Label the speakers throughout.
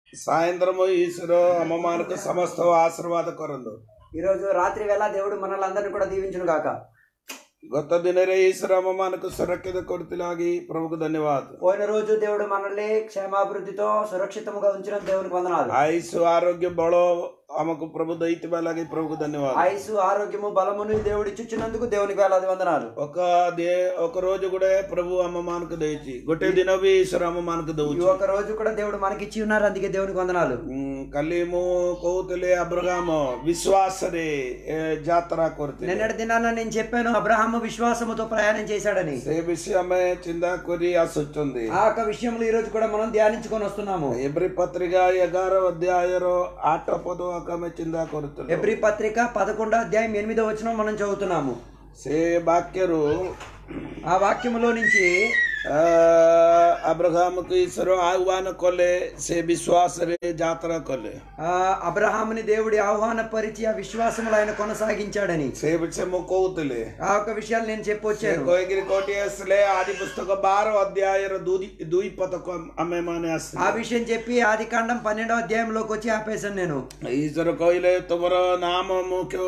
Speaker 1: ಸಾಯಂತ್ರಮು ಈಶ್ವರ ಅಮ್ಮಮಾನಕ ಸಮಸ್ತ ಆಶೀರ್ವಾದ ಕೊರಂದು
Speaker 2: ఈ రోజు రాత్రి వేళ దేవుడు మనల్ని అందరినీ కూడా దీవించును గాక
Speaker 1: ಗೊತ್ತ ದಿನರೇ ಈಶ್ವರ ಅಮ್ಮಮಾನಕ ಸುರಕ್ಷಿತ ಕೊಡ್ತಿಲಾಗಿ ಪ್ರಭುకు ಧನ್ಯವಾದ
Speaker 2: పోయిన రోజు దేవుడు మనల్ని క్షేమాభివృద్ధితో సురక్షితముగా ఉంచిన దేవునికి వందనాలు
Speaker 1: ಆಯುಸ್ಸು ಆರೋಗ್ಯ ಬಳ ಆಮకు ప్రభు దైత్య బలాగి ప్రభుకు ధన్యవాద
Speaker 2: ఆయుసు ఆరోగ్యము బలమును దేవుడు ఇచ్చినందుకు దేవునికి వేలాది వందనాలు
Speaker 1: ఒక దే ఒక రోజు కూడా ప్రభు అమ్మమానకు దయచి గొట్టే దినవి ఈశ్వర అమ్మమానకు
Speaker 2: ఈ
Speaker 1: దవచ్చు
Speaker 2: ఒక రోజు కూడా దేవుడు మనకి ఇచ్చి ఉన్నారు అందుకే దేవునికి వందనాలు
Speaker 1: ಕಲೀಮು ಕೌತಲೆ ಅಬ್ರಹಾಮ ವಿಶ್ವಾಸರೇ ಏ, ಜಾತ್ರಾ ಕೊರ್ತೀನಿ
Speaker 2: నిన్నటి దినాన నేను చెప్పాను అబ్రహాము విశ్వాసముతో ప్రయాణం చేశాడని
Speaker 1: సే విషయమే చిందా కొరి ఆసొచ్చుంది
Speaker 2: ఆ యొక్క విషయంలో ఈ రోజు కూడా మనం ధ్యానించుకొని వస్తున్నాము
Speaker 1: ఎబ్రి పత్రిక ఎగారో అధ్యాయరో ఆట పదో అకమే చిందా కొరుతుంది
Speaker 2: ఎబ్రి పత్రిక పదకొండో అధ్యాయం ఎనిమిదో వచనం మనం చదువుతున్నాము
Speaker 1: సే వాక్యరు
Speaker 2: ఆ వాక్యములో నుంచి
Speaker 1: ಆ, ಅಬ್ರಹಾಮಕ್ಕೆ ಈಶ್ವರ ಆಹ್ವಾನ ಕೊಲೆ ಸೇ ವಿಶ್ವಾಸರೇ ಜಾತ್ರಾ ಕೊಲೆ
Speaker 2: ఆ అబ్రహాముని దేవుడి ఆహ్వాన పరిచి ఆ విశ్వాసములు ఆయన కొనసాగించాడని
Speaker 1: సే విషయము కౌతಲೆ
Speaker 2: ఆ యొక్క విషయాలు నేను చెప్పొచ్చాను
Speaker 1: కోయగిరి కోటి ಹೆಸಲೆ ಆದಿ ಪುಸ್ತಕ ಬಾರೋ ಅಧ್ಯಾಯರ ದೂದಿ ದೂಯಿ ಪತಕ ಅಮ್ಮೆ ಮಾನೆ
Speaker 2: ఆ
Speaker 1: ಹಸ್ತ
Speaker 2: విషయం చెప్పి ఆది కాండం పన్నెండో అధ్యాయంలోకి వచ్చి ఆపేశాను నేను
Speaker 1: ಈಶ್ವರ ಕೊಯ್ಲೆ ತುಮರ ನಾಮ ಮುಖ್ಯ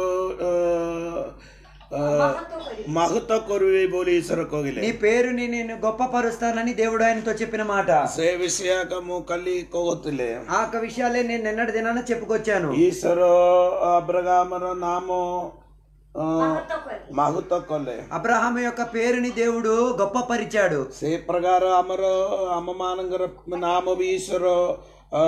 Speaker 1: ಮಹತ್ವ ಕೊರುವೆ ಬೋಲಿ ಈಶ್ವರ ಕೋಗಿಲೆ
Speaker 2: నీ పేరుని నేను గొప్ప పరుస్తానని దేవుడు ఆయనతో చెప్పిన మాట
Speaker 1: ಸೇ ವಿಷಯಕ ಮು ಕಲ್ಲಿ ಕೋಗುತ್ತಿಲೆ
Speaker 2: ఆ యొక్క విషయాలే నేను నిన్నటి దినాన చెప్పుకొచ్చాను
Speaker 1: ಈಶ್ವರ ಅಬ್ರಗಾಮರ ನಾಮ ಆ, ಮಹತ್ವ ಕೊಲೆ
Speaker 2: అబ్రహాము యొక్క పేరుని దేవుడు గొప్ప పరిచాడు
Speaker 1: ಸೇ ಪ್ರಕಾರ ಅಮರ ಅಮ್ಮಮಾನಂಗರ ನಾಮ ಈಶ್ವರ ಆ,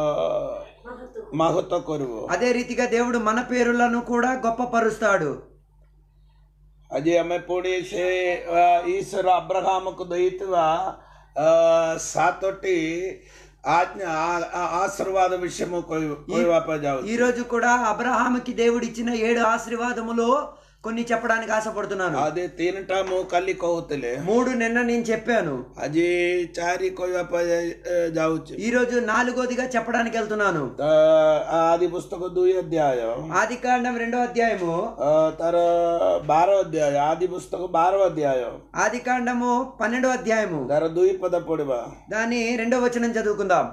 Speaker 1: ಮಹತ್ವ ಕೊರುವು
Speaker 2: అదే రీతిగా దేవుడు మన పేరులను కూడా గొప్ప పరుస్తాడు
Speaker 1: अजय हमें पूरी से अ, ईश्वर अब्रहाम को दयित्वा सातोटी ఆజ్ఞ ఆ- ఆ- ఆశీర్వాద విషయము కొయి కొయి వాపా జావు
Speaker 2: ఈ రోజు కూడా అబ్రహాముకి దేవుడు ఇచ్చిన ఏడు ఆశీర్వాదములు కొన్ని చెప్పడానికి ఆశపడుతున్నాను
Speaker 1: అదే తినటము కల్లి కోవుతలే
Speaker 2: మూడు నిన్న నేను చెప్పాను
Speaker 1: అజీ చారి కొయి వాపా జావచ్చు
Speaker 2: ఈ రోజు నాలుగోదిగా చెప్పడానికి వెళ్తున్నాను
Speaker 1: ఆది పుస్తక దుయి అధ్యాయం
Speaker 2: ఆది కాండం రెండో అధ్యాయము
Speaker 1: ఆ, తర బారో అధ్యాయం ఆది పుస్తక బారో అధ్యాయం
Speaker 2: ఆది కాండము పన్నెండో అధ్యాయము
Speaker 1: తర దుయి పద పొడివా
Speaker 2: దాని రెండో వచనం చదువుకుందాం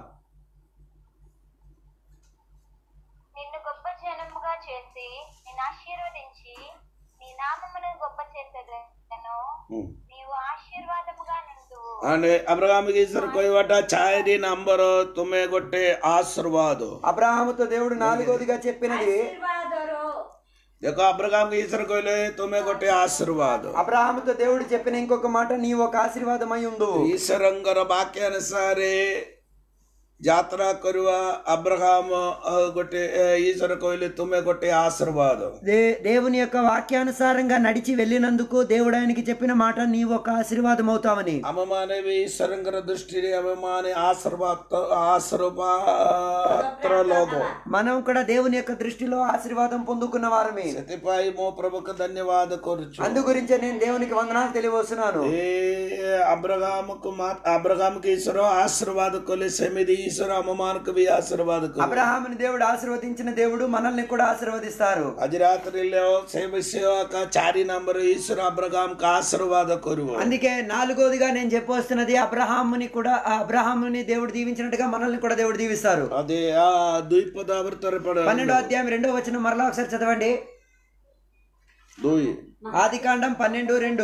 Speaker 3: నిన్ను గొప్ప జనముగా చేసి నేను ఆశీర్వదించి నీ నామమును గొప్ప చేసేదను నీవు ఆశీర్వాదముగా నుండు
Speaker 1: અને અબ્રાહમ ઈશ્વર કોઈ વાટા ચાયરી નંબર તુમે ગોટે આશીર્વાદ
Speaker 2: అబ్రహాముతో దేవుడు నాలుగోదిగా చెప్పినది
Speaker 1: देखो अब्राहम के ईश्वर कोइले तुमे गोटे आशीर्वाद
Speaker 2: అబ్రహాముతో దేవుడు చెప్పిన ఇంకొక మాట నీ ఒక ఆశీర్వాదమై ఉండు
Speaker 1: ईश्वरंगर वाक्य अनुसारे ଯାତ୍ରା କରିବା అబ్రహాం ଗୋଟେ ఈశ్వర କହିଲେ ତୁମେ ଗୋଟେ ఆశీర్వాଦ
Speaker 2: దే దేవుని యొక్క వాక్యానుసారంగా నడిచి వెళ్ళినందుకు దేవుడు ఆయనకి చెప్పిన మాట నీవు ఒక ఆశీర్వాదం అవుతావని
Speaker 1: ଆମମାନେ ବି ଈଶ୍ୱରଙ୍କର ଦୃଷ୍ଟିରେ ଆମେମାନେ ఆశీర్వాଦ ఆଶୀର୍ବାଦ ଲୋକ
Speaker 2: మనం కూడా దేవుని యొక్క దృష్టిలో ఆశీర్వాదం పొందుకున్న వారమే
Speaker 1: ସେଥିପାଇଁ ମୋ ପ୍ରଭୁକୁ ଧନ୍ୟବାଦ କରୁଛୁ
Speaker 2: అందు గురించే నేను దేవునికి వందనాలు తెలియవస్తున్నాను
Speaker 1: ଏ అబ్రహాముకు మా అబ్రహాముకి ఈశ్వర ఆశీర్వాద କଲେ ସେମିତି ఈశ్వర ଆମମାନଙ୍କୁ ବି ఆశీర్వాଦ କଲେ
Speaker 2: అబ్రహాముని దేవుడు ఆశీర్వదించిన దేవుడు మనల్ని కూడా ఆశీర్వదిస్తారు
Speaker 1: ଆଜି ରାତ୍ରିରେ ସେ ବିଷୟ ଏକା ଚାରି ନମ୍ବର ଈଶ୍ୱର అబ్రహాంకు ఆశీర్వాଦ କରିବ
Speaker 2: అందుకే నాలుగోదిగా నేను చెప్పొస్తున్నది అబ్రహాముని కూడా ఆ అబ్రహాముని దేవుడు దీవించినట్టుగా మనల్ని కూడా దేవుడు దీవిస్తారు
Speaker 1: అదే ఆ ద్వీపద ఆవర్తన పడ
Speaker 2: పన్నెండో అధ్యాయం రెండో వచ్చిన మరలా ఒకసారి చదవండి
Speaker 1: ଦୁଇ
Speaker 2: ఆది కాండం పన్నెండు రెండు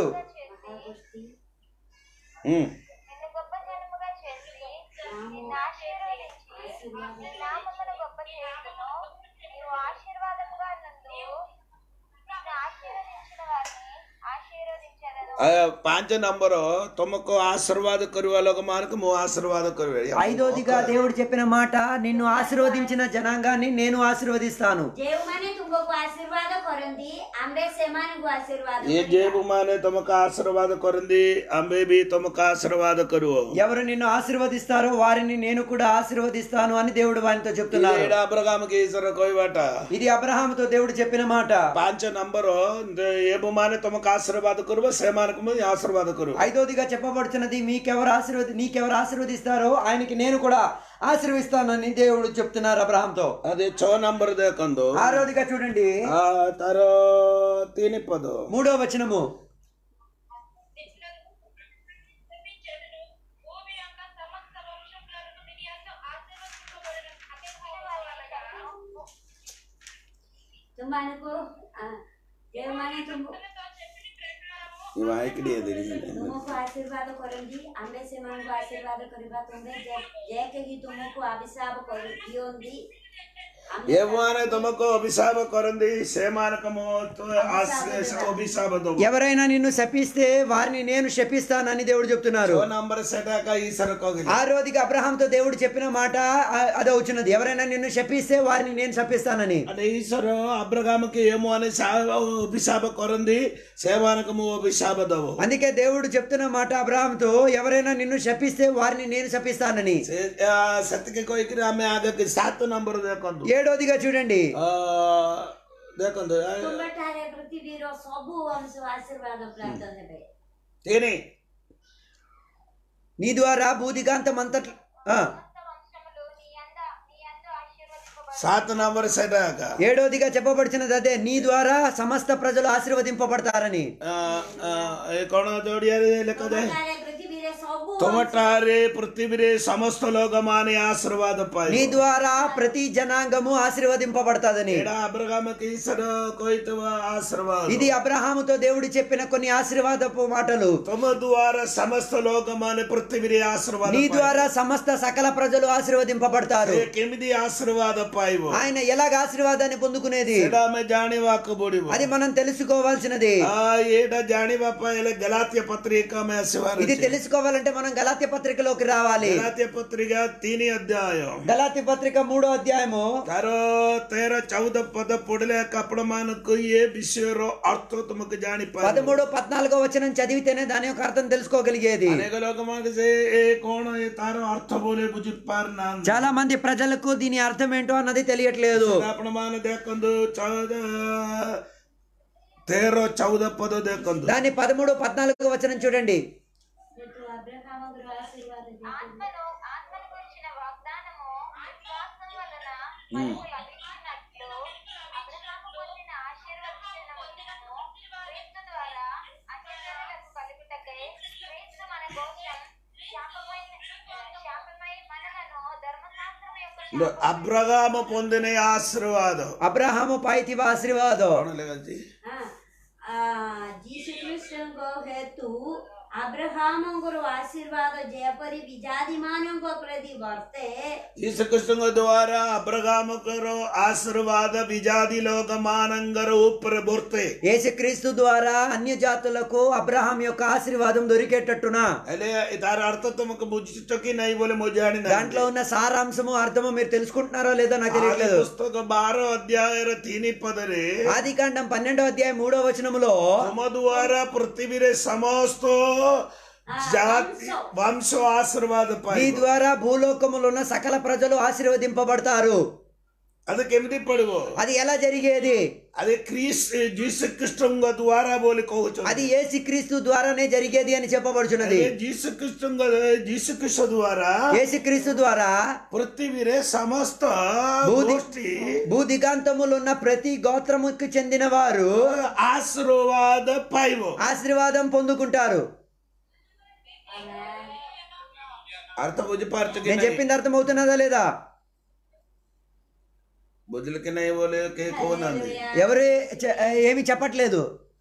Speaker 1: ହୁଁ
Speaker 3: నిన్ను గొప్ప జనముగా చేసి నిన్ను ఆశీర్వదించి నీ నామమును గొప్ప చేయుదును నీవు ఆశీర్వాదముగా నందు నిన్ను ఆశీర్వదించిన వారిని ఆశీర్వదించదను
Speaker 1: ಆ, ପାଞ୍ଚ ନମ୍ବର ତମକୁ ఆశీర్వాద କରିବା ଲୋକମାନଙ୍କୁ ମୁଁ ఆశీర్వాଦ କରିବି
Speaker 2: ఐదోదిగా దేవుడు చెప్పిన మాట నిన్ను ఆశీర్వదించిన జనాంగాన్ని నేను ఆశీర్వదిస్తాను
Speaker 4: ଯେଉଁମାନେ ତୁମକୁ ଆଶୀର୍ବାଦ କରନ୍ତି ଆମ୍ଭେ ସେମାନଙ୍କୁ ଆଶୀର୍ବାଦ
Speaker 1: ଏ
Speaker 4: କରିବା।
Speaker 1: ଯେଉଁମାନେ ତମକୁ ଆଶୀର୍ବାଦ କରନ୍ତି ଆମେ ବି ତମକୁ ఆశీర్వాద କରିବୁ
Speaker 2: ఎవరు నిన్ను ఆశీర్వదిస్తారో వారిని నేను కూడా ఆశీర్వదిస్తాను అని దేవుడు వారితో చెప్తున్నారు
Speaker 1: ଏଇଟା అబ్రహాముకి ఈశ్వର କହିବାଟା
Speaker 2: ఇది అబ్రహాముతో దేవుడు చెప్పిన మాట
Speaker 1: ପାଞ୍ଚ ନମ୍ବର ఏମାନେ ତମକୁ ఆశీర్వాଦ କରିବ ସେମାନଙ୍କୁ ମୁଁ ఆశీర్వాଦ କରିବୁ
Speaker 2: ఐదోదిగా చెప్పబడుతున్నది మీకెవరు ఆశీర్వది నీకెవరు ఆశీర్వదిస్తారో ఆయనకి నేను కూడా ఆశీర్వదిస్తానని దేవుడు చెప్తున్నారు అబ్రహాంతో
Speaker 1: అదే ଛଅ ନମ୍ବର ଦେଖନ୍ତୁ
Speaker 2: ఆరోదిగా చూడండి
Speaker 1: ఆ, ତାର ତିନି ପଦ
Speaker 2: మూడో వచనము
Speaker 3: భూమి యొక్క సమస్త వంశములను తిని ఆశీర్వదింపబడిన
Speaker 4: ତୁମମାନଙ୍କୁ ଆ, ଯେଉଁମାନେ ତୁମ
Speaker 1: ఈ వాయికిడి తెలియదు
Speaker 4: ତୁମକୁ ଆଶୀର୍ବାଦ କରନ୍ତି ଆମେ ସେମାନଙ୍କୁ ଆଶୀର୍ବାଦ କରିବା ତୁମେ ଯେ ଯେ କେହି ତୁମକୁ ଅଭିଶାପ କରି ଦିଅନ୍ତି ଆମେ
Speaker 1: ఏమానే తమకు అభిశాప కొరంది సేమానకము అభిశాప దొబ్బు
Speaker 2: ఎవరైనా నిన్ను శపిస్తే వారిని నేను శపిస్తానని దేవుడు చెప్తున్నారు
Speaker 1: ఓ నంబర్ సెటాక ఈ సరకోగిలి
Speaker 2: ఆ రోజుకి అబ్రహాంతో దేవుడు చెప్పిన మాట ఆ- అది అవుతున్నది ఎవరైనా నిన్ను శపిస్తే వారిని నేను శపిస్తానని
Speaker 1: అంటే ఈశ్వర అబ్రగాముకి ఏమో అని సా- అభిశాప కొరంది సేమానకము అభిశాప దవు
Speaker 2: అందుకే దేవుడు చెప్తున్న మాట అబ్రహాంతో ఎవరైనా నిన్ను శపిస్తే వారిని నేను శపిస్తానని
Speaker 1: సత్యకి కోయికి ఆమె ఆగకి సాత్ నంబర్ దేకొందు
Speaker 2: ఏడోదిగా చూడండి
Speaker 1: ఆ, దేకొందు
Speaker 4: ତୁମଠାରେ ପୃଥିବୀର ସବୁ ଅଂଶ ଆଶୀର୍ବାଦ ପ୍ରାପ୍ତ ହେବେ
Speaker 1: తిని
Speaker 2: నీ ద్వారా భూదిగాంతం అంతట్ ఆ,
Speaker 3: సమస్త వంశములు నీ అంద నీ అందు ఆశీర్వదింపబడు
Speaker 1: సాత్ నంబర్ సెటాక
Speaker 2: ఏడోదిగా చెప్పబడినది అదే నీ ద్వారా సమస్త ప్రజలు ఆశీర్వదింపబడతారని
Speaker 1: କଣ ଯୋଡ଼ିଆରେ ଲେଖାଯାଏ
Speaker 4: ତୁମଠାରେ ପୃଥିବୀରେ ସବୁ
Speaker 1: ତୁମଠାରେ ପୃଥିବୀରେ ସମସ୍ତ ଲୋକମାନେ ଆଶୀର୍ବାଦ
Speaker 2: నీ
Speaker 1: ପାଇବେ
Speaker 2: ద్వారా ప్రతి జనాంగము ఆశీర్వదింపబడతాదని
Speaker 1: ଏଇଟା అబ్రగామకి ఈశ్వର କହିଥିବା ఆశీర్వాଦ
Speaker 2: ఇది అబ్రహాముతో దేవుడు చెప్పిన కొన్ని ఆశీర్వాదపు మాటలు
Speaker 1: ତୁମ ଦ୍ୱାରା ସମସ୍ତ ଲୋକମାନେ ପୃଥିବୀରେ ଆଶୀର୍ବାଦ
Speaker 2: నీ
Speaker 1: ପାଇବେ।
Speaker 2: ద్వారా సమస్త సకల ప్రజలు ఆశీర్వదింపబడతారు
Speaker 1: ସେ କେମିତି ఆశీర్వాଦ ପାଇବ
Speaker 2: ఆయన ఎలాగ ఆశీర్వాదాన్ని పొందుకునేది
Speaker 1: ସେଟା ଆମେ ଜାଣିବାକୁ ପଡିବ
Speaker 2: అది మనం తెలుసుకోవాల్సినది
Speaker 1: ఆ, ଏଇଟା ଜାଣିବା ପାଇଁ ହେଲେ ଗଲାତୀୟ ପତ୍ରିକା ଆମେ ଆସିବାର
Speaker 2: ఇది
Speaker 1: ଅଛି।
Speaker 2: తెలుసుకోవాలంటే మనం గలాత్య పత్రికలోకి రావాలి
Speaker 1: ଗଲାତୀୟ ପତ୍ରିକା ତିନି ଅଧ୍ୟାୟ
Speaker 2: గలాత్య పత్రిక మూడో అధ్యాయము
Speaker 1: ତାର ତେର ଚଉଦ ପଦ ପଢିଲେ ଆପଣ ମାନଙ୍କୁ ଏ ବିଷୟର ଅର୍ଥ ତୁମକୁ ଜାଣିପାରିବ
Speaker 2: పదమూడు పద్నాలుగో వచనం చదివితేనే దాని యొక్క అర్థం తెలుసుకోగలిగేది
Speaker 1: ଅନେକ ଲୋକମାନଙ୍କୁ ସେ ଏ କଣ ଏ ତାର ଅର୍ଥ ବୋଲି ବୁଝି ପାରୁନାହାନ୍ତି
Speaker 2: చాలా మంది ప్రజలకు దీని అర్థం ఏంటో అన్నది తెలియట్లేదు
Speaker 1: ଆପଣ ମାନେ ଦେଖନ୍ତୁ ଚଉଦ ତେର ଚଉଦ ପଦ ଦେଖନ୍ତୁ
Speaker 2: దాని పదమూడు పద్నాలుగో వచనం చూడండి
Speaker 4: ହେତୁ అబ్రహాముଙ୍କର ఆశీర్వాଦ ଯେହେତୁ
Speaker 3: ఆత్మను ఆత్మను గురించిన వాగ్దానము విశ్వాసం వలన మనకు లభించినట్లు అబ్రహాము పొందిన ఆశీర్వచనములను క్రీస్తు ద్వారా అన్యజనులకు కలుగుటకై క్రీస్తు మన కోసం శాపమైన శాపమై మనలను ధర్మశాస్త్రం యొక్క
Speaker 1: అబ్రగామ పొందిన ఆశీర్వాదం
Speaker 2: అబ్రహాము పాయితివ ఆశీర్వాదం
Speaker 1: କଣ ଲେଖାଛି
Speaker 4: ହଁ ଆ, ଯୀଶୁ ଖ୍ରୀଷ୍ଟଙ୍କ ହେତୁ ଆବ୍ରାହାମଙ୍କର ଆଶୀର୍ବାଦ ଯେପରି ବିଜାତିମାନଙ୍କ ପ୍ରତି ବର୍ତ୍ତେ
Speaker 1: ଯୀଶୁଖ୍ରୀଷ୍ଟଙ୍କ ଦ୍ୱାରା ଅବ୍ରଗାମଙ୍କର ଆଶୀର୍ବାଦ ବିଜାତି ଲୋକମାନଙ୍କର ଉପରେ ବର୍ତ୍ତେ
Speaker 2: యేసుక్రీస్తు ద్వారా అన్య జాతులకు అబ్రహాం యొక్క ఆశీర్వాదం దొరికేటట్టున
Speaker 1: ହେଲେ ତାର ଅର୍ଥ ତମକୁ ବୁଝୁଛ କି ନାହିଁ ବୋଲି ମୁଁ ଜାଣିନାହିଁ
Speaker 2: దాంట్లో ఉన్న సారాంశము అర్థము మీరు తెలుసుకుంటున్నారో లేదో నాకు
Speaker 1: ఆది
Speaker 2: తెలియట్లేదు
Speaker 1: పుస్తక ବାର ଅଧ୍ୟାୟର ତିନି ପଦରେ
Speaker 2: ఆది కాండం పన్నెండో అధ్యాయం మూడో వచనములో
Speaker 1: ତମ ଦ୍ୱାରା ପୃଥିବୀରେ ସମସ୍ତ ଜାତି ବଂଶ ଆଶୀର୍ବାଦ
Speaker 2: నీ
Speaker 1: ପାଇବ
Speaker 2: ద్వారా భూలోకములో ఉన్న సకల ప్రజలు ఆశీర్వదింపబడతారు
Speaker 1: అది କେମିତି ପଡିବ
Speaker 2: అది ఎలా జరిగేది
Speaker 1: అది క్రీస్ ଯୀଶୁଖ୍ରୀଷ୍ଟଙ୍କ ଦ୍ୱାରା ବୋଲି କହୁଛନ୍ତି
Speaker 2: అది యేసుక్రీస్తు ద్వారానే జరిగేది అని చెప్పబడుచున్నది
Speaker 1: ହେଲେ ଯୀଶୁଖ୍ରୀଷ୍ଟଙ୍କ ଯୀଶୁଖ୍ରୀଷ୍ଟ ଦ୍ୱାରା
Speaker 2: యేసుక్రీస్తు ద్వారా
Speaker 1: పృథివీରେ ସମସ୍ତ
Speaker 2: భూది
Speaker 1: ଗୋଷ୍ଠୀ
Speaker 2: భూ దిగాంతములు ఉన్న ప్రతి గోత్రముకు చెందిన వారు
Speaker 1: ఆశీర్వాద ପାଇବ
Speaker 2: ఆశీర్వాదం పొందుకుంటారు
Speaker 1: అర్థ ବୁଝିପାରୁଛ କି
Speaker 2: నేను
Speaker 1: ନାହିଁ?
Speaker 2: చెప్పింది అర్థం అవుతున్నదా లేదా
Speaker 1: ବୁଝିଲେ କି ନାହିଁ ବୋଲି କେହି କହୁନାହାନ୍ତି
Speaker 2: ఎవరు చె- ఏమి చెప్పట్లేదు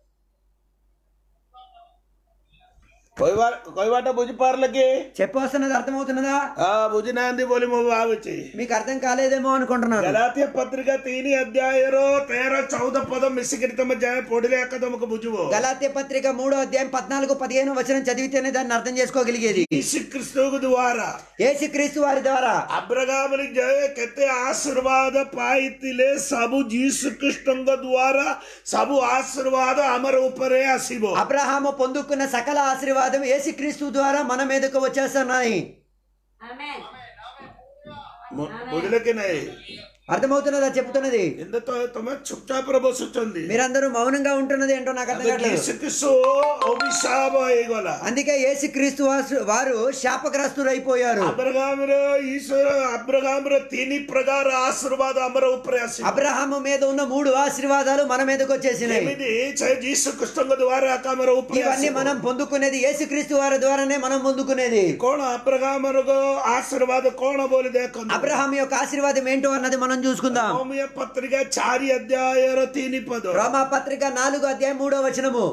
Speaker 1: କହିବା କହିବାଟା ବୁଝିପାରିଲେ କି
Speaker 2: చెప్పవస్తున్నది అర్థమవుతున్నదా
Speaker 1: ହଁ ବୁଝିନାହାନ୍ତି ବୋଲି ମୁଁ ଭାବୁଛି
Speaker 2: మీకు అర్థం కాలేదేమో అనుకుంటున్నాను
Speaker 1: ଗଲାତୀୟ ପତ୍ରିକା ତିନି ଅଧ୍ୟାୟର ତେର ଚଉଦ ପଦ ମିଶିକିରି ତମେ ଯାଏ ପଢିଲେ ଏକା ତମକୁ ବୁଝିବ
Speaker 2: గలాత్య పత్రిక మూడో అధ్యాయం పద్నాలుగు పదిహేను వచనం చదివితేనే దాన్ని అర్థం చేసుకోగలిగేది
Speaker 1: ଯୀଶୁଖ୍ରୀଷ୍ଟଙ୍କ ଦ୍ୱାରା
Speaker 2: యేసుక్రీస్తు వారి ద్వారా
Speaker 1: ଆବ୍ରଗାମରେ ଯେ କେତେ ଆଶୀର୍ବାଦ ପାଇଥିଲେ ସବୁ ଯୀଶୁଖ୍ରୀଷ୍ଟଙ୍କ ଦ୍ୱାରା ସବୁ ଆଶୀର୍ବାଦ ଆମର ଉପରେ ଆସିବ
Speaker 2: అబ్రహాము పొందుకున్న సకల ఆశీర్వాదం యేసుక్రీస్తు ద్వారా మన మీదకు వచ్చేస్తున్నాయి
Speaker 4: ଆମେନ୍
Speaker 1: ବୁ- ବୁଝିଲେ କି ନାହିଁ
Speaker 2: అర్థమవుతున్నదా చెప్తున్నది
Speaker 1: କିନ୍ତୁ ତ- ତମେ ଚୁପଚାପରେ ବସୁଛନ୍ତି
Speaker 2: మీరందరూ మౌనంగా ఉంటున్నది ఏంటో నాకు అర్థం కావట్లేదు
Speaker 1: ଯୀଶୁଖ୍ରୀଷ୍ଟ ଅଭିଶାପ ହେଇଗଲା
Speaker 2: అందుకే యేసుక్రీస్తు వాసు- వారు శాపగ్రస్తులు అయిపోయారు
Speaker 1: అబ్రగామର ଈଶ୍ୱର అబ్రగామର ତିନି ପ୍ରକାର ଆଶୀର୍ବାଦ ଆମର ଉପରେ ଆସିବ
Speaker 2: అబ్రహాము మీద ఉన్న మూడు ఆశీర్వాదాలు మన మీదకి వచ్చేసినాయి
Speaker 1: ଏମିତି ସେ ଯୀଶୁ କୃଷ୍ଣଙ୍କ ଦ୍ୱାରା ଏକା ଆମର ଉପରେ
Speaker 2: ఇవన్నీ
Speaker 1: ଆସିବ
Speaker 2: మనం పొందుకునేది యేసుక్రీస్తు వారి ద్వారానే మనం పొందుకునేది
Speaker 1: କଣ అబ్రగామର ଆଶୀର୍ବାଦ କଣ ବୋଲି ଦେଖନ୍ତୁ
Speaker 2: అబ్రహాం యొక్క ఆశీర్వాదం ఏంటో అన్నది మనం మనం చూసుకుందాం
Speaker 1: రోమియ పత్రిక చారి అధ్యాయర తిని పదో
Speaker 2: రోమా పత్రిక నాలుగు అధ్యాయం మూడో వచనము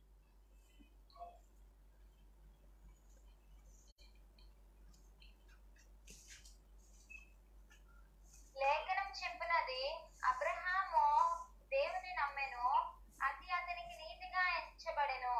Speaker 3: లేఖనం చెప్పినది అబ్రహాము దేవుని నమ్మెను అది అతనికి నీతిగా ఎంచబడెను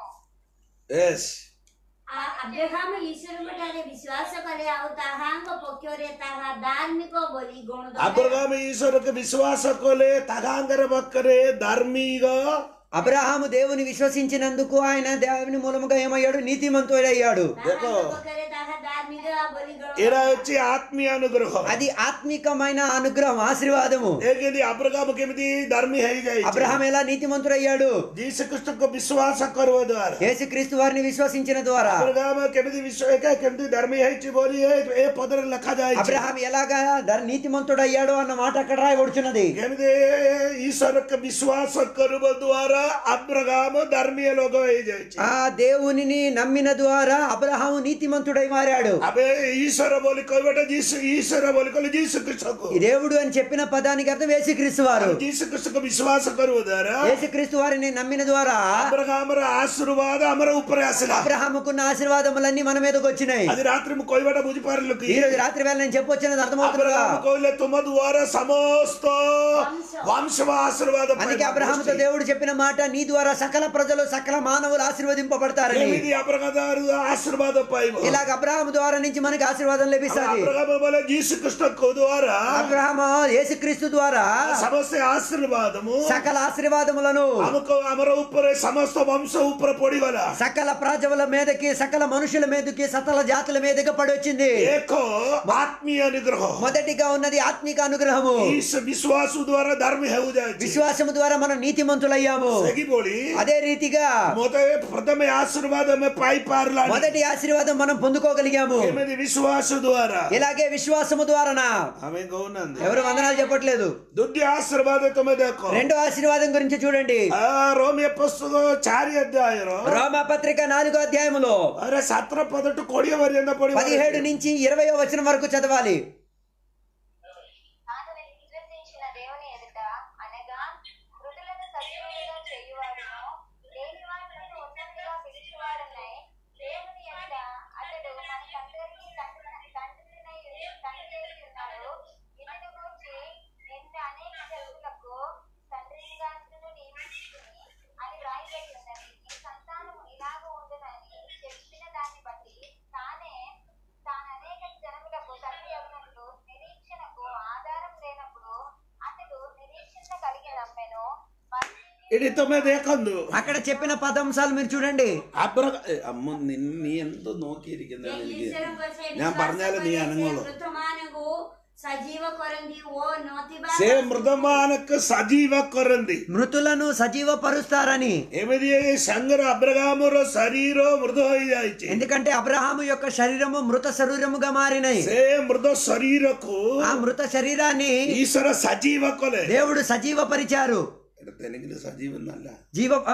Speaker 1: ఎస్
Speaker 4: आ अब्राहम ईश्वर ठारे विश्वास करे ଆଉ ତାହାଙ୍କ ପକ୍ଷରେ ତାହା ଧାର୍ମିକ ବୋଲି ଗଣ
Speaker 1: అబ్రహాం ఈశ్వరకు విశ్వాస కొలే తగాంగర బక్కరే ధార్మిక
Speaker 2: అబ్రహాము దేవుని విశ్వసించినందుకు ఆయన దేవుని మూలముగా ఏమయ్యాడు నీతిమంతుడయ్యాడు
Speaker 1: ଦେଖ
Speaker 4: ପକ୍ଷରେ ତାହା ଧାର୍ମିକ ବୋଲି ଗଣ
Speaker 1: ଏଇଟା ହଉଛି ଆତ୍ମୀୟ ଅନୁଗ୍ରହ
Speaker 2: అది ఆత్మికమైన అనుగ్రహం ఆశీర్వాదము
Speaker 1: ఏకేది అబ్రహాము କେମିତି ଧର୍ମୀ ହେଇଯାଇଛି
Speaker 2: అబ్రహాం ఎలా నీతిమంతుడయ్యాడు
Speaker 1: ଯୀଶୁ ଖ୍ରୀଷ୍ଟଙ୍କୁ ବିଶ୍ୱାସ କରିବା ଦ୍ୱାରା
Speaker 2: యేసుక్రీస్తు వారిని విశ్వసించిన ద్వారా
Speaker 1: అబ్రహాము କେମିତି ବିଶ୍వ ଏକା କେମିତି ଧର୍ମୀ ହେଇଛି ବୋଲି ଏ ଏ ପଦରେ ଲେଖାଯାଇଛି
Speaker 2: అబ్రహాం ఎలాగా ధర్- నీతిమంతుడయ్యాడు అన్న మాట అక్కడ రాయబడుచున్నది
Speaker 1: କେମିତି ଈଶ୍ୱରକୁ ବିଶ୍ୱାସ କରିବା ଦ୍ୱାରା అబ్రహాము ଧର୍ମୀୟ ଲୋକ ହେଇଯାଇଛି
Speaker 2: ఆ దేవునిని నమ్మిన ద్వారా అబ్రహాము నీతిమంతుడై మారాడు
Speaker 1: అବେ ଈଶ୍ୱର ବୋଲି କହିବାଟା ଯୀଶୁ ଈଶ୍ୱର ବୋଲି କହିଲେ ଯୀଶୁ ଖ୍ରୀଷ୍ଟକୁ
Speaker 2: ఈ దేవుడు అని చెప్పిన పదానికి అర్థం యేసుక్రీస్తు వారు
Speaker 1: ଯୀଶୁ ଖ୍ରୀଷ୍ଟକୁ ବିଶ୍ୱାସ କରିବା ଦ୍ୱାରା
Speaker 2: యేసుక్రీస్తు వారిని నమ్మిన ద్వారా
Speaker 1: అబ్రహామର ఆశీర్వాଦ ଆମର ଉପରେ ଆସିଲା
Speaker 2: అబ్రహాముకున్న ఆశీర్వాదములన్నీ మన మీదకి వచ్చినాయి
Speaker 1: ଆଜି ରାତିରେ ମୁଁ କହିବାଟା ବୁଝିପାରିଲୁ କି
Speaker 2: ఈ రోజు రాత్రి వేళ నేను చెప్పొచ్చినది అర్థమవుతుందిగా
Speaker 1: అబ్రహాము କହିଲେ ତୁମ ଦ୍ୱାରା ସମସ୍ତ వంశ ఆశీర్వాద
Speaker 2: అందుకే అబ్రహాముతో దేవుడు చెప్పిన మాట నీ ద్వారా సకల ప్రజలు సకల మానవులు ఆశీర్వదింపబడతారని
Speaker 1: କେମିତି అబ్రహాదారు ఆశీర్వాଦ పాଇବ
Speaker 2: ఇలాగ అబ్రహాము ద్వారా నుంచి మనకి ఆశీర్వాదం లభిస్తుంది
Speaker 1: అబ్రహాము ବୋଲେ ଯୀଶୁ ଖ୍ରୀଷ୍ଟଙ୍କ ଦ୍ୱାରା
Speaker 2: అబ్రహాము యేసుక్రీస్తు ద్వారా
Speaker 1: ସମସ୍ତ ఆశీర్వాదము
Speaker 2: సకల ఆశీర్వాదములను
Speaker 1: ଆମକୁ ଆମର ଉପରେ ସମସ୍ତ వంଶ ଉପରେ ପଡିଗଲା
Speaker 2: సకల ప్రజల మీదకి సకల మనుషుల మీదకి సకల జాతుల మీదకి పడొచ్చింది
Speaker 1: ଏକ ఆత్మీయ అనుగ్రହ
Speaker 2: మొదటిగా ఉన్నది ఆత్మిక అనుగ్రహము
Speaker 1: ఈ విశ్వాସ ద్వారా ధర్మ ହେଉଯାଇଛି
Speaker 2: విశ్వాసము ద్వారా మనం నీతిమంతులయ్యాము
Speaker 1: ସେହିଭଳି
Speaker 2: అదే రీతిగా
Speaker 1: ମତେ ପ୍ରଥମେ ଆଶୀର୍ବାଦ ଆମେ ପାଇପାରିଲା
Speaker 2: మొదటి ఆశీర్వాదం మనం పొందుకోగలిగాము
Speaker 1: କେମିତି ବିଶ୍ୱାସ ଦ୍ୱାରା
Speaker 2: ఇలాగే విశ్వాసము ద్వారానా
Speaker 1: ଆମେ କହୁନାହାନ୍ତି
Speaker 2: ఎవరు వందనాలు చెప్పట్లేదు
Speaker 1: ଦ୍ୱିତୀୟ ఆశీర్ବାଦ ତମେ ଦେଖ
Speaker 2: రెండో ఆశీర్వాదం గురించి చూడండి
Speaker 1: ఆ రోమియ పుస్తକ ଚାରି ଅଧ୍ୟାୟର
Speaker 2: రోమా పత్రిక నాలుగో అధ్యాయములో
Speaker 1: అరే సత్ర పదటు కోడియ పర్యంత పడి
Speaker 2: పదిహేడు నుంచి ఇరవయో వచనం వరకు చదవాలి
Speaker 3: తాను విశ్వసించిన దేవుని ఎదుట అనగా మృతులను సజీవులుగా చేయువాడును లేని వాడును ఉన్నతిగా పిలిచేవాడునై దేవుని ఎదుట అతడు మనకందరికీ తండ్రి తండ్రినై తండ్రి అయి ఉన్నాడు ఇతని గురించి నిన్ను అనేక జనులకు తండ్రిగా నియమించుకుని అని రాయబడి ఉన్నది నీ సంతానము ఇలాగ ఉండునని చెప్పిన దాన్ని బట్టి తానే తాను అనేక జనములకు తండ్రి అగునట్లు నిరీక్షణకు ఆధారం లేనప్పుడు అతడు నిరీక్షణ కలిగి నమ్మెను మరియు
Speaker 1: ଏଠି ତମେ ଦେଖନ୍ତୁ
Speaker 2: అక్కడ చెప్పిన పదంశాలు మీరు చూడండి
Speaker 1: അബ്ര അമ്മ നീ എന്തോ നോക്കിയിരിക്കുന്ന ഞാൻ പറഞ്ഞാലും നീ അനങ്ങോളൂ
Speaker 4: ମୃତମାନଙ୍କୁ ସଜୀବ କରନ୍ତି ଓ ନଥିବା
Speaker 1: ସେ ମୃଦମାନଙ୍କୁ ସଜୀବ କରନ୍ତି
Speaker 2: మృతులను సజీవపరుస్తారని
Speaker 1: ଏମିତି ଏଇ ସାଙ୍ଗର ଅବ୍ରଗାମର ଶରୀର ମୃଦ ହୋଇଯାଇଛି
Speaker 2: ఎందుకంటే అబ్రహాము యొక్క శరీరము మృత శరీరముగా మారినాయి
Speaker 1: ସେ ମୃଦ ଶରୀରକୁ
Speaker 2: ఆ మృత శరీరాన్ని
Speaker 1: ఈశ్వర సజీవ କଲେ
Speaker 2: దేవుడు సజీవపరిచారు
Speaker 1: ଏଟା ତେଲୁଗୁରେ ସଜୀବ ନହେଲା
Speaker 2: జీవ ఆ,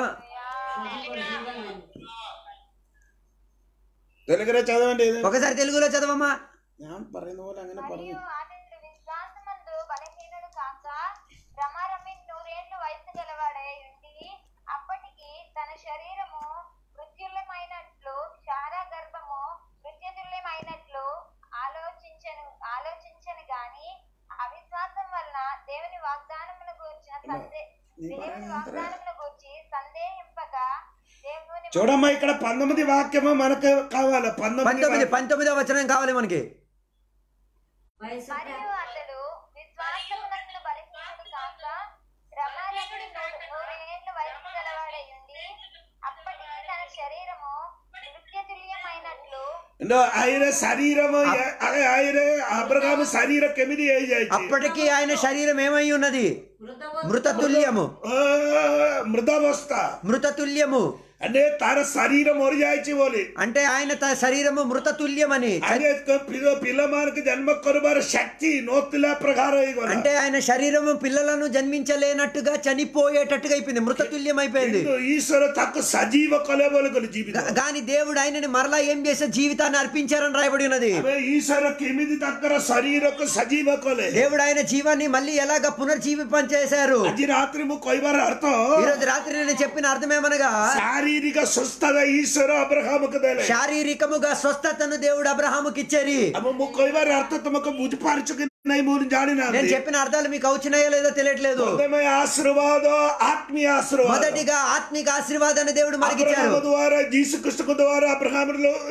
Speaker 1: తెలుగుରେ చదవండి ఇది.
Speaker 2: ఒకసారి తెలుగులో చదవమ్మా
Speaker 1: ഞാൻ പറയുന്ന പോലെ അങ്ങനെ പറഞ്ഞു
Speaker 3: మరియు అతడు విశ్వాసమందు బలహీనుడు కాక రమారమి నూరేళ్లు వయసు గలవాడై ఉండి అప్పటికి తన శరీరము మృత్యుల్యమైనట్లు శారా గర్భము మృత్యుతుల్యమైనట్లు ఆలోచించను ఆలోచించను గాని అవిశ్వాసం వలన దేవుని వాగ్దానమును గూర్చిన సందే దేవుని వాగ్దానమును గూర్చి సందేహింపక దేవుని
Speaker 1: చూడమ్మా ఇక్కడ పంతొమ్మిది వాక్యము మనకు కావాలి
Speaker 2: పంతొమ్మిది
Speaker 1: పంతొమ్మిది
Speaker 2: పంతొమ్మిదో వచనం కావాలి మనకి
Speaker 4: వయసు
Speaker 3: మరియు అతడు విశ్వాసమునందు బలహీనుడు కాక రమారమి నూరేళ్ల వయసు గలవాడై ఉండి అప్పటికి తన శరీరము నృత్యతుల్యమైనట్లు
Speaker 1: എന്തോ ആയിരം ശരീരം ആയിരം അബ്രഹാം ശരീരം കെമിതി ହେଇଯାଇଛି
Speaker 2: అప్పటికి ఆయన శరీరం ఏమై ఉన్నది
Speaker 4: మృత
Speaker 2: మృత తుల్యము
Speaker 1: ఆ, మృదావస్థ
Speaker 2: మృత తుల్యము
Speaker 1: అంటే తార శరీరం ఒరిజాయిచి బోలి
Speaker 2: అంటే ఆయన తన శరీరము మృతతుల్యమని
Speaker 1: అదే పిల్ల పిల్లమానికి జన్మ కొరబారు శక్తి నోతిలా ప్రకారం ఇవ్వాలి
Speaker 2: అంటే ఆయన శరీరము పిల్లలను జన్మించలేనట్టుగా చనిపోయేటట్టుగా అయిపోయింది మృతతుల్యం అయిపోయింది
Speaker 1: କିନ୍ତୁ ଈଶ୍ୱର ତାକୁ ସଜୀବ କଲେ ବୋଲି କହିଲେ ଜୀବିତ
Speaker 2: కానీ దేవుడు ఆయనని మరలా ఏం చేసే జీవితాన్ని అర్పించారని రాయబడి ఉన్నది
Speaker 1: ଆମେ ଈଶ୍ୱର କେମିତି ତାଙ୍କର ଶରୀରକୁ ସଜୀବ କଲେ
Speaker 2: దేవుడు ఆయన జీవాన్ని మళ్ళీ ఎలాగ పునర్జీవింపం చేశారు
Speaker 1: ଆଜି రాత్రి ମୁଁ କହିବାର ଅର୍ଥ
Speaker 2: ఈ రోజు రాత్రి నేను చెప్పిన అర్థమేమనగా
Speaker 1: ଶାରୀରିକ ସୁସ୍ଥତା ଈଶ୍ୱର ଅବ୍ରାହମକୁ ଦେଲେ
Speaker 2: శారీరకముగా స్వస్థతను దేవుడు అబ్రహాముకి ఇచ్చేరి
Speaker 1: ଆମ ମୁଁ କହିବାର ଅର୍ଥ ତମକୁ ବୁଝିପାରୁଛ କି ନାଇଁ ମୁଁ
Speaker 2: నేను
Speaker 1: ଜାଣିନାହାନ୍ତି
Speaker 2: చెప్పిన అర్థాలు మీకు అవుతున్నాయో లేదో తెలియట్లేదు
Speaker 1: ପ୍ରଥମେ ଆଶୀର୍ବାଦ ఆత్మీయ ఆశీర్వాଦ
Speaker 2: మొదటిగా ఆత్మిక ఆశీర్వాదాన్ని దేవుడు మనకిచ్చారు
Speaker 1: అబ్రహాము ద్వారా జీసు కృష్ణ ద్వారా అబ్రహాము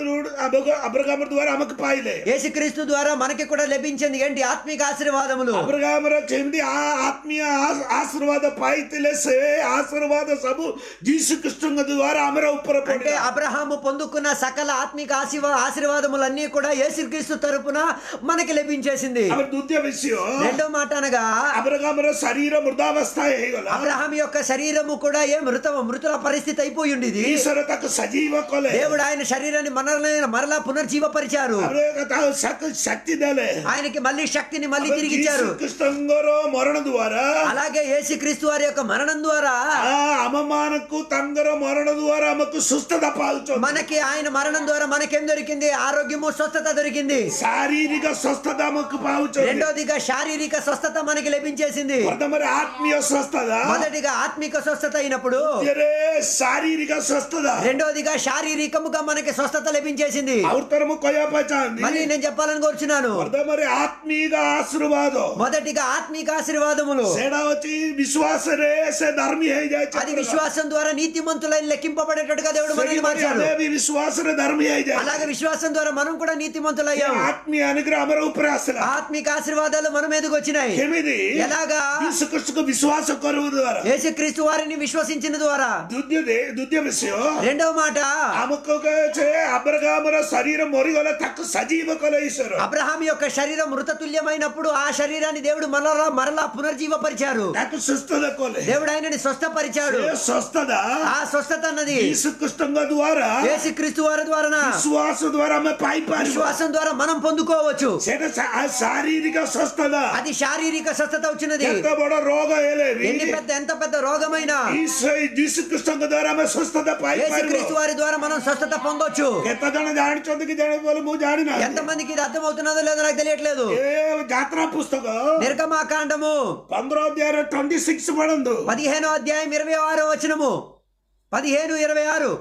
Speaker 1: అబ్రహాము ద్వారా ఆమెకు పాయిలే
Speaker 2: యేసుక్రీస్తు ద్వారా మనకి కూడా లభించింది ఏంటి ఆత్మిక ఆశీర్వాదములు
Speaker 1: అబ్రహాముର ଯେମିତି ଆ- ଆତ୍ମୀୟ ଆ- ଆଶୀର୍ବାଦ ପାଇଥିଲେ ସେ ଆଶୀର୍ବାଦ ସବୁ ଯୀଶୁ କୃଷ୍ଣଙ୍କ ଦ୍ୱାରା ଆମର ଉପରେ
Speaker 2: అంటే
Speaker 1: ପଡିଲା
Speaker 2: అబ్రహాము పొందుకున్న సకల ఆత్మిక ఆశీర్వా ఆశీర్వాదములన్నీ కూడా యేసుక్రీస్తు తరపున మనకి లభించేసింది
Speaker 1: ଆମର ଦ୍ୱିତୀୟ ବିଷୟ
Speaker 2: రెండో మాట అనగా
Speaker 1: అబ్రహాముର ଶରୀର ମୃଦାବସ୍ଥା ହେଇଗଲା
Speaker 2: అబ్రహాం యొక్క శరీరము కూడా ఏ మృత మృతుల పరిస్థితి అయిపోయి ఉండేది
Speaker 1: ଈଶ୍ୱର ତାକୁ ସଜୀବ కలే
Speaker 2: దేవుడు ఆయన శరీరాన్ని మరల మరలా పునర్జీవపరిచారు
Speaker 1: ତାପରେ ତାକୁ ଶକ୍- శక్తి ଦେଲେ
Speaker 2: ఆయనకి మళ్ళీ శక్తిని మళ్ళీ
Speaker 1: ଯୀଶୁ
Speaker 2: తిరిగిచ్చారు
Speaker 1: କୃଷ୍ଣଙ୍କର ମରଣ ଦ୍ୱାରା
Speaker 2: అలాగే యేసుక్రీస్తు వారి యొక్క మరణం ద్వారా
Speaker 1: ଆମମାନଙ୍କୁ ତାଙ୍କର ମରଣ ଦ୍ୱାରା ଆମକୁ ସୁସ୍ଥତା ପାଉଛନ୍ତି
Speaker 2: మనకి ఆయన మరణం ద్వారా మనకేం దొరికింది ఆరోగ్యము స్వస్థత దొరికింది
Speaker 1: ଶାରୀରିକ ସୁସ୍ଥତା ଆମକୁ ପାଉଛନ୍ତି
Speaker 2: రెండోదిగా శారీరక స్వస్థత మనకి లభించేసింది
Speaker 1: ପ୍ରଥମରେ ଆତ୍ମୀୟ ସୁସ୍ଥତା
Speaker 2: మొదటిగా ఆత్మిక స్వస్థత అయినప్పుడు
Speaker 1: ଦ୍ୱିତୀୟରେ ଶାରୀରିକ ସୁସ୍ଥତା
Speaker 2: రెండోదిగా శారీరకముగా మనకి స్వస్థత లభించేసింది
Speaker 1: ଆଉ ଥରେ ମୁଁ କହିବା ପାଇଁ ଚାହାନ୍ତି
Speaker 2: మళ్ళీ నేను చెప్పాలని కోరుచున్నాను
Speaker 1: ପ୍ରଥମରେ ଆତ୍ମିକ ଆଶୀର୍ବାଦ
Speaker 2: మొదటిగా ఆత్మిక ఆశీర్వాదములు
Speaker 1: ସେଇଟା ହଉଛି ବିଶ୍ୱାସରେ ସେ ଧର୍ମୀ ହେଇଯାଇଛି
Speaker 2: అది విశ్వాసం ద్వారా నీతిమంతులైన లెక్కింపబడేటట్టుగా దేవుడు మనల్ని
Speaker 1: ସେହିପରି
Speaker 2: మార్చాడు
Speaker 1: ଆମେ ବି ବିଶ୍ୱାସରେ ଧର୍ମୀ ହେଇଯାଏ
Speaker 2: అలాగే విశ్వాసం ద్వారా మనం కూడా నీతిమంతులయ్యాం
Speaker 1: ଆତ୍ମୀୟ ଅନୁଗ୍ରହ ଆମର ଉପରେ ଆସିଲା
Speaker 2: ఆత్మిక ఆశీర్వాదాలు మన మీదకి వచ్చినాయి
Speaker 1: କେମିତି
Speaker 2: ఎలాగా
Speaker 1: ଯୀଶୁଖ୍ରୀଷ୍ଟକୁ ବିଶ୍ୱାସ କରିବା ଦ୍ୱାରା
Speaker 2: యేసుక్రీస్తు వారిని విశ్వసించిన ద్వారా
Speaker 1: ଦ୍ୱିତୀୟ ଦେ- ଦ୍ୱିତୀୟ ବିଷୟ
Speaker 2: రెండవ మాట
Speaker 1: ଆମକୁ କହୁଛେ ଆବ୍ରହାମର ଶରୀର ମରିଗଲା ତାକୁ ସଜୀବ କଲେ ଈଶ୍ୱର
Speaker 2: అబ్రహాం యొక్క శరీరం మృతతుల్యమైనప్పుడు ఆ శరీరాన్ని దేవుడు మరలా మరలా పునర్జీవపరిచారు
Speaker 1: ତାକୁ ସୁସ୍ଥତା କଲେ
Speaker 2: దేవుడు ఆయనని స్వస్థపరిచాడు
Speaker 1: ଏ ସ୍ୱସ୍ଥତା
Speaker 2: ఆ స్వస్థత అన్నది
Speaker 1: ଯୀଶୁଖ୍ରୀଷ୍ଟଙ୍କ ଦ୍ୱାରା
Speaker 2: యేసుక్రీస్తు వారి ద్వారా
Speaker 1: ବିଶ୍ୱାସ ଦ୍ୱାରା ଆମେ ପାଇପାରିବା
Speaker 2: విశ్వాసం ద్వారా మనం పొందుకోవచ్చు
Speaker 1: ସେଇଟା ଶା- ଶାରୀରିକ ସ୍ୱସ୍ଥତା
Speaker 2: అది శారీరక స్వస్థత వచ్చినది
Speaker 1: କେତେ ବଡ ରୋଗ ହେଲେ ବି
Speaker 2: ఎన్ని పెద్ద ఎంత పెద్ద రోగమైనా
Speaker 1: ଯୀଶୁଖ୍ରୀଷ୍ଟଙ୍କ ଦ୍ୱାରା ଆମେ ସୁସ୍ଥତା
Speaker 2: యేసుక్రీస్తు
Speaker 1: ପାଇପାରିବା
Speaker 2: వారి ద్వారా మనం స్వస్థత పొందొచ్చు
Speaker 1: କେତେ ଜଣ ଜାଣିଛନ୍ତି କି ଜାଣି ବୋଲି ମୁଁ ଜାଣିନାହିଁ
Speaker 2: ఎంతమందికి ఇది అర్థమవుతున్నదో లేదో నాకు తెలియట్లేదు
Speaker 1: ଏ ଯାତ୍ରା పుస్తକ
Speaker 2: నిర్గమాకాండము
Speaker 1: ପନ୍ଦର ଅଧ୍ୟାୟରେ ଟ୍ୱେଣ୍ଟି సిక్స్ పడందు
Speaker 2: పదిహేనో అధ్యాయం ఇరవై ఆరో వచనము పదిహేను ఇరవై ఆరు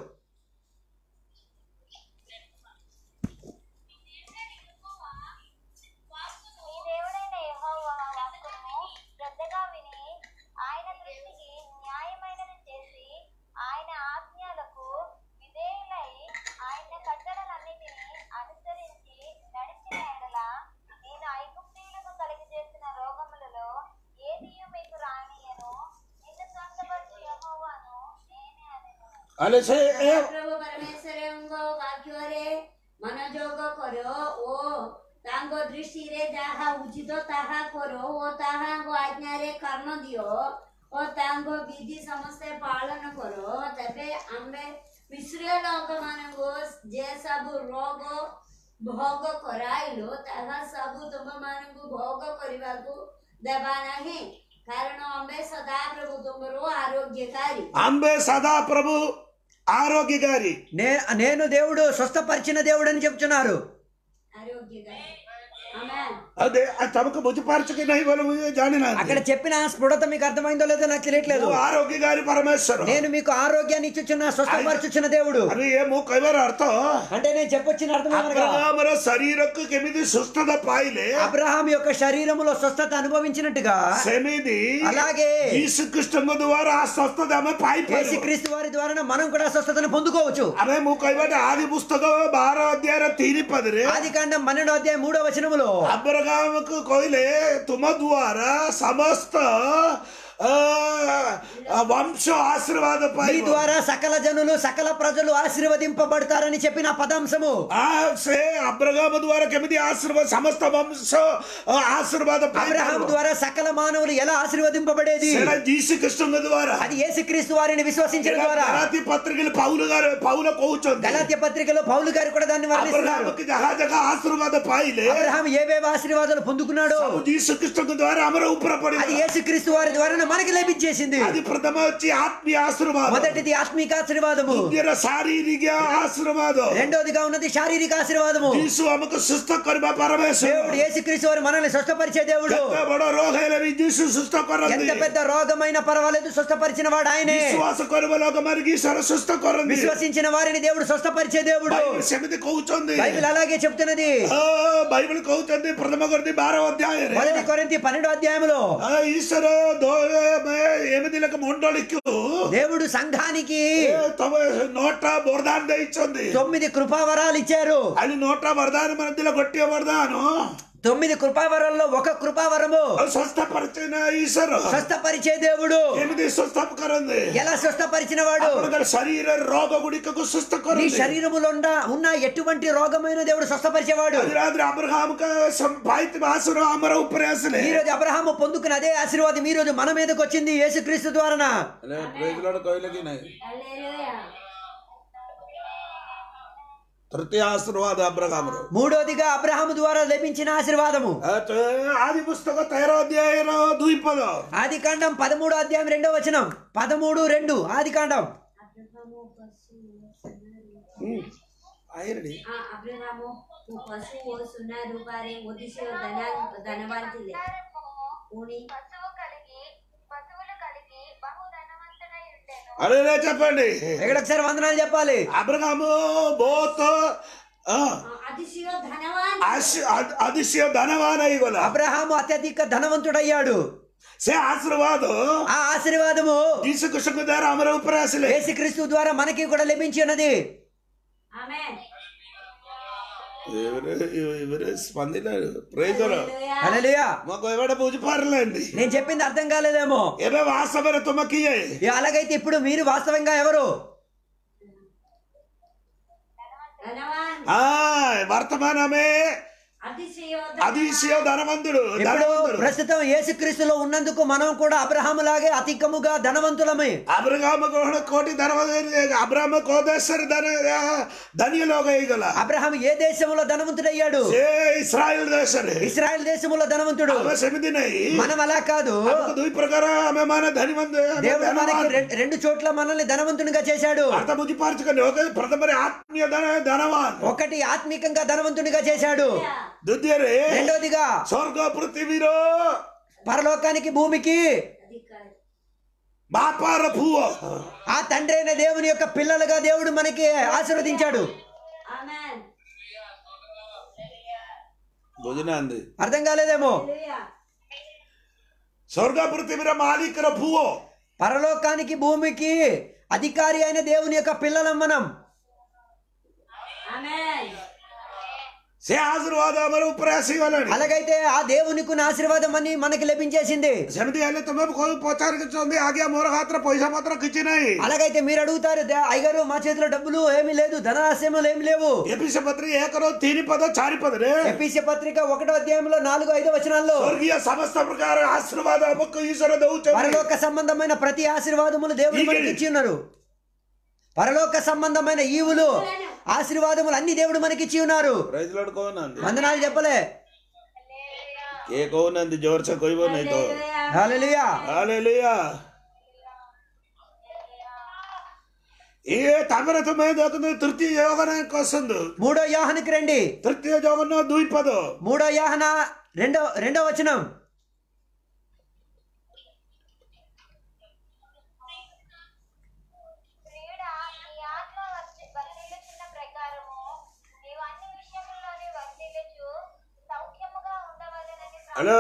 Speaker 3: మీ దేవుడైన యెహోవా వాక్కును శ్రద్ధగా విని ఆయన దృష్టికి న్యాయమైనది చేసి ఆయన ఆజ్ఞలకు విధేయులై ఆయన కట్టడలన్నిటినీ అనుసరించి నడిచిన ఎడల నేను ఐగుప్తీయులకు కలిగి చేసిన రోగములలో ఏదియు మీకు రానియను నిన్ను స్వస్థపరచు యెహోవాను నేనే అనెను
Speaker 1: ହେଲେ ସେ ଏ
Speaker 4: ପ୍ରଭୁ ପରମେଶ୍ୱରଙ୍କ ବାକ୍ୟରେ ମନୋଯୋଗ କର ଓ ତାଙ୍କ ଦୃଷ୍ଟିରେ ଯାହା ଉଚିତ ତାହା କର ଓ ତାହାଙ୍କ ଆଜ୍ଞାରେ କର୍ମ ଦିଅ ଓ ତାଙ୍କ ବିଧି ସମସ୍ତେ ପାଳନ କର ତେବେ ଆମେ ମିଶ୍ରୀୟ ଲୋକମାନଙ୍କୁ ଯେ ସବୁ ରୋଗ ଭୋଗ କରାଇଲୁ ତାହା ସବୁ ତୁମମାନଙ୍କୁ ଭୋଗ କରିବାକୁ ଦେବା ନାହିଁ କାରଣ ଆମେ ସଦାପ୍ରଭୁ ତୁମର ଆରୋଗ୍ୟକାରୀ
Speaker 1: అంబే సదా ప్రభు ఆరోగ్యకారి
Speaker 2: నే నేను దేవుడు స్వస్థపరిచిన దేవుడు అని చెప్తున్నారు
Speaker 4: ఆరోగ్యకారి ఆమేన్
Speaker 1: అదే అది తమకు బుద్ధిపరచు కి నహి బోలు ముझे జానినా
Speaker 2: అక్కడ చెప్పిన స్ఫుటత మీకు అర్థమైందో లేదో నాకు తెలియట్లేదు
Speaker 1: ఆరోగ్యకారి పరమేశ్వర
Speaker 2: నేను మీకు ఆరోగ్యాన్ని ఇచ్చుచున్న స్వస్థపరచుచున్న దేవుడు
Speaker 1: అరే ఏ ମୁଁ କହିବାର ଅର୍ଥ
Speaker 2: అంటే నేను చెప్పొచ్చిన అర్థం ఏమనగా
Speaker 1: అబ్రహామର ଶରୀରକୁ କେମିତି ସୁସ୍ଥତା ପାଇଲେ
Speaker 2: అబ్రహాం యొక్క శరీరములో స్వస్థత అనుభవించినట్టుగా
Speaker 1: ସେମିତି
Speaker 2: అలాగే
Speaker 1: ଯୀଶୁ ଖ୍ରୀଷ୍ଟଙ୍କ ଦ୍ୱାରା ఆ ସ୍ୱସ୍ଥତା ଆମେ ପାଇପାରିବା
Speaker 2: యేసుక్రీస్తు వారి ద్వారా మనం కూడా స్వస్థతను పొందుకోవచ్చు
Speaker 1: ଆମେ ମୁଁ କହିବାଟା ଆଦି ପୁସ୍ତକ ବାର ଅଧ୍ୟାୟର ତିନି ପଦରେ
Speaker 2: ఆది కాండం పన్నెండో అధ్యాయం మూడో వచనములో
Speaker 1: అబ్రహాముకు କହିଲେ ତୁମ ଦ୍ୱାରା ସମସ୍ତ ଅ, ఆ, ఆ వంశ ఆశీర్వాద
Speaker 2: మీ
Speaker 1: పై
Speaker 2: ద్వారా సకల జనులు సకల ప్రజలు ఆశీర్వదింపబడతారని చెప్పిన పదాంశము
Speaker 1: ఆ సే అబ్రగాము ద్వారా కెమిది ఆశీర్వాద సమస్త వంశ ఆ, ఆశీర్వాద పై
Speaker 2: అబ్రహాం ద్వారా సకల మానవులు ఎలా ఆశీర్వదింపబడేది
Speaker 1: సేన జీసు కృష్ణ ద్వారా
Speaker 2: అది యేసుక్రీస్తు వారిని విశ్వసించడం ద్వారా
Speaker 1: గలాతి పత్రికలు పౌలు గారు పౌల కోవుచుంది
Speaker 2: గలాత్య పత్రికలో పౌలు గారు కూడా దాన్ని వర్ణిస్తున్నారు
Speaker 1: అబ్రహాముకి జహా జహా ఆశీర్వాద పాయిలే
Speaker 2: అబ్రహాం ఏవేవి ఆశీర్వాదాలు పొందుకున్నాడో
Speaker 1: జీసు కృష్ణ ద్వారా అమర ఉపరపడి
Speaker 2: అది యేసుక్రీస్తు వారి ద్వారా మనకి లభించేసింది
Speaker 1: అది ప్రథమ వచ్చి ఆత్మీయ ఆశీర్వాదం
Speaker 2: మొదటిది ఆత్మిక ఆశీర్వాదము
Speaker 1: ద్వితీయ శారీరక ఆశీర్వాదం
Speaker 2: రెండోదిగా ఉన్నది శారీరక ఆశీర్వాదము
Speaker 1: జీసు అమ్మకు సుస్థ కరిమ
Speaker 2: దేవుడు
Speaker 1: పరమేశ్వరుడు
Speaker 2: యేసుక్రీస్తు వారు మనల్ని స్వస్థపరిచే దేవుడు
Speaker 1: ఎంత బడ రోగ ಹೇಳವಿ జీసు సుస్థ కొరంది
Speaker 2: ఎంత పెద్ద రోగమైన పర్వాలేదు స్వస్థపరిచిన వాడు ఆయనే
Speaker 1: విశ్వాస కొరవలోక మరికి సర సుస్థ కొరంది
Speaker 2: విశ్వసించిన వారిని దేవుడు స్వస్థపరిచే దేవుడు
Speaker 1: బైబిల్ సెమిది కౌచుంది
Speaker 2: బైబిల్ అలాగే చెప్తున్నది
Speaker 1: ఆ, బైబిల్ కౌచుంది ప్రథమ కొరింది బారవ అధ్యాయం
Speaker 2: మొదటి కొరింథీ పన్నెండో అధ్యాయంలో
Speaker 1: ಆ, ಈಶ್ವರ ದೋ ఏమిదిలకు మొండోళిక్కు
Speaker 2: దేవుడు సంఘానికి
Speaker 1: తమ నోట బొరదాన్ దయించింది
Speaker 2: తొమ్మిది కృపావరాలు ఇచ్చారు
Speaker 1: అది నోట వరదాని మధ్యలో కొట్టే వరదాను
Speaker 2: తొమ్మిది కృపావరాల్లో ఒక కృపావరము
Speaker 1: అది స్వస్థపరిచిన ఈశ్వరు
Speaker 2: స్వస్థపరిచే దేవుడు
Speaker 1: ఏమిది స్వస్థపకరంది
Speaker 2: ఎలా స్వస్థపరిచిన వాడు
Speaker 1: అప్పుడు శరీర రోగ గుడికకు
Speaker 2: నీ
Speaker 1: స్వస్థకరంది
Speaker 2: శరీరములో ఉన్న- ఉన్న ఎటువంటి రోగమైన దేవుడు స్వస్థపరిచేవాడు
Speaker 1: అది రాత్రి అబ్రహాముక సంపాయిత ఆసురు అమర ఉపన్యాసలే
Speaker 2: ఈ రోజు అబ్రహాము పొందుకున్న అదే ఆశీర్వాదం ఈ రోజు మన మీదకి వచ్చింది యేసుక్రీస్తు ద్వారా
Speaker 4: హల్లెలూయా
Speaker 1: తృతీయ ఆశీర్వాద అబ్రహామురు
Speaker 2: మూడోదిగా అబ్రహాము ద్వారా లభించిన ఆశీర్వాదము
Speaker 1: ఆది పుస్తక తేరో అధ్యాయంలో ద్వీపద
Speaker 2: ఆది కాండం పదమూడు అధ్యాయం రెండో వచనం పదమూడు రెండు ఆది కాండం
Speaker 4: అబ్రహాము పశువు
Speaker 1: ఆయనడి
Speaker 4: ఆ అబ్రహాము పశువు సున్నా రూపాయలు ఒడిశో ధన ధనవంతులే ఊని
Speaker 3: పశువు కలిగి పశువులు కలిగి బహు ధనవంతుడై ఉండెను
Speaker 1: అరే రే చెప్పండి
Speaker 2: ఇక్కడ ఒకసారి వందనాలు చెప్పాలి
Speaker 1: అబ్రహాము బోత్ ఆ,
Speaker 4: అతిశయో ధనవాన్
Speaker 1: ಆಶ್- ಅದ್- ಅದಿಶಯ ಧನವಾನ ಈಗಲ್ಲ
Speaker 2: అబ్రహాము అత్యధిక ధనవంతుడయ్యాడు
Speaker 1: ಸೇ ಆಶೀರ್ವಾದ
Speaker 2: ఆ ఆశీర్వాదము
Speaker 1: ಯೇಸು ಕೃಷ್ಣದಾರ ಅಮರ ಉಪರಾಸಲೆ
Speaker 2: యేసుక్రీస్తు ద్వారా మనకి కూడా లభించి ఉన్నది
Speaker 4: ఆమేన్
Speaker 1: ఇవరు స్పందిన ప్రైజర్
Speaker 4: హల్లెలూయా
Speaker 2: హల్లెలూయా
Speaker 1: మాకు ఎవడ పూజపారలేండి
Speaker 2: నేను చెప్పింది అర్థం కాలేదేమో
Speaker 1: ఏమే వాస్తవన తుమకి
Speaker 2: ఇక అలాగైతే ఇప్పుడు మీరు వాస్తవంగా ఎవరు
Speaker 4: ధనవాన్
Speaker 1: ఆ వర్తమానమే
Speaker 4: అతిశయో
Speaker 1: అదిశయ ధనవంతుడు
Speaker 2: ఇప్పుడు
Speaker 1: ధనవంతుడు
Speaker 2: ప్రస్తుతం యేసుక్రీస్తులో ఉన్నందుకు మనం కూడా అబ్రహాములాగే అధికముగా ధనవంతులమే
Speaker 1: ಅಬ್ರಹಾಮ ಗ್ರಹಣ ಕೋಟಿ ಧನವಂತ ಅಬ್ರಹಾಮ ಕೋದೇಶ್ವರ ಧನ ಧನಿಯಲೋಗ ಈಗಲ್ಲ
Speaker 2: అబ్రహాం ఏ దేశంలో ధనవంతుడయ్యాడు
Speaker 1: ಏ ಇಸ್ರಾಯೇಲ್ ದೇಶರೇ
Speaker 2: ఇస్రాయల్ దేశంలో ధనవంతుడు
Speaker 1: ಅವ ಸಮಿದಿನೈ
Speaker 2: మనం అలా కాదు
Speaker 1: ಅದಕ್ಕೆ ದುಯ್ ಪ್ರಕಾರ ಆమె ಮಾನ ಧನಿವಂತ
Speaker 2: దేవుడు మనకి రెం- రెండు చోట్ల మనల్ని ధనవంతునిగా చేశాడు
Speaker 1: అర్థ బుద్ధిపార్చుకొని ఒక ప్రథమరి ఆత్మీయ ధన ధనవాన్
Speaker 2: ఒకటి ఆత్మికంగా ధనవంతునిగా చేశాడు
Speaker 1: దుద్యరే
Speaker 2: రెండోదిగా
Speaker 1: స్వర్గ పృథివీలో
Speaker 2: పరలోకానికి భూమికి
Speaker 4: అధికారి
Speaker 1: బాపార భూవ
Speaker 2: ఆ తండ్రి అయిన దేవుని యొక్క పిల్లలుగా దేవుడు మనకి ఆశీర్వదించాడు
Speaker 4: ఆమేన్
Speaker 1: భోజన అంది
Speaker 2: అర్థం కాలేదేమో
Speaker 4: హల్లెలూయా
Speaker 1: స్వర్గ పృథివీర మాలికర భూవ
Speaker 2: పరలోకానికి భూమికి అధికారి అయిన దేవుని యొక్క పిల్లలం మనం
Speaker 4: ఆమేన్
Speaker 1: సే ఆశీర్వాద అమర ఉపరాశివలని
Speaker 2: అలాగైతే ఆ దేవునికి ఉన్న ఆశీర్వాదం అని మనకి లభించేసింది
Speaker 1: సెమిది ହେଲେ ତୁମେ ପଚାରୁଛନ୍ତି ଆଜ୍ଞା ମୋର ହାତରେ ପଇସା ପତ୍ର କିଛି ନାହିଁ
Speaker 2: అలాగైతే మీరు అడుగుతారు "దే- అయ్యగారు మా చేతిలో డబ్బులు ఏమీ లేదు ధనాశయములు ఏమీ లేవు
Speaker 1: ଏପିସ ପତ୍ର ଏକର ତିନି పଦ ଚାରି ପଦରେ
Speaker 2: ఎపిసి పత్రిక ఒకటో అధ్యాయంలో నాలుగు ఐదో వచనాల్లో
Speaker 1: ସ୍ୱର୍ଗୀୟ ସମସ୍ତ ପ୍ରକାର ଆଶୀର୍ବାଦ ଆମକୁ ଈଶ୍ୱର ଦଉଛନ୍ତି
Speaker 2: పరలోక సంబంధమైన ప్రతి ఆశీర్వాదములు దేవుడు మనకి ఇచ్చి ఉన్నారు పరలోక సంబంధమైన ఈవులు ఆశీర్వాదములు అన్ని దేవుడు మనకి ఇచ్చి ఉన్నారు
Speaker 1: ପ୍ରାଇଜ୍ ଲର୍ଡ କହୁନାହାନ୍ତି
Speaker 2: వందనాలు చెప్పలే
Speaker 1: କିଏ କହୁନାହାନ୍ତି ଜୋରସେ କହିବ ନାହିଁ ତ
Speaker 4: హల్లెలూయా
Speaker 2: హల్లెలూయా
Speaker 1: ହାଲେଲୁୟା ଇଏ ତାପରେ ତୁମେ ଦେଖନ୍ତୁ ତୃତୀୟ ଜଗନ୍ନାଥ କସନ୍ତୁ
Speaker 2: మూడో యాహనికి రండి
Speaker 1: ତୃତୀୟ ଜଗନ୍ନାଥ ଦୁଇ ପଦ
Speaker 2: మూడో యాహన రెండో రెండో వచనం
Speaker 3: ప్రియుడా నీ ఆత్మ వర్తి- వర్ధిల్లుచున్న ప్రకారము నీవు అన్ని విషయముల్లోని వర్ధిల్లుచు సౌఖ్యముగా ఉండవలెనని
Speaker 1: హలో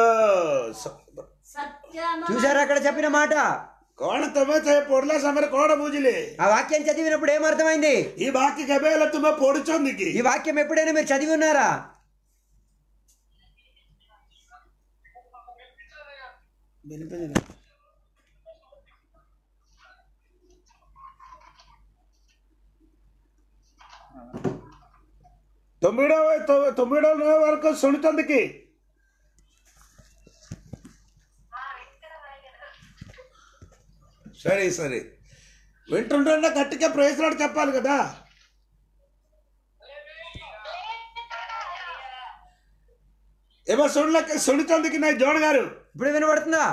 Speaker 4: సత్యమ
Speaker 2: చూసారా అక్కడ చెప్పిన మాట
Speaker 1: କଣ ତମେ ସେ ପଢିଲା ସମୟରେ କଣ ବୁଝିଲେ
Speaker 2: ఆ వాక్యం చదివినప్పుడు ఏమర్థమైంది
Speaker 1: ఈ ବାକ୍ୟ କେବେ ହେଲେ ତୁମେ ପଢୁଛନ୍ତି କି
Speaker 2: ఈ వాక్యం ఎప్పుడైనా మీరు చదివి ఉన్నారా
Speaker 1: తొమ్మిదవ తొ- తొమ్మిదవ వరకు సున్నితందుకి సరే సరే వింటుంటే గట్టిగా ప్రయత్నాలు చెప్పాలి కదా ఏమో సుళ్ళకి సున్నితందుకి నా జోన్ గారు
Speaker 2: ఇప్పుడు వినబడుతుందా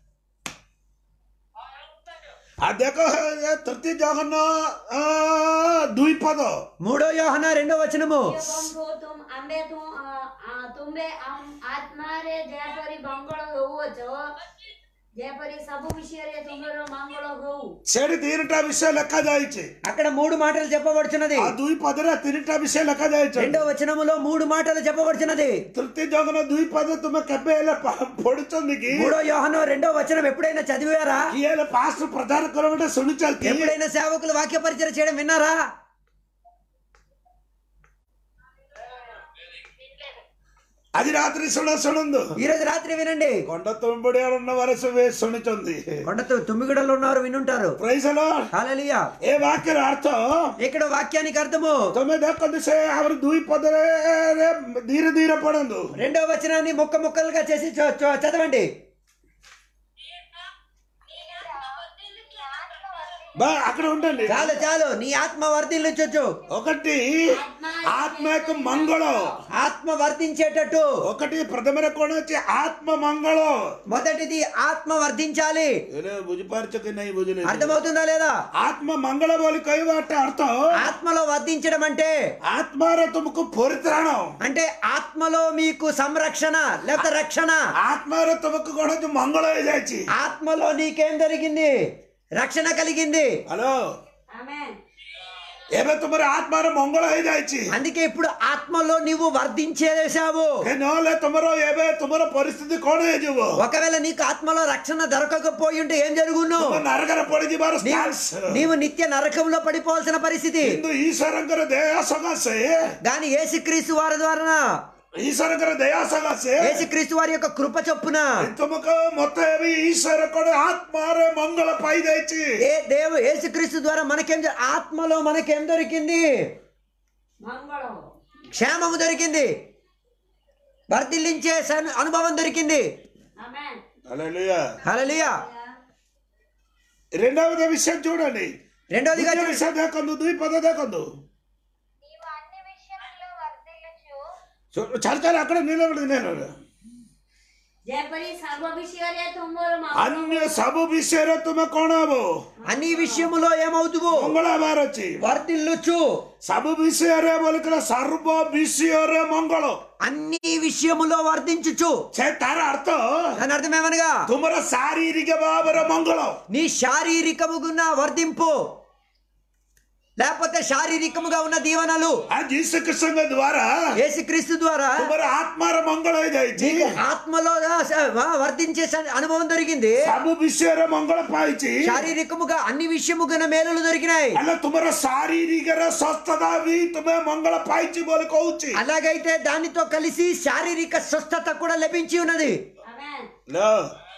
Speaker 1: ఆ దేకో తృతీయ జగన్న দুই పద
Speaker 2: మూడో యోహన రెండో వచనము
Speaker 4: ବନ୍ଧୁ ତୁମ ଆମ୍ଭେ ତୁ ତୁମ୍ଭେ ଆତ୍ମାରେ ଯେପରି ମଙ୍ଗଳ ହେଉଅଛ ଯେପରି ସବୁ ବିଷୟରେ ତୁମର ମଙ୍ଗଳ ହଉ
Speaker 1: ସେଠି ତିନିଟା ବିଷୟ ଲେଖା ଯାଇଛି
Speaker 2: అక్కడ మూడు మాటలు చెప్పబడుచున్నది
Speaker 1: ఆ ଦୁଇ ପଦରେ ତିନିଟା ବିଷୟ ଲେଖା ଯାଇଛି
Speaker 2: రెండో వచనములో మూడు మాటలు చెప్పబడుచున్నది
Speaker 1: ତୃତୀୟ ଜଗନ ଦୁଇ ପଦ ତୁମେ କେବେ ହେଲେ ପା- ପଢୁଛନ୍ତି କି
Speaker 2: మూడో యోహన రెండో వచనం ఎప్పుడైనా చదివారా
Speaker 1: କିଏ ହେଲେ ପାଷ୍ଟ ପ୍ରଚାର କର ଗୋଟେ ଶୁଣିଛନ୍ତି
Speaker 2: ఎప్పుడైనా సేవకులు వాక్య పరిచయం చేయడం విన్నారా
Speaker 1: ଆଜି ରାତ୍ରି ଶୁଣ ଶୁଣନ୍ତୁ
Speaker 2: ఈ రోజు రాత్రి వినండి
Speaker 1: కొండ తుంబడి ఉన్న వరస ଶୁଣିଛନ୍ତି
Speaker 2: కొండ తు- తుమ్మిగడలో ఉన్నారు వినుంటారు
Speaker 1: ପ୍రైସలో
Speaker 2: హల్లెలూయా
Speaker 1: ଏ ବାକ୍ୟର ଅର୍ଥ
Speaker 2: ఇక్కడ వాక్యానికి అర్థము
Speaker 1: ତମେ ଦେଖନ୍ତୁ ସେ ଆମର ଦୁଇ ପଦରେ ଧୀରେ ଧୀରେ ପଢନ୍ତୁ
Speaker 2: రెండో వచనాన్ని ముక్క ముక్కలుగా చేసి చ- చ- చదవండి
Speaker 1: బా అక్కడ ఉండండి
Speaker 2: చాలు చాలు నీ ఆత్మ వర్ధిల్లుచొచ్చు
Speaker 1: ఒకటి ఆత్మకు మంగళం
Speaker 2: ఆత్మ వర్ధించేటట్టు
Speaker 1: ఒకటి ప్రథమర కోణ వచ్చి ఆత్మ మంగళం
Speaker 2: మొదటిది ఆత్మ వర్ధించాలి
Speaker 1: ఏలే బుజిపార్చక నై బుజలేదు
Speaker 2: అర్థమవుతుందా లేదా
Speaker 1: ఆత్మ మంగళ బోలి కైవాట అర్థం
Speaker 2: ఆత్మలో వర్ధించడం అంటే
Speaker 1: ఆత్మార తుమకు పరిత్రాణం
Speaker 2: అంటే ఆత్మలో మీకు సంరక్షణ లేకపోతే రక్షణ
Speaker 1: ఆత్మార తుమకు కూడా మంగళ ହେଇଯାଇଛି
Speaker 2: ఆత్మలో నీకేం జరిగింది రక్షణ కలిగింది
Speaker 1: హలో
Speaker 4: ଆମେନ୍
Speaker 1: ଏବେ ତୁମର ଆତ୍ମାର ମଙ୍ଗଳ ହେଇଯାଇଛି
Speaker 2: అందుకే ఇప్పుడు ఆత్మలో నీవు వర్ధించేసావు
Speaker 1: ଏ ନହେଲେ ତୁମର ଏବେ ତୁମର ପରିସ୍ଥିତି କଣ ହେଇଯିବ
Speaker 2: ఒకవేళ నీకు ఆత్మలో రక్షణ దొరకకపోయి ఉంటే ఏం జరుగును
Speaker 1: ତୁମ ନରକରେ ପଡିଯିବାର
Speaker 2: నీవు
Speaker 1: ଚାନ୍ସ
Speaker 2: నీవు నిత్య నరకంలో పడిపోవాల్సిన పరిస్థితి
Speaker 1: କିନ୍ତୁ ଈଶ୍ୱରଙ୍କର ଦେହ ସକାଶେ
Speaker 2: కానీ యేసుక్రీస్తు వారి ద్వారా
Speaker 1: ଈଶ୍ୱରଙ୍କର ଦେହ ସକାଶେ
Speaker 2: యేసుక్రీస్తు వారి యొక్క కృప చొప్పున
Speaker 1: ତୁମକୁ ମତେ ବି ଈଶ୍ୱର କଣ ଆତ୍ମାରେ ମଙ୍ଗଳ ପାଇଯାଇଛି
Speaker 2: ఏ దేవు యేసుక్రీస్తు ద్వారా మనకేం జ- ఆత్మలో మనకేం దొరికింది
Speaker 4: ମଙ୍ଗଳ ହଉ
Speaker 2: క్షేమము దొరికింది వర్ధిల్లించే సన్- అనుభవం దొరికింది
Speaker 4: ଆମେନ୍
Speaker 1: హల్లెలూయా
Speaker 2: హల్లెలూయా
Speaker 1: రెండవది విషయం చూడండి
Speaker 2: రెండోదిగా
Speaker 1: ద్వితీయ
Speaker 2: చూడండి.
Speaker 1: విషయం ଦେଖନ୍ତୁ ଦୁଇ ପଦ ଦେଖନ୍ତୁ
Speaker 3: నీవు అన్ని విషయంలో వర్ధిల్లుచు
Speaker 1: చూ- చాలు చాలు అక్కడ నిలబడి నేను
Speaker 4: ଯେପରି ସର୍ବ ବିଷୟରେ ତୁମର ମଙ୍ଗଳ
Speaker 1: ଅନ୍ୟ ସବୁ ବିଷୟରେ ତୁମେ କଣ ହବ
Speaker 2: అన్ని విషయములో ఏమవుతువు
Speaker 1: ମଙ୍ଗଳ ହବାର ଅଛି
Speaker 2: వర్ధిల్లుచు
Speaker 1: ସବୁ ବିଷୟରେ ବୋଲିକିନା ସର୍ବ ବିଷୟରେ ମଙ୍ଗଳ
Speaker 2: అన్ని విషయములో వర్ధించుచు
Speaker 1: ସେ ତାର ଅର୍ଥ
Speaker 2: దాని అర్థం ఏమనగా
Speaker 1: ତୁମର ଶାରୀରିକ ଭାବରେ ମଙ୍ଗଳ
Speaker 2: నీ శారీరకముగున్న వర్ధింపు లేకపోతే శారీరకముగా ఉన్న దీవెనలు
Speaker 1: ଆଉ ଯୀଶୁ କୃଷ୍ଣଙ୍କ ଦ୍ଵାରା
Speaker 2: యేసుక్రీస్తు ద్వారా
Speaker 1: ତୁମର ଆତ୍ମାର ମଙ୍ଗଳ ହେଇଯାଇଛି
Speaker 2: నీకు ఆత్మలో ఆ, వర్ధించే స- అనుభవం దొరికింది
Speaker 1: ସବୁ ବିଷୟରେ ମଙ୍ଗଳ ପାଇଛି
Speaker 2: శారీరకముగా అన్ని విషయముగా మేలులు దొరికినాయి
Speaker 1: ହେଲେ ତୁମର ଶାରୀରିକର ସ୍ୱସ୍ଥତା ବି ତୁମେ ମଙ୍ଗଳ ପାଇଛି ବୋଲି କହୁଛି
Speaker 2: అలాగైతే దానితో కలిసి శారీరక స్వస్థత కూడా లభించి ఉన్నది
Speaker 4: ଆମେନ୍
Speaker 1: ହ୍ୟାଲୋ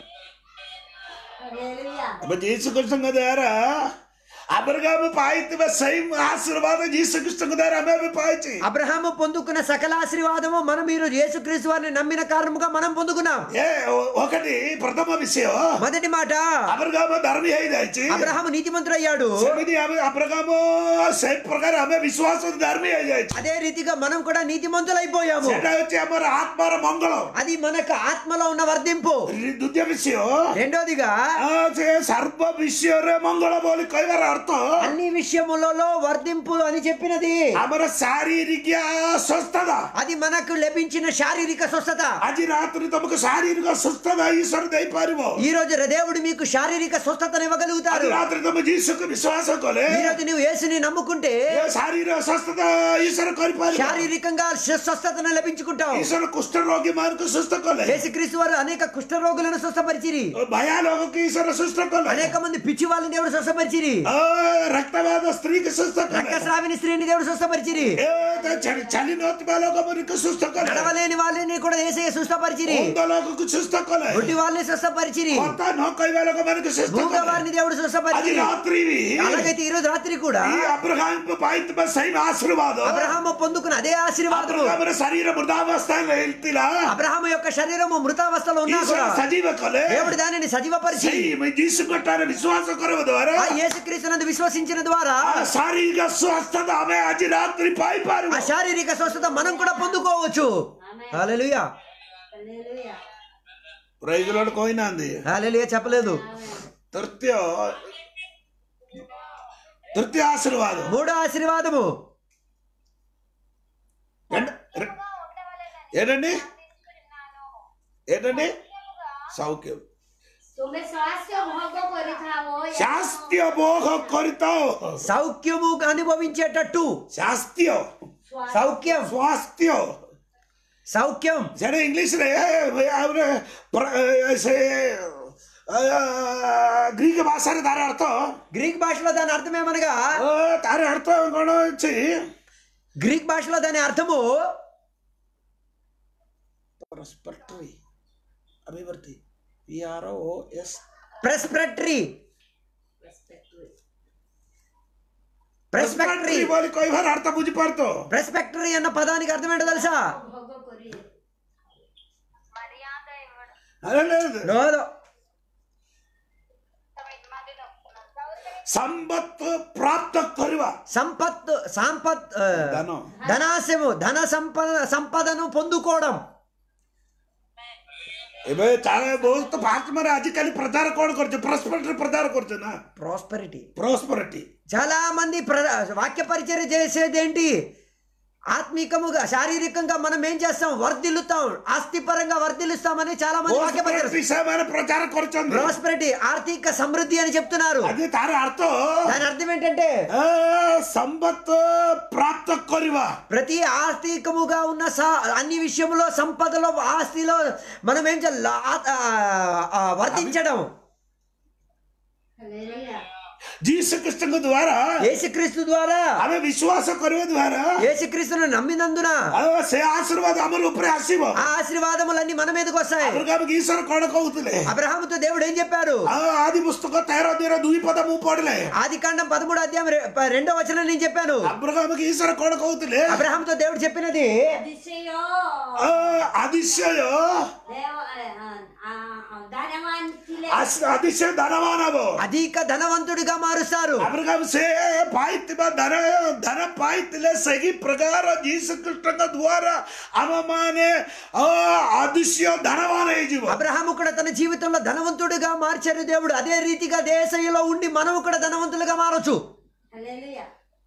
Speaker 4: ହାଲେଲୁୟା
Speaker 1: अब यीशु कृष्ण के द्वारा అబ్రహాము పాయిత్వ సేమ్ ఆశీర్వాద యీశు కృష్ణ ద్వారా ఆమె भी పాయిచి
Speaker 2: అబ్రహాము పొందుకున్న సకల ఆశీర్వాదము మనం ఈ రోజు యేసుక్రీస్తు వారిని నమ్మిన కారణముగా మనం పొందుకున్నాం
Speaker 1: ఏ ఒ- ఒకటి ప్రథమ విషయం
Speaker 2: మొదటి మాట
Speaker 1: అబ్రహాము ధర్మి ହେଇଯାଇଛି
Speaker 2: అబ్రహాము నీతిమంతుడు అయ్యాడు
Speaker 1: ସେମିତି ଆମେ అబ్రహాము ସେ ପ୍ରକାର ଆମେ ବିଶ୍ୱାସ ధర్మి ହେଇଯାଇଛି
Speaker 2: అదే రీతిగా మనం కూడా నీతిమంతులైపోయాము
Speaker 1: ସେଟା ହଉଛି ଆମର ଆତ୍ମାର ମଙ୍ଗଳ
Speaker 2: అది మనకు ఆత్మలో ఉన్న వర్ధింపు
Speaker 1: ଦ୍ୱିତୀୟ ବିଷୟ
Speaker 2: రెండోదిగా
Speaker 1: ଆ, ସେ ସର୍ବ ବିଷୟରେ ମଙ୍ଗଳ ବୋଲି କହିବାର ଅର୍ଥ
Speaker 2: అన్ని విషయములలో వర్ధింపు అని చెప్పినది
Speaker 1: ଆମର ଶାରୀରିକ ସୁସ୍ଥତା
Speaker 2: అది మనకు లభించిన శారీరక స్వస్థత
Speaker 1: ଆଜି ରାତିରେ ତମକୁ ଶାରୀରିକ ସୁସ୍ଥତା ଈଶ୍ୱର ଦେଇପାରିବ
Speaker 2: ఈ రోజు దేవుడు మీకు శారీరక స్వస్థతను
Speaker 1: ଆଜି
Speaker 2: ఇవ్వగలుగుతారు
Speaker 1: ରାତିରେ ତମେ ଯୀଶୁକୁ ବିଶ୍ୱାସ କଲେ
Speaker 2: ఈ రోజు నువ్వు యేసుని నమ్ముకుంటే
Speaker 1: ଏ ଶାରୀରିକ ସୁସ୍ଥତା ଈଶ୍ୱର କରିପାରିବ
Speaker 2: శారీరకంగా స్వస్థతను లభించుకుంటావు
Speaker 1: ଈଶ୍ୱର କୁଷ୍ଠ ରୋଗୀ ମାନଙ୍କୁ ସୁସ୍ଥ କଲେ
Speaker 2: యేసుక్రీస్తు వారు అనేక కుష్ఠ రోగులను స్వస్థపరిచిరి
Speaker 1: ଭୟା ଲୋକକୁ ଈଶ୍ୱର ସୁସ୍ଥ କଲେ
Speaker 2: అనేక మంది పిచ్చి వాళ్ళని దేవుడు స్వస్థపరిచిరి
Speaker 1: ଅ, ରକ୍ତବାଦ ସ୍ତ୍ରୀକୁ ସୁସ୍ଥ କଲେ
Speaker 2: రక్తస్రావిని స్త్రీని దేవుడు స్వస్థపరిచిరి
Speaker 1: ଏ, ତା ଚାଲି- ଚାଲି ନଥିବା ଲୋକମାନଙ୍କୁ ସୁସ୍ଥ କଲେ
Speaker 2: నడవలేని వాళ్ళని కూడా ఏసయ్య స్వస్థపరిచిరి
Speaker 1: ଅନ୍ଧ ଲୋକକୁ ସୁସ୍ଥ କଲେ
Speaker 2: గుడ్డి వాళ్ళని స్వస్థపరిచిరి
Speaker 1: కొత్త నౌకైవ ଲୋକମାନଙ୍କୁ ସୁସ୍ଥ
Speaker 2: మూగ
Speaker 1: କଲେ
Speaker 2: వారిని దేవుడు
Speaker 1: ଆଜି
Speaker 2: స్వస్థపరిచిరి
Speaker 1: ରାତ୍ରି ବି
Speaker 2: అలాగైతే ఈ రోజు రాత్రి కూడా
Speaker 1: ఈ అబ్రహాంకు ପାଇଥିବା ସେଇ ఆశీర్వాଦ
Speaker 2: అబ్రహాము పొందుకున్న అదే ఆశీర్వాదము
Speaker 1: అబ్రహాముର ଶରୀର ମୃତାବସ୍ଥାରେ ହେଇଥିଲା
Speaker 2: అబ్రహాము యొక్క శరీరము మృతావస్థలో ఉన్నా
Speaker 1: ఈశ్వర
Speaker 2: కూడా
Speaker 1: సజీవ కలే
Speaker 2: దేవుడు దానిని సజీవపరిచి
Speaker 1: ସେଇ ଯୀଶୁ କଟାରେ ବିଶ୍ୱାସ କରିବା ଦ୍ୱାରା
Speaker 2: ఆ యేసుక్రీస్తునందు విశ్వసించిన ద్వారా
Speaker 1: ఆ శారీరక స్వస్థత ଆମେ ଆଜି ରାତ୍ରି ପାଇପାରିବୁ
Speaker 2: ఆ శారీరక స్వస్థత మనం కూడా పొందుకోవచ్చు హల్లెలూయా
Speaker 4: హల్లెలూయా
Speaker 1: ପ୍రైଜ ଲର୍ଡ କହିନାହାନ୍ତି
Speaker 2: హల్లెలూయా చెప్పలేదు
Speaker 1: ତୃତୀୟ ତୃତୀୟ ఆశీర్వాଦ
Speaker 2: మూడో ఆశీర్వాదము
Speaker 1: ఎండ- రె-
Speaker 3: ఉండవలెనని
Speaker 1: ఏంటండి
Speaker 3: ప్రార్థించుచున్నాను.
Speaker 1: ఏంటండి సౌఖ్యం
Speaker 4: ତୁମେ ସ୍ୱାସ୍ଥ୍ୟ ଭୋଗ କରିଥାଅ
Speaker 1: శాస్త్య భోగ କରିଥାଉ
Speaker 2: సౌఖ్యము అనుభవించేటట్టు
Speaker 1: శాస్త్య
Speaker 2: సౌఖ్యం
Speaker 1: ସ୍ୱାସ୍ଥ୍ୟ
Speaker 2: సౌఖ్యం
Speaker 1: ସେଟା ଇଂଲିଶରେ ଆହୁରି ପ୍ର- ସେ ଗ୍ରୀକ ଭାଷାରେ ତାର ଅର୍ଥ
Speaker 2: గ్రీక్ భాషలో దాని అర్థం ఏమనగా
Speaker 1: ଅ, ତାର ଅର୍ଥ କଣ ଅଛି
Speaker 2: గ్రీక్ భాషలో దాని అర్థము
Speaker 1: ପ୍ରସ୍ପେକ୍ଟରି ଅଭିବୃଦ୍ଧି ପି ଆର ଓ ଏସ୍
Speaker 2: ప్రెస్పెక్టరీ ప్రెస్పెక్టరీ
Speaker 1: ବୋଲି କହିବାର ଅର୍ଥ ବୁଝିପାରୁଛ
Speaker 2: ప్రెస్పెక్టరీ అన్న పదానికి అర్థం ఏంటో తెలుసా
Speaker 4: ଭୋଗ କରି
Speaker 3: మర్యాద ఇవ్వడం
Speaker 1: అదే లేదు.
Speaker 2: నోదో
Speaker 3: మధ్యలో
Speaker 1: సంపత్తు ప్రాప్త କରିବା
Speaker 2: సంపత్ సంపత్ ఆ,
Speaker 1: ధନ
Speaker 2: ధనాశము ధన సంపద సంపదను పొందుకోవడం
Speaker 1: ଏବେ ତାର ବହୁତ ଫାଷ୍ଟମାନେ ଆଜିକାଲି ପ୍ରଚାର କଣ କରୁছে ପ୍ରସ୍ପରିଟି ପ୍ରଚାର କରୁছে ନା
Speaker 2: ప్రాస్పరిటీ
Speaker 1: ପ୍ରୋସ୍ପରିଟି
Speaker 2: చాలా మంది ప్ర వాక్య పరిచర్య చేసేది ఏంటి ఆత్మీకముగా శారీరకంగా మనం ఏం చేస్తాం వర్ధిల్లుతాం ఆస్తిపరంగా వర్ధిల్లుస్తామని చాలా మంది వాక్య పరిచర్య
Speaker 1: ପ୍ରୋସ୍ପରିଟି ସେମାନେ ପ୍ରଚାର କରୁଛନ୍ତି
Speaker 2: ప్రాస్పరిటీ ఆర్థిక సమృద్ధి అని చెప్తున్నారు
Speaker 1: ଆଜି ତାର ଅର୍ଥ
Speaker 2: దాని అర్థం ఏంటంటే
Speaker 1: ଏ, ସମ୍ପତ୍ତ ପ୍ରାପ୍ତ କରିବା
Speaker 2: ప్రతి ఆర్థికముగా ఉన్న సా- అన్ని విషయంలో సంపదలో ఆస్తిలో మనం ఏం చేయాలి ఆ- ఆ- ఆ వర్ధించడం
Speaker 4: ହଲେଲୁୟା
Speaker 1: ଯୀଶୁ କୃଷ୍ଣଙ୍କ ଦ୍ଵାରା
Speaker 2: యేసుక్రీస్తు ద్వారా
Speaker 1: ଆମେ ବିଶ୍ୱାସ କରିବା ଦ୍ଵାରା
Speaker 2: యేసుక్రీస్తును నమ్మినందున
Speaker 1: ଆଉ ସେ ఆశీర్ବାଦ ଆମର ଉପରେ ଆସିବ
Speaker 2: ఆ ఆశీర్వాదములన్నీ మన మీదకి వస్తాయి
Speaker 1: అబ్రహాముకి ఈశ్వర କଣ କହୁଥିଲେ
Speaker 2: అబ్రహాముతో దేవుడు ఏం చెప్పారు
Speaker 1: ଆଉ ଆଦି ପୁସ୍ତକ ତେର ଦିନ ଦୁଇ ପଦ ମୁଁ ପଢିଲେ
Speaker 2: ఆది కాండం పదమూడు అధ్యాయం రె- ప- రెండో వచనం నేను చెప్పాను
Speaker 1: అబ్రహాముకి ఈశ్వర କଣ କହୁଥିଲେ
Speaker 2: అబ్రహాంతో దేవుడు చెప్పినది
Speaker 4: அதிசୟ
Speaker 1: ଆ, ଆଦିଶ୍ୟ
Speaker 4: ଦେବ ଧନବାନ ଥିଲେ
Speaker 1: ଆସ- ଆଦିଶ୍ୟ ଧନବାନ ହବ
Speaker 2: అధిక ధనవంతుడిగా మారుస్తారు
Speaker 1: అబ్రహాం ସେ ପାଇଥିବା ଧନ ଧନ ପାଇଥିଲେ ସେହି ପ୍ରକାର ଯୀଶୁ କୃଷ୍ଣଙ୍କ ଦ୍ଵାରା ଆମମାନେ ଅ, ଆଦିଶ୍ୟ ଧନବାନ ହେଇଯିବ
Speaker 2: అబ్రహాము కూడా తన జీవితంలో ధనవంతుడిగా మార్చారు దేవుడు అదే రీతిగా దేశంలో ఉండి మనము కూడా ధనవంతులుగా మారొచ్చు
Speaker 4: హల్లెలూయా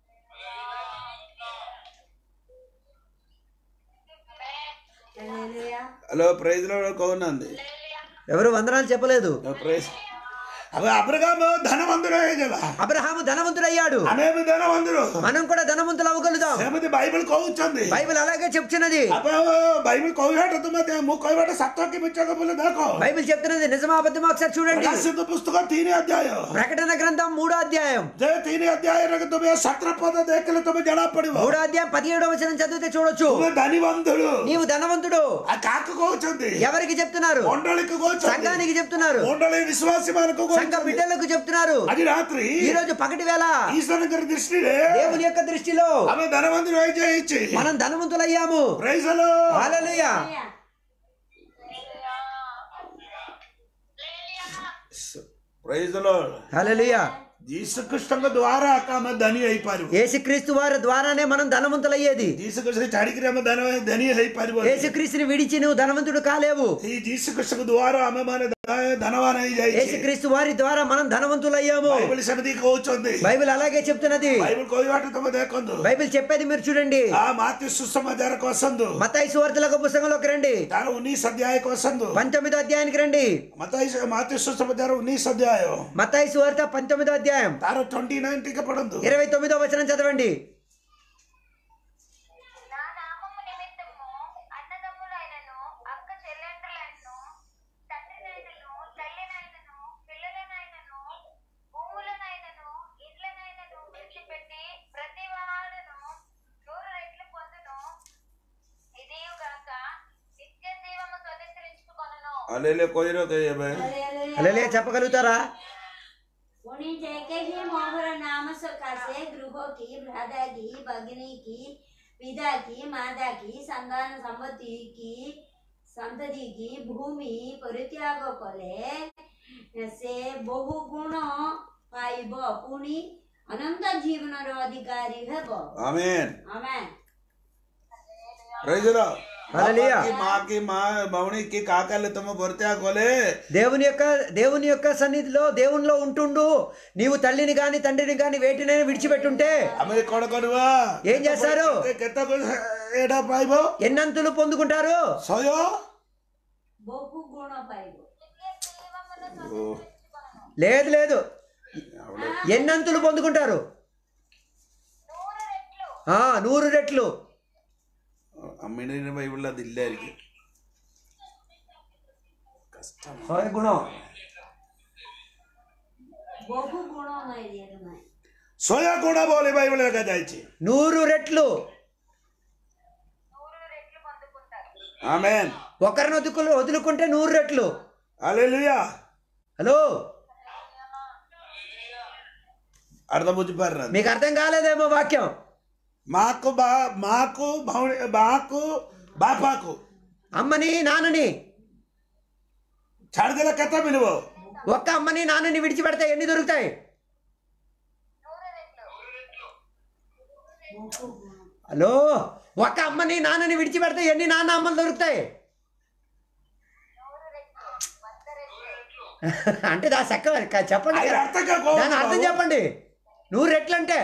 Speaker 4: హల్లెలూయా
Speaker 1: హలో ప్రైజ్ లో కౌనంది
Speaker 2: ఎవరు వందనాలు చెప్పలేదు
Speaker 1: ప్రైజ్ అవి అబ్రహాం ధనవంతుడు ହେଇଗଲା
Speaker 2: అబ్రహాము ధనవంతుడయ్యాడు
Speaker 1: ଆମେ ବି ధనవంతుడు
Speaker 2: మనం కూడా ధనవంతులు అవ్వగలుగుతాం
Speaker 1: ସେମିତି ବାଇବଲ କହୁଛନ୍ତି
Speaker 2: బైబిల్ అలాగే చెప్తున్నది
Speaker 1: ଆପଣ ବାଇବଲ କହିବାଟା ତୁମେ ଦେ- ମୁଁ କହିବାଟା ସତ କି ମିଛ ବୋଲି ଦେଖ
Speaker 2: బైబిల్ చెప్తున్నది నిజమా అబద్ధమా ఒకసారి చూడండి
Speaker 1: ପ୍ରକାଶିତ పుస్తକ ତିନି ଅଧ୍ୟାୟ
Speaker 2: ప్రకటన గ్రంథం మూడో అధ్యాయం
Speaker 1: ଯେ ତିନି ଅଧ୍ୟାୟରେ ତୁମେ ସତର ପଦ ଦେଖିଲେ ତୁମେ ଜଣା ପଡିବ
Speaker 2: మూడో అధ్యాయం పదిహేడో వచనం చదివితే చూడొచ్చు
Speaker 1: ତୁମେ ଧନୀବନ୍ଧୁడు
Speaker 2: నీవు ధనవంతుడు
Speaker 1: ଆଉ କାହାକୁ କହୁଛନ୍ତି
Speaker 2: ఎవరికి చెప్తున్నారు
Speaker 1: ମଣ୍ଡଳୀକୁ କହୁଛନ୍ତି
Speaker 2: సంఘానికి చెప్తున్నారు
Speaker 1: ମଣ୍ଡଳୀ ବିଶ୍ୱାସୀ ମାନଙ୍କୁ
Speaker 2: సంఘ
Speaker 1: କହୁଛନ୍ତି
Speaker 2: బిడ్డలకు చెప్తున్నారు
Speaker 1: ଆଜି ରାତ୍ରି
Speaker 2: ఈ రోజు పగటి వేళ
Speaker 1: ఈశ్వరଙ୍କର దృష్టిରେ
Speaker 2: దేవుని యొక్క దృష్టిలో
Speaker 1: ଆମେ ଧନవంతుడు ହେଇଯାଇଛି
Speaker 2: మనం ధనవంతులయ్యాము
Speaker 1: praise hello
Speaker 2: hallelujah
Speaker 1: praise hello
Speaker 2: hallelujah
Speaker 1: ଯୀଶୁଖ୍ରୀଷ୍ଟଙ୍କ ଦ୍ଵାରା ଆକା ଆମେ ଧନୀ ହେଇପାରିବୁ
Speaker 2: యేసుక్రీస్తు వారి ద్వారానే మనం ధనవంతులయ్యేది
Speaker 1: ଯୀଶୁଖ୍ରୀଷ୍ଟ ଛାଡିକିରି ଆମେ ଧନ ଧନୀ ହେଇପାରିବୁ
Speaker 2: యేసుక్రీస్తుని విడిచి నువ్వు ధనవంతుడు కాలేవు
Speaker 1: ଏଇ ଯୀଶୁଖ୍ରୀଷ୍ଟଙ୍କ ଦ୍ଵାରା ଆମେ ମାନେ ଧନବାନ ହେଇଯାଇଛି
Speaker 2: యేసుక్రీస్తు వారి ద్వారా మనం ధనవంతులయ్యాము
Speaker 1: ବାଇବଲ ସେମିତି କହୁଛନ୍ତି
Speaker 2: బైబిల్ అలాగే చెప్తున్నది
Speaker 1: ବାଇବଲ କହିବାଟା ତମେ ଦେଖନ୍ତୁ
Speaker 2: బైబిల్ చెప్పేది మీరు చూడండి
Speaker 1: ఆ మాతి సుసమాచారకు వసందు
Speaker 2: మతాయి సువార్తలకు పుస్తకంలోకి రండి
Speaker 1: ତାର ଉଣେଇଶ ଅଧ୍ୟାୟକୁ వసందు
Speaker 2: పంతొమ్మిదో అధ్యాయానికి రండి
Speaker 1: ମତାଇ ମାତି ସୁସମାଚାର ଉଣେଇଶ ଅଧ୍ୟାୟ
Speaker 2: మతాయి సువార్త పంతొమ్మిదో అధ్యాయం
Speaker 1: ତାର ଟ୍ୱେଣ୍ଟି ନାଇନ ଟିକେ ପଢନ୍ତୁ
Speaker 2: ఇరవై తొమ్మిదో వచనం చదవండి
Speaker 3: నా నామము నిమిత్తము అన్నదమ్ములైనను అక్క చెల్లెండ్రులైనను తండ్రినైనను తల్లినైనను పిల్లలనైనను భూములనైనను ఇళ్ళనైనను విడిచిపెట్టి ప్రతి వాడును నూరు రెట్లు పొందును ఇదియుగాక నిత్య జీవము స్వతంత్రించుకొనును
Speaker 1: అలేలే కొయ్యరో కొయ్యబే
Speaker 4: హల్లెలూయా.
Speaker 2: అలే చెప్పగలుగుతారా
Speaker 4: पुनि जैके ही मोहर नाम सकाशे गृहों की भ्राता की भगिनी की पिता की माता की संतान संपत्ति की संतति की भूमि परित्याग कले से बहु गुण पाइब पुनि अनंत जीवन अधिकारी हेब
Speaker 1: ఆమేన్
Speaker 4: आमेन
Speaker 1: ప్రైజ్ రా
Speaker 2: హల్లెలూయా.
Speaker 1: మాకి మా భవనికి కాకలు తమ భర్త కోలే
Speaker 2: దేవుని యొక్క దేవుని యొక్క సన్నిధిలో దేవునిలో ఉంటుండు నీవు తల్లిని గాని తండ్రిని గాని వేటినైనా విడిచిపెట్టుంటే
Speaker 1: ఆమె కొడకొడువా
Speaker 2: ఏం చేస్తారు?
Speaker 1: కెత్త ఏడా పాయిబో
Speaker 2: ఎన్నంతులు పొందుకుంటారు
Speaker 1: సోయో
Speaker 4: बहु गुण पाइब
Speaker 2: లేదు లేదు ఎన్నంతులు పొందుకుంటారు
Speaker 3: നൂറ് రెట్లు
Speaker 2: ఆ నూరు రెట్లు
Speaker 1: അമ്മയുടെ ബൈബിളിൽ അതില്ലായിരിക്കും
Speaker 2: గుణం
Speaker 4: बहु गुण नहीं दिए तुम्हें
Speaker 1: సోయా కూడా పోలే బైబిల్ దాయిచి
Speaker 2: నూరు రెట్లు
Speaker 3: నూరు రెట్లు పొందుకుంటారు
Speaker 1: ఆమెన్
Speaker 2: ఒకరిని వదులు వదులుకుంటే నూరు రెట్లు
Speaker 1: అలెలుయా
Speaker 2: హలో
Speaker 1: అర్థం బుజ్జిపారు
Speaker 2: మీకు అర్థం కాలేదేమో వాక్యం
Speaker 1: మాకు బా మాకు భౌని మాకు బాపాకు
Speaker 2: అమ్మని నాన్నని
Speaker 1: చడదల కథ విలువ
Speaker 2: ఒక్క అమ్మని నాన్నని విడిచిపెడితే ఎన్ని దొరుకుతాయి హలో ఒక అమ్మని నాన్నని విడిచిపెడితే ఎన్ని నాన్న అమ్మలు దొరుకుతాయి అంటే దా చక్క చెప్పండి
Speaker 1: ఆయన అర్థం కాకో.
Speaker 2: దాని అర్థం చెప్పండి నూరు రెట్లు అంటే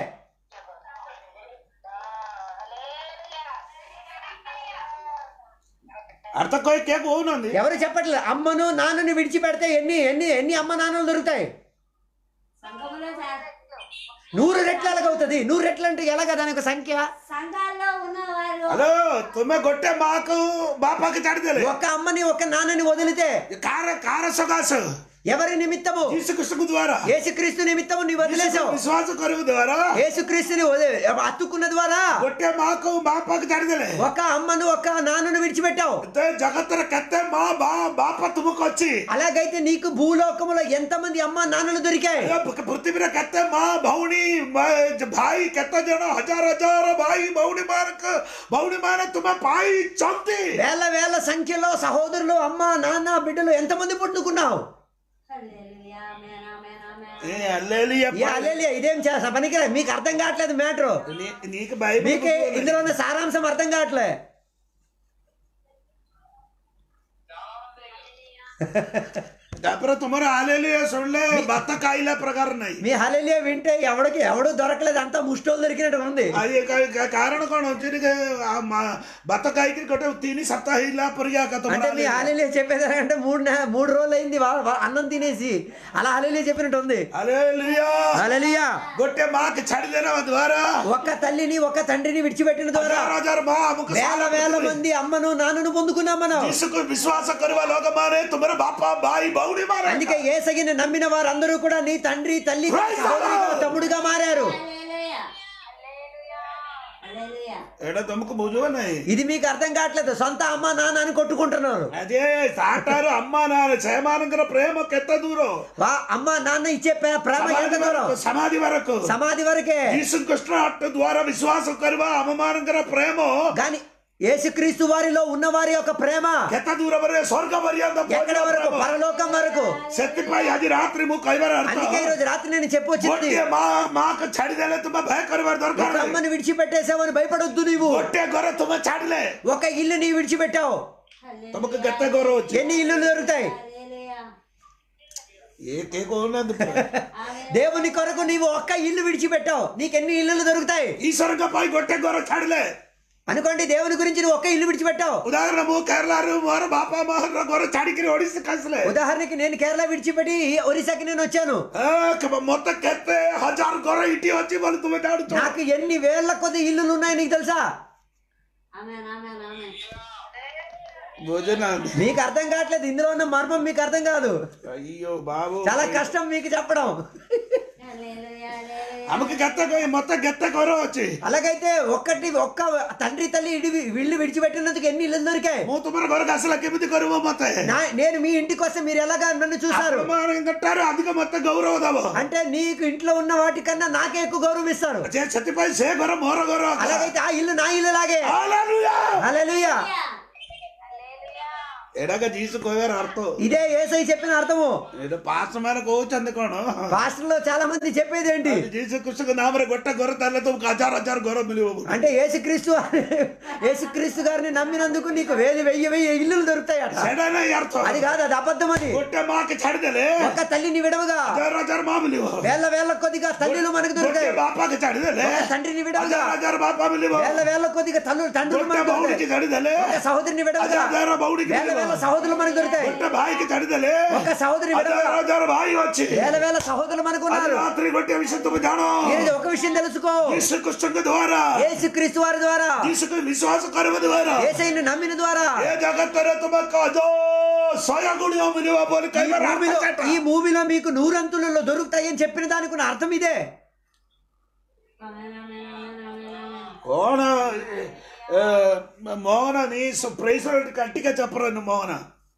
Speaker 1: అర్థం కోయి కేక్ ఓనుంది
Speaker 2: ఎవరు చెప్పట్లేదు అమ్మను నాన్నని విడిచిపెడితే ఎన్ని ఎన్ని ఎన్ని అమ్మ నాన్నలు దొరుకుతాయి
Speaker 4: సంఘములో సా-
Speaker 2: నూరు రెట్లు ఎలాగవుతుంది నూరు రెట్లు అంటే ఎలాగ దాని యొక్క సంఖ్య
Speaker 4: సంఘాల్లో ఉన్నవారు
Speaker 1: హలో తుమ్మె కొట్టే మాకు బాపాకి చడదలే
Speaker 2: ఒక అమ్మని ఒక నాన్నని వదిలితే
Speaker 1: కార కార సొగాసు
Speaker 2: ఎవరి నిమిత్తము
Speaker 1: తీసుకృష్ణకు ద్వారా
Speaker 2: యేసుక్రీస్తు నిమిత్తము నీ వదిలేసావు
Speaker 1: విశ్వాస కరువు ద్వారా
Speaker 2: యేసుక్రీస్తుని వదిలే- అత్తుకున్న ద్వారా
Speaker 1: కొట్టే మాకు బాపాకి చడదలే
Speaker 2: ఒక అమ్మను ఒక నాన్నను విడిచిపెట్టావు
Speaker 1: జగత్తర కత్తే మా బా బాప తుమ్మకు వచ్చి
Speaker 2: అలాగైతే నీకు భూలోకములో ఎంతమంది అమ్మ నాన్నలు దొరికాయి
Speaker 1: पृथ्वी कहते माँ भौनी मा- भाई कहते जन हजार हजार भाई भौनी मारक भौनी माने तुम्हें पाई चौंती
Speaker 2: వేల వేల సంఖ్యలో సహోదరులు అమ్మ నాన్న బిడ్డలు ఎంతమంది పుట్టుకున్నావు
Speaker 4: హల్లెలూయా, ఆమేన్, ఆమేన్, ఆమేన్.
Speaker 1: ఏ అల్లేలియ
Speaker 2: ఈ అల్లెలియ ఇదేం చేస్తా పనికిరా మీకు అర్థం కావట్లేదు మ్యాటర్
Speaker 1: నీ- నీకు బైబిల్
Speaker 2: మీకు ఇందులో ఉన్న సారాంశం అర్థం కావట్లే
Speaker 1: तापर तुम्हारा आलेली सुनले भत्त काईला प्रकार नहीं
Speaker 2: మీ హలెలియ వింటే ఎవడికి ఎవడు దొరకలేదు అంతా ముష్టోలు దొరికినట్టు ఉంది
Speaker 1: అది కా- కా- కారణ కోణ తిరిగి భత్త కాయకి కొట్టే తిని సత్తా ఇలా పొరిగాక
Speaker 2: అంటే మీ హాలీలియ చెప్పేదాకంటే మూడు నె- మూడు రోజులు అయింది వా- వా- అన్నం తినేసి అలా హాలీలియ చెప్పినట్టు ఉంది
Speaker 1: అలేలియా
Speaker 2: హల్లెలూయా
Speaker 1: గొట్టె మాకు చడిదేన ద్వారా
Speaker 2: ఒక్క తల్లిని ఒక్క తండ్రిని విడిచిపెట్టిన ద్వారా
Speaker 1: हजार हजार माँ अमुक
Speaker 2: వేల వేల మంది అమ్మను నాన్నను పొందుకున్నాం మనం
Speaker 1: ಯೇಸುకు ವಿಶ್ವಾಸ ಕರುವ ಲೋಕ ಮಾರೆ ತುಮರ ಬಾಪ ಬಾಯಿ ಬೌಡಿ ಮಾರೆ
Speaker 2: అందుకే ఏసగిని నమ్మిన వారందరూ కూడా నీ తండ్రి తల్లి
Speaker 1: Praise the
Speaker 2: సహోదరిగా,
Speaker 1: Lord.
Speaker 2: తమ్ముడుగా మారారు
Speaker 4: హల్లెలూయా. హల్లెలూయా.
Speaker 1: ఎడ తమకు భుజవ నై
Speaker 2: ఇది మీకు అర్థం కావట్లేదు సొంత అమ్మ నాన్న అని కొట్టుకుంటున్నారు
Speaker 1: అదే సాటారు అమ్మ నాన్న క్షేమానంకర ప్రేమ కెత్త దూరం
Speaker 2: వా అమ్మ నాన్న ఇచ్చే ప్రే- ప్రేమ ఎంత
Speaker 1: సమాధి
Speaker 2: దూరం
Speaker 1: వరకు సమాధి వరకు
Speaker 2: సమాధి వరకే
Speaker 1: ಯೇಸು ಕೃಷ್ಣ ಅಟ್ಟು ದ್ವಾರ ವಿಶ್ವಾಸ ಕರುವ ಅವಮಾನಕರ ಪ್ರೇಮ
Speaker 2: గాని యేసుక్రీస్తు వారిలో ఉన్న వారి యొక్క ప్రేమ
Speaker 1: ಕೆತ್ತ ದೂರ ಬರೇ ಸ್ವರ್ಗ ಪರ್ಯಂತ
Speaker 2: ఎక్కడ వరకు పరలోకం వరకు
Speaker 1: ಸತ್ತಿಪಾಯಿ ಅದಿ ರಾತ್ರಿ ಮು ಕೈವರ ಅರ್ಥ
Speaker 2: అందుకే ఈ రోజు రాత్రి నేను చెప్పొచ్చింది
Speaker 1: ಹೊಟ್ಟೆ ಮಾ ಮಾಕ ಛಡಿದಲೆ ತುಂಬಾ ಭಯಕರವಾದ
Speaker 2: ఒక
Speaker 1: ದೊರಕಾರ
Speaker 2: అమ్మని విడిచిపెట్టేసావని భయపడొద్దు నీవు
Speaker 1: ಹೊಟ್ಟೆ ಗೊರೆ ತುಂಬಾ ಛಾಡಲೆ
Speaker 2: ఒక ఇల్లు నీ విడిచిపెట్టావు
Speaker 4: హల్లెలూయా.
Speaker 1: ತಮಕ ಗತ್ತೆ ಗೌರವ వచ్చి
Speaker 2: ఎన్ని ఇల్లులు దొరుకుతాయి
Speaker 4: హల్లెలూయా.
Speaker 1: ఏకేకో ఉన్నది
Speaker 4: ఆమేన్.
Speaker 2: దేవుని కొరకు నీవు ఒక్క ఇల్లు విడిచిపెట్టావు నీకు ఎన్ని ఇల్లులు దొరుకుతాయి
Speaker 1: ఈశ్వరంగా పై గొట్టె గొర ఛాడలే
Speaker 2: అనుకోండి దేవుని గురించి నువ్వు ఒక్క ఇల్లు విడిచిపెట్టావు
Speaker 1: ఉదాహరణ మూ కేరళ మోర బాపా మోహన్ గొర ఛాడికి ఒడిసి కసలే
Speaker 2: ఉదాహరణకి నేను కేరళ విడిచిపెట్టి ఒరిస్సాకి నేను వచ్చాను
Speaker 1: ఆ, క- మొత్తం కెత్తే హజార్ గొర ఇటీ వచ్చి వాళ్ళు తుమ్మ దాడుతూ
Speaker 2: నాకు ఎన్ని వేల కొద్ది ఇల్లులు ఉన్నాయి నీకు తెలుసా
Speaker 4: ఆమేన్, ఆమేన్, ఆమేన్.
Speaker 1: భోజన
Speaker 2: మీకు అర్థం కావట్లేదు ఇందులో ఉన్న మర్మం మీకు అర్థం కాదు
Speaker 1: అయ్యో బాబు
Speaker 2: చాలా కష్టం మీకు చెప్పడం
Speaker 4: హల్లెలూయా, హల్లెలూయా.
Speaker 1: ଆମକୁ କେତେ ମତେ କେତେ ଘର ଅଛି
Speaker 2: అలాగైతే ఒక్కటి ఒక్క తండ్రి తల్లి ఇడి ఇల్లు విడిచిపెట్టినందుకు ఎన్ని ఇల్లు దొరికాయి
Speaker 1: ମୁଁ ତୁମର ଘରକୁ ଆସିଲା କେମିତି କରିବ ମତେ
Speaker 2: నా- నేను మీ ఇంటికి వస్తే మీరు ఎలాగా నన్ను చూసారు
Speaker 1: ଆପଣମାନଙ୍କଠାରୁ ଅଧିକ ମତେ ଗୌରବ ଦବ
Speaker 2: అంటే నీకు ఇంట్లో ఉన్న వాటికన్నా నాకే ఎక్కువ గౌరవం ఇస్తారు
Speaker 1: ଯେ ସେଥିପାଇଁ ସେ ଘର ମୋର ଘର
Speaker 2: అలాగైతే ఆ ఇల్లు నా ఇల్లు లాగే
Speaker 1: Hallelujah!
Speaker 2: హల్లెలూయా
Speaker 3: హల్లెలూయా
Speaker 1: ଏଇଟାକ ଯୀଶୁ କହିବାର ଅର୍ଥ
Speaker 2: ఇదే ఏసై చెప్పిన అర్థము
Speaker 1: ଏଇଟା ପାସ ମାନେ କହୁଛନ୍ତି କଣ
Speaker 2: పాస్టర్ లో చాలా మంది చెప్పేది ఏంటి
Speaker 1: ଯୀଶୁ କୃଷ୍ଣଙ୍କ ନାମରେ ଗୋଟେ ଘର ତାହେଲେ ତୁମକୁ ହଜାର ହଜାର ଘର ମିଳିବ ବୋଲି।
Speaker 2: అంటే యేసుక్రీస్తు యేసుక్రీస్తు గారిని నమ్మినందుకు నీకు వేలు వెయ్యి వెయ్యి ఇల్లులు దొరుకుతాయట
Speaker 1: ସେଇଟା ନାହିଁ ଅର୍ଥ
Speaker 2: అది కాదు అది అబద్ధం అది
Speaker 1: ଗୋଟେ ମାଆకి ଛାଡିଦେଲେ
Speaker 2: ఒక్క తల్లిని విడవగా
Speaker 1: ହଜାର ହଜାର ମା ମିଳିବ
Speaker 2: వేల వేల కొద్దిగా తల్లులు మనకు
Speaker 1: ଗୋଟେ
Speaker 2: దొరుకుతాయి
Speaker 1: ବାପାకి ଛାଡିଦେଲେ
Speaker 2: ఒక తండ్రిని విడవగా
Speaker 1: ହଜାର ହଜାର ବାପା ମିଳିବ
Speaker 2: వేల వేల కొద్దిగా తల్లు తండ్రులు
Speaker 1: ଗୋଟେ
Speaker 2: మనకు
Speaker 1: ଭଉଣୀକି
Speaker 2: దొరుకుతాయి
Speaker 1: ଛାଡିଦେଲେ
Speaker 2: ఒక సహోదరిని
Speaker 1: ହଜାର
Speaker 2: విడవగా
Speaker 1: ହଜାର ଭଉଣୀକି
Speaker 2: వేల వేల
Speaker 1: ମିଳିବ
Speaker 2: సహోదరులు మనకు దొరుకుతాయి
Speaker 1: ଗୋଟେ ଭାଇକି ଛାଡିଦେଲେ
Speaker 2: ఒక సహోదరి
Speaker 1: ହଜାର
Speaker 2: విడవగా
Speaker 1: ହଜାର ଭାଇ ଅଛି
Speaker 2: వేల వేల సహోదరులు మనకు
Speaker 1: ଆଜି
Speaker 2: ఉన్నారు
Speaker 1: ରାତ୍ରି ଗୋଟେ ବିଷୟ ତୁମେ ଜାଣ
Speaker 2: ఈరోజు ఒక విషయం తెలుసుకో
Speaker 1: ଯୀଶୁ କୃଷ୍ଣଙ୍କ ଦ୍ୱାରା
Speaker 2: యేసుక్రీస్తు వారి ద్వారా
Speaker 1: ଯୀଶୁକୁ ବିଶ୍ୱାସ କରିବା ଦ୍ୱାରା
Speaker 2: ఏసైని నమ్మిన ద్వారా
Speaker 1: ଏ ଜଗତରେ ତୁମକୁ ଅଯୋ ଶୟ ଗୁଣିୟ ମିଳିବ ବୋଲି
Speaker 2: ఈ
Speaker 1: କହିବାର ଅର୍ଥ
Speaker 2: భూమిలో
Speaker 1: ସେଇଟା।
Speaker 2: ఈ భూమిలో మీకు నూరంతులలో దొరుకుతాయి అని చెప్పిన దానికి ఉన్న అర్థం ఇదే
Speaker 1: କଣ ଏ, మోహన నీ ప్రైస్ కట్టిగా చెప్పరు నువ్వు మోహన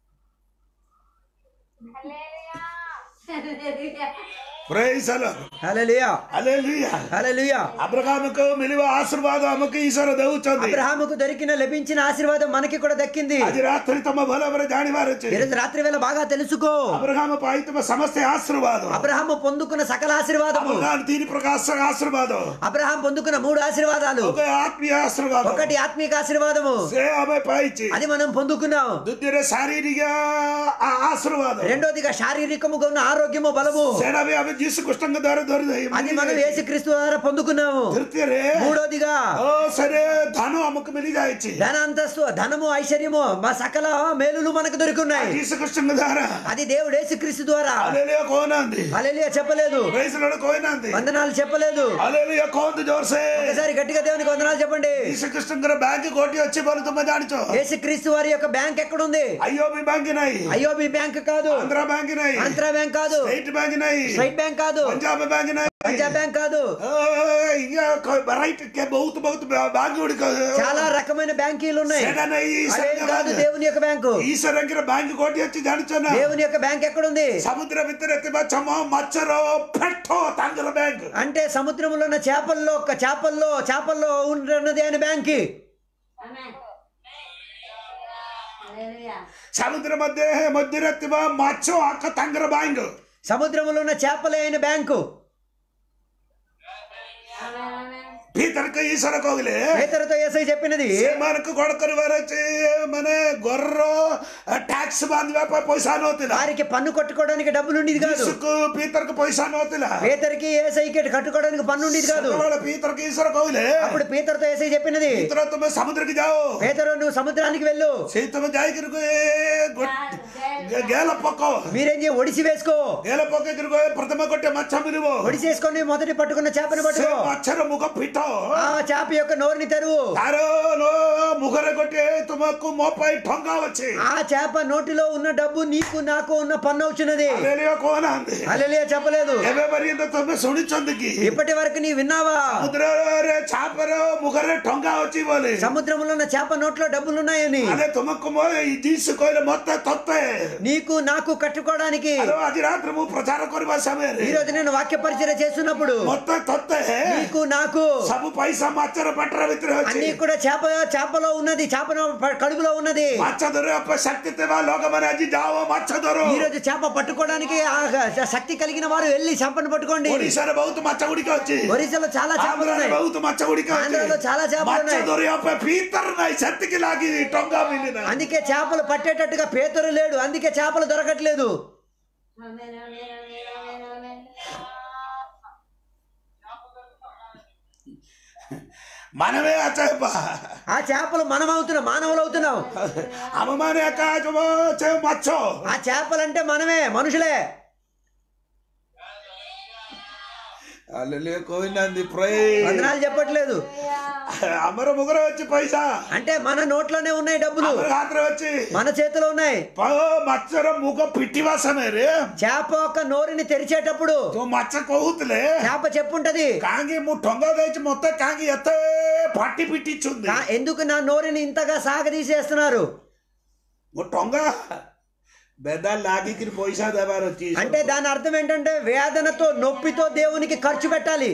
Speaker 3: హల్లెలూయా
Speaker 1: ప్రైస్ అలో
Speaker 2: హల్లెలూయా
Speaker 1: హల్లెలూయా
Speaker 2: హల్లెలూయా
Speaker 1: అబ్రహాముకు మిలివ ఆశీర్వాద ଆମକୁ ଈଶ୍ୱର ଦେଉଛନ୍ତି
Speaker 2: అబ్రహాముకు దొరికిన లభించిన ఆశీర్వాదం మనకి కూడా దక్కింది
Speaker 1: ଆଜି రాత్రి ତମ ଭଲ ଭାବରେ ଜାଣିବାର ଅଛି
Speaker 2: ఈరోజు రాత్రి వేళ బాగా తెలుసుకో
Speaker 1: అబ్రహాము ପାଇଥିବା ସମସ୍ତେ ఆశీర్వాଦ
Speaker 2: అబ్రహాము పొందుకున్న సకల ఆశీర్వాదము
Speaker 1: అబ్రహాం ତିନି ପ୍ରକାର ఆశీర్వాଦ
Speaker 2: అబ్రహాం పొందుకున్న మూడు ఆశీర్వాదాలు
Speaker 1: ఒక ఆత్మీయ ఆశీర్వాଦ
Speaker 2: ఒకటి ఆత్మిక ఆశీర్వాదము
Speaker 1: ସେ ଆମେ ପାଇଛି
Speaker 2: అది మనం పొందుకున్నాం
Speaker 1: ଦ୍ୱିତୀୟରେ ଶାରୀରିକ ଆ- ଆଶୀର୍ବାଦ
Speaker 2: రెండోదిగా శారీరకముగా ఉన్న ఆరోగ్యము బలము
Speaker 1: ସେଇଟା ବି ଆମେ ଯୀଶୁ କୃଷ୍ଣଙ୍କ ଦ୍ୱାରା ଧରି
Speaker 2: అది మనం యేసుక్రీస్తు ద్వారా పొందుకున్నాము
Speaker 1: ତୃତୀୟରେ
Speaker 2: మూడోదిగా
Speaker 1: ଓ ସେରେ ଧନ ଆମକୁ ମିଳିଯାଇଛି
Speaker 2: ధన అంతస్తు ధనము ఐశ్వర్యము మా సకల మేలులు మనకు దొరుకున్నాయి
Speaker 1: ଯୀଶୁ କୃଷ୍ଣଙ୍କ ଦ୍ୱାରା
Speaker 2: అది దేవుడు యేసుక్రీస్తు ద్వారా
Speaker 1: ହାଲେଲୁୟା କହୁନାହାନ୍ତି
Speaker 2: హల్లెలూయా చెప్పలేదు
Speaker 1: ପ୍రైସ୍ ଲର୍ଡ କହିନାହାନ୍ତି
Speaker 2: వందనాలు చెప్పలేదు
Speaker 1: ହାଲେଲୁୟା କୁହନ୍ତୁ ଜୋରସେ
Speaker 2: ఒకసారి గట్టిగా దేవునికి వందనాలు చెప్పండి
Speaker 1: ଯୀଶୁ କୃଷ୍ଣଙ୍କର ବ୍ୟାଙ୍କ କୋଉଠି ଅଛି ବୋଲି ତୁମେ ଜାଣିଛ
Speaker 2: యేసుక్రీస్తు వారి యొక్క బ్యాంక్ ఎక్కడుంది
Speaker 1: ଆଇଓବି ବ୍ୟାଙ୍କ ନାହିଁ
Speaker 2: అయ్యో మీ బ్యాంక్ కాదు
Speaker 1: ଆନ୍ଧ୍ରା ବ୍ୟାଙ୍କ ନାହିଁ
Speaker 2: ఆంధ్ర బ్యాంక్ కాదు
Speaker 1: ଷ୍ଟେଟ୍ ବ୍ୟାଙ୍କ ନାହିଁ
Speaker 2: స్టేట్ బ్యాంక్ కాదు
Speaker 1: ପଞ୍ଜାବ ବ୍ୟାଙ୍କ ନାହିଁ
Speaker 2: పంజాబ్ బ్యాంక్ కాదు
Speaker 1: వెరైటీ ବହୁତ ବହୁତ ବ୍ୟାଙ୍କ ଗୁଡ଼ିକ
Speaker 2: చాలా రకమైన బ్యాంకీలు ఉన్నాయి
Speaker 1: ସେଇଟା ନାହିଁ
Speaker 2: అదేం కాదు దేవుని యొక్క బ్యాంకు
Speaker 1: ఈశ్వరంగిర బ్యాంక్ కోటి వచ్చి ଜାଣିଛ ନା
Speaker 2: దేవుని యొక్క బ్యాంక్ ఎక్కడుంది
Speaker 1: సముద్ర ଭିତରେ ଥିବା ଛମ ମାଛର ଫେଠ ତାଙ୍କର ବ୍ୟାଙ୍କ
Speaker 2: అంటే సముద్రంలో ఉన్న చేపల్లో ఒక చేపల్లో చేపల్లో ఉన్నది ఆయన బ్యాంక్
Speaker 1: సముద్ర మధ్య మధ్యରେ ଥିବା ମାଛ ଆଖ ତାଙ୍କର ବ୍ୟାଙ୍କ
Speaker 2: సముద్రంలో ఉన్న చేపలే ఆయన బ్యాంకు
Speaker 1: ଭିତରକୁ ଈଶ୍ୱର କହିଲେ
Speaker 2: పేతరుతో ఏసై చెప్పినది
Speaker 1: ସେମାନଙ୍କୁ କଣ କରିବାର ଅଛି ମାନେ ଘରର ଟ୍ୟାକ୍ସ ବାନ୍ଧିବା ପାଇଁ ପଇସା ନଥିଲା
Speaker 2: వారికి పన్ను కట్టుకోవడానికి డబ్బులు ఉండేది కాదు
Speaker 1: ଯୀଶୁକୁ ପିତରକୁ పైసା ନଥିଲା
Speaker 2: పేతరికి ఏసైకి కట్టుకోవడానికి పన్ను ఉండేది కాదు
Speaker 1: ସେତେବେଳେ ପିତରକୁ ଈଶ୍ୱର କହିଲେ
Speaker 2: అప్పుడు పేతరుతో ఏసై చెప్పినది
Speaker 1: ପିତର ତୁମେ ସମୁଦ୍ରକୁ ଯାଅ
Speaker 2: పేతరు నువ్వు సముద్రానికి వెళ్ళు
Speaker 1: ସେଇ ତମେ ଯାଇକିରି ଗେଲ ପକ
Speaker 2: మీరేం చేయ ఒడిసి వేసుకో
Speaker 1: ଗେଲ ପକେଇକିରି କହିବେ, ପ୍ରଥମେ ଗୋଟେ ମାଛ ମିଳିବ
Speaker 2: ఒడిసి వేసుకొని మొదటి పట్టుకున్న చేపను
Speaker 1: ସେ
Speaker 2: పట్టుకో
Speaker 1: ମାଛର ମୁଖ ପିଠ
Speaker 2: ఆ చేప యొక్క నోరుని తెరువు
Speaker 1: ତାର ନ- ମୁଖରେ ଗୋଟେ ତୁମକୁ ମୋ ପାଇଁ ଠଙ୍ଗା ଅଛି
Speaker 2: ఆ చేప నోటిలో ఉన్న డబ్బు నీకు నాకు ఉన్న పన్ను అవుతున్నది
Speaker 1: ହାଲେଲୁୟା କହୁନାହାନ୍ତି
Speaker 2: అలెలియా చెప్పలేదు
Speaker 1: ଏବେ ପର୍ଯ୍ୟନ୍ତ ତମେ ଶୁଣିଛନ୍ତି କି
Speaker 2: ఇప్పటి వరకు నీ విన్నావా
Speaker 1: ସମୁଦ୍ରରେ ଛାପର ମୁଖରେ ଠଙ୍ଗା ଅଛି ବୋଲି
Speaker 2: సముద్రంలో ఉన్న చేప నోట్లో డబ్బులు ఉన్నాయని
Speaker 1: ଆରେ ତୁମକୁ ମୋ ଯୀଶୁ କହିଲେ ମତେ ତତେ
Speaker 2: నీకు నాకు కట్టుకోవడానికి
Speaker 1: ଆରେ ଆଜି ରାତିରେ ମୁଁ ପ୍ରଚାର କରିବା ସମୟରେ
Speaker 2: ఈ రోజు నేను వాక్య పరిచయం చేస్తున్నప్పుడు
Speaker 1: ମତେ ତତେ
Speaker 2: నీకు నాకు
Speaker 1: ସବୁ ପଇସା ମାଛର ପେଟର ଭିତରେ ଅଛି
Speaker 2: అన్ని కూడా చేప చేపలో ఉన్నది చేప కడుపులో ఉన్నది
Speaker 1: ମାଛ ଧରିବା ପାଇଁ ଶକ୍ତି ଥିବା ଲୋକମାନେ ଆଜି ଯାଅ ମାଛ ଧର
Speaker 2: ఈ రోజు చేప పట్టుకోవడానికి ఆ శక్తి కలిగిన వారు వెళ్ళి చేపను పట్టుకోండి
Speaker 1: ଓଡିଶାରେ ବହୁତ ମାଛ ଗୁଡ଼ିକ ଅଛି
Speaker 2: ఒరిస్సాలో చాలా చేపలు
Speaker 1: ଆନ୍ଧ୍ରାରେ
Speaker 2: ఉన్నాయి
Speaker 1: ବହୁତ ମାଛ ଗୁଡ଼ିକ ଅଛି
Speaker 2: ఆంధ్రాలో చాలా చేపలు
Speaker 1: ମାଛ
Speaker 2: ఉన్నాయి
Speaker 1: ଧରିବା ପାଇଁ ପିତର ନାହିଁ ସେତିକି ଲାଗି ଟଙ୍କା ମିଳିନା
Speaker 2: అందుకే చేపలు పట్టేటట్టుగా పేతరు లేడు అందుకే చేపలు దొరకట్లేదు
Speaker 1: మనమే అచ్చాయప్ప
Speaker 2: ఆ చేపలు మనం అవుతున్నాం మానవులు అవుతున్నాం
Speaker 1: ଆମମାନେ ଏକା ସେ ମାଛ
Speaker 2: ఆ చేపలంటే మనమే మనుషులే
Speaker 1: అల్లెలే కోవిందండి ప్రై
Speaker 2: వందనాలు చెప్పట్లేదు
Speaker 1: అమర ముగ్గురు వచ్చి పైసా
Speaker 2: అంటే మన నోట్లోనే ఉన్నాయి డబ్బులు
Speaker 1: అమర రాత్రి వచ్చి
Speaker 2: మన చేతిలో ఉన్నాయి
Speaker 1: పో మచ్చర ముఖ పిట్టి వాసమే రే
Speaker 2: చేప ఒక నోరుని తెరిచేటప్పుడు
Speaker 1: తో మచ్చ కోహుతులే
Speaker 2: చేప చెప్పుంటది
Speaker 1: కాంగి ము టొంగ తెచ్చి మొత్తం కాంగి ఎత్తే పట్టి పిట్టించుంది
Speaker 2: కా- ఎందుకు నా నోరుని ఇంతగా సాగదీసేస్తున్నారు
Speaker 1: ము టొంగ బెదాలు లాగికి పైసా దేవారు వచ్చి
Speaker 2: అంటే దాని అర్థం ఏంటంటే వేదనతో నొప్పితో దేవునికి ఖర్చు పెట్టాలి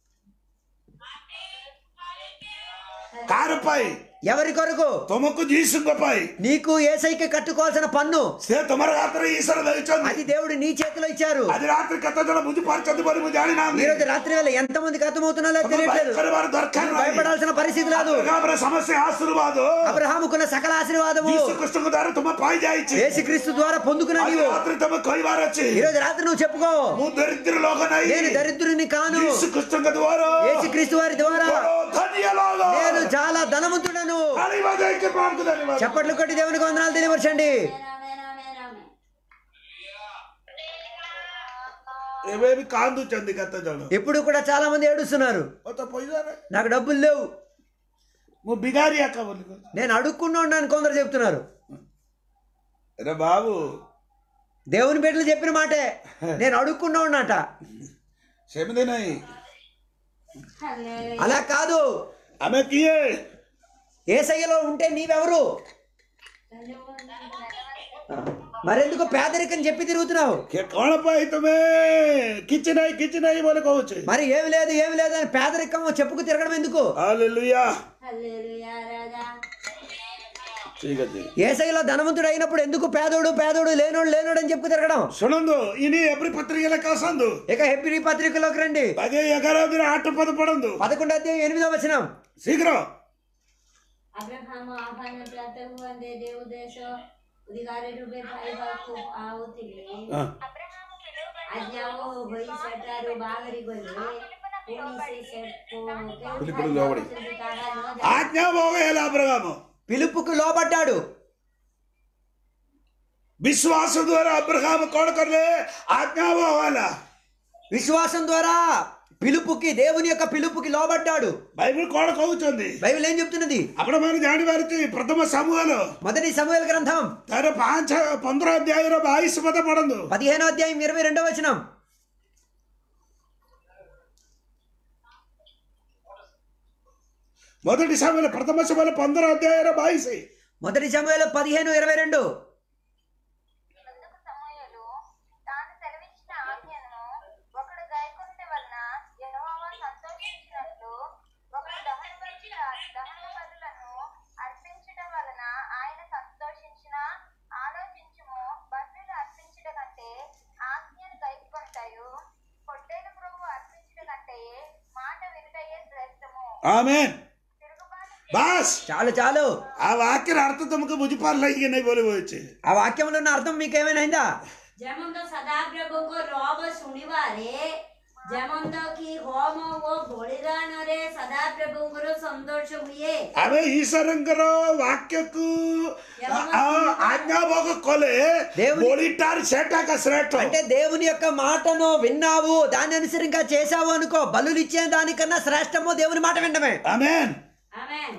Speaker 1: కారుపై
Speaker 2: ఎవరి కొరకు
Speaker 1: తమకు జీసుంగపై
Speaker 2: నీకు ఏసైకి కట్టుకోవాల్సిన పన్ను
Speaker 1: సే తుమర రాత్రి ఈశ్వర దయచంది
Speaker 2: అది దేవుడు నీ చేతిలో ఇచ్చారు
Speaker 1: అది రాత్రి కథ జన బుద్ధి పరచంది మరి బుద్ధి ఆడినా
Speaker 2: ఈ రోజు రాత్రి వేళ ఎంత మందికి అర్థమవుతున్నారో తెలియట్లేదు
Speaker 1: వారు దొరకారు
Speaker 2: భయపడాల్సిన పరిస్థితి లేదు
Speaker 1: సమస్య ఆశీర్వాదు
Speaker 2: అబ్రహాముకున్న సకల ఆశీర్వాదము
Speaker 1: జీసు కృష్ణకు ద్వారా తుమ్మ పాయి జాయిచి
Speaker 2: యేసుక్రీస్తు ద్వారా పొందుకున్న
Speaker 1: అది
Speaker 2: నీవు
Speaker 1: రాత్రి తమ కొయ్యవారు వచ్చి
Speaker 2: ఈ రోజు రాత్రి నువ్వు చెప్పుకో
Speaker 1: ము దరిద్ర లోకనై
Speaker 2: నేను దరిద్రుని కాను
Speaker 1: జీసు కృష్ణకు ద్వారా
Speaker 2: యేసుక్రీస్తు వారి ద్వారా
Speaker 1: ధన్యలోగా
Speaker 2: నేను చాలా ధనవంతుడను
Speaker 1: ధన్యవాదానికి ప్రాణకు ధన్యవాదాలు
Speaker 2: చప్పట్లు కొట్టి దేవునికి వందనాలు తెలియపరచండి
Speaker 4: ఆమేన్ ఆమేన్ ఆమేన్
Speaker 1: ఏమేమి కాందు చంది కథ జన
Speaker 2: ఇప్పుడు కూడా చాలా మంది ఏడుస్తున్నారు
Speaker 1: ఒత్త పోయిదారా
Speaker 2: నాకు డబ్బులు లేవు
Speaker 1: ము బిగారి అక్క బోలి
Speaker 2: నేను అడుక్కున్నా ఉన్నాను కొందరు చెప్తున్నారు
Speaker 1: అరే బాబు
Speaker 2: దేవుని బిడ్డలు చెప్పిన మాటే నేను అడుక్కున్నా ఉన్నట
Speaker 1: సెమిదినై
Speaker 4: హల్లెలూయా
Speaker 2: అలా కాదు
Speaker 1: ఆమె కియే
Speaker 2: ఏసయ్యలో ఉంటే నీవెవరు మరెందుకు పేదరికం చెప్పి తిరుగుతున్నావు
Speaker 1: કે કોણ પાઈ તમે કિચ નહીં કિચ નહીં બોલે કહું છે
Speaker 2: మరి ఏమి లేదు ఏమి లేదు అని పేదరికం చెప్పుకు తిరగడం ఎందుకు
Speaker 1: હાલેલુયા
Speaker 4: హల్లెలూయా రాజా
Speaker 1: ઠીક છે
Speaker 2: ఏసయ్యలో ధనవంతుడు అయినప్పుడు ఎందుకు పేదోడు పేదోడు లేనోడు లేనోడు అని చెప్పుకు తిరగడం
Speaker 1: శుణందు ఇని ఎబ్రి పత్రికల కాసందు
Speaker 2: ఇక హెబ్రి పత్రికలోకి రండి
Speaker 1: బగే ఎగరాదిన ఆట పద పడందు
Speaker 2: పదకొండు అధ్యాయం ఎనిమిదో వచనం
Speaker 1: శీఘ్రం
Speaker 4: ಅಬ್ರಹಾಮ ಆಹ್ವಾನ ಪ್ರಾತಃವಂದೇ ದೇವ ದೇಶ ಉದಿಗಾರೆ ರೂಪೆ ಪಾಯಿବାକୁ ଆଉଥିଲେ
Speaker 1: ఆ,
Speaker 3: అబ్రహాము పిలువబడి
Speaker 4: ଆଜି ଆଉ ହୋଇ ସେଠାରୁ ବାହାରି ଗଲେ ପୁଣି ସେ ସେଠୁ
Speaker 1: పిలుపుడు లోబడి.
Speaker 4: ତାହା ନ
Speaker 1: ఆజ్ఞాభోగేల అబ్రహాము
Speaker 2: పిలుపుకు లోబడ్డాడు
Speaker 1: విశ్వాస ద్వారా అబ్రహాము కోణ కర్లే ఆజ్ఞాభోగాల
Speaker 2: విశ్వాసం ద్వారా పిలుపుకి దేవుని యొక్క పిలుపుకి లోబడ్డాడు
Speaker 1: బైబిల్ కోణ కవుతుంది
Speaker 2: బైబిల్ ఏం చెప్తున్నది
Speaker 1: అప్పుడు మన జాడి వారికి ప్రథమ సమూహాలు
Speaker 2: మొదటి సమూహల గ్రంథం
Speaker 1: తన పాంచ పంద్ర అధ్యాయం బాయిస్ పద పడందు
Speaker 2: పదిహేనో అధ్యాయం ఇరవై రెండో వచనం
Speaker 1: మొదటి సమయంలో ప్రథమ సమయంలో పంద్ర అధ్యాయం బాయిస్
Speaker 2: మొదటి సమయంలో పదిహేను ఇరవై రెండు
Speaker 3: అందుకు సమూయేలు తాను సెలవిచ్చిన ఆజ్ఞను ఒకడు గైకొనుట వలన యెహోవా సంతోషించినట్లు ఒకడు దహన బలి దహన బలులను అర్పించడం వలన ఆయన సంతోషించిన ఆలోచించుము బలులు అర్పించుట కంటే ఆజ్ఞను గైకొనుటయు పొట్టేలు ప్రభు అర్పించుట కంటే మాట వినుటయే శ్రేష్టము
Speaker 1: ఆమెన్
Speaker 3: తిరుగుబాటు
Speaker 1: బాస్
Speaker 2: చాలు చాలు
Speaker 1: ఆ వాక్యం అర్థం తమకు బుజ్జిపార్లకి नहीं बोले వచ్చి
Speaker 2: ఆ వాక్యంలో ఉన్న అర్థం మీకు ఏమైనా అయిందా
Speaker 4: ଯେମନ୍ତ ସଦାପ୍ରଭୁଙ୍କ ରବ ଶୁଣିବାରେ ଯେମନ୍ତ କି ହୋମ ଓ ବଳିଦାନରେ ସଦାପ୍ରଭୁଙ୍କର ସନ୍ତୋଷ ହୁଏ
Speaker 1: ఆమె ఈశ్వరంకర వాక్యకు ఆజ్ఞాభోగ కొలే
Speaker 2: దేవుని-
Speaker 1: బోడిటారు సేటాక శ్రేష్ఠ
Speaker 2: అంటే దేవుని యొక్క మాటను విన్నావు దాని అనుసరంగా చేసావు అనుకో బలులు ఇచ్చే దానికన్నా శ్రేష్టము దేవుని మాట వినడమే
Speaker 1: ఆమెన్
Speaker 4: ଆମେନ୍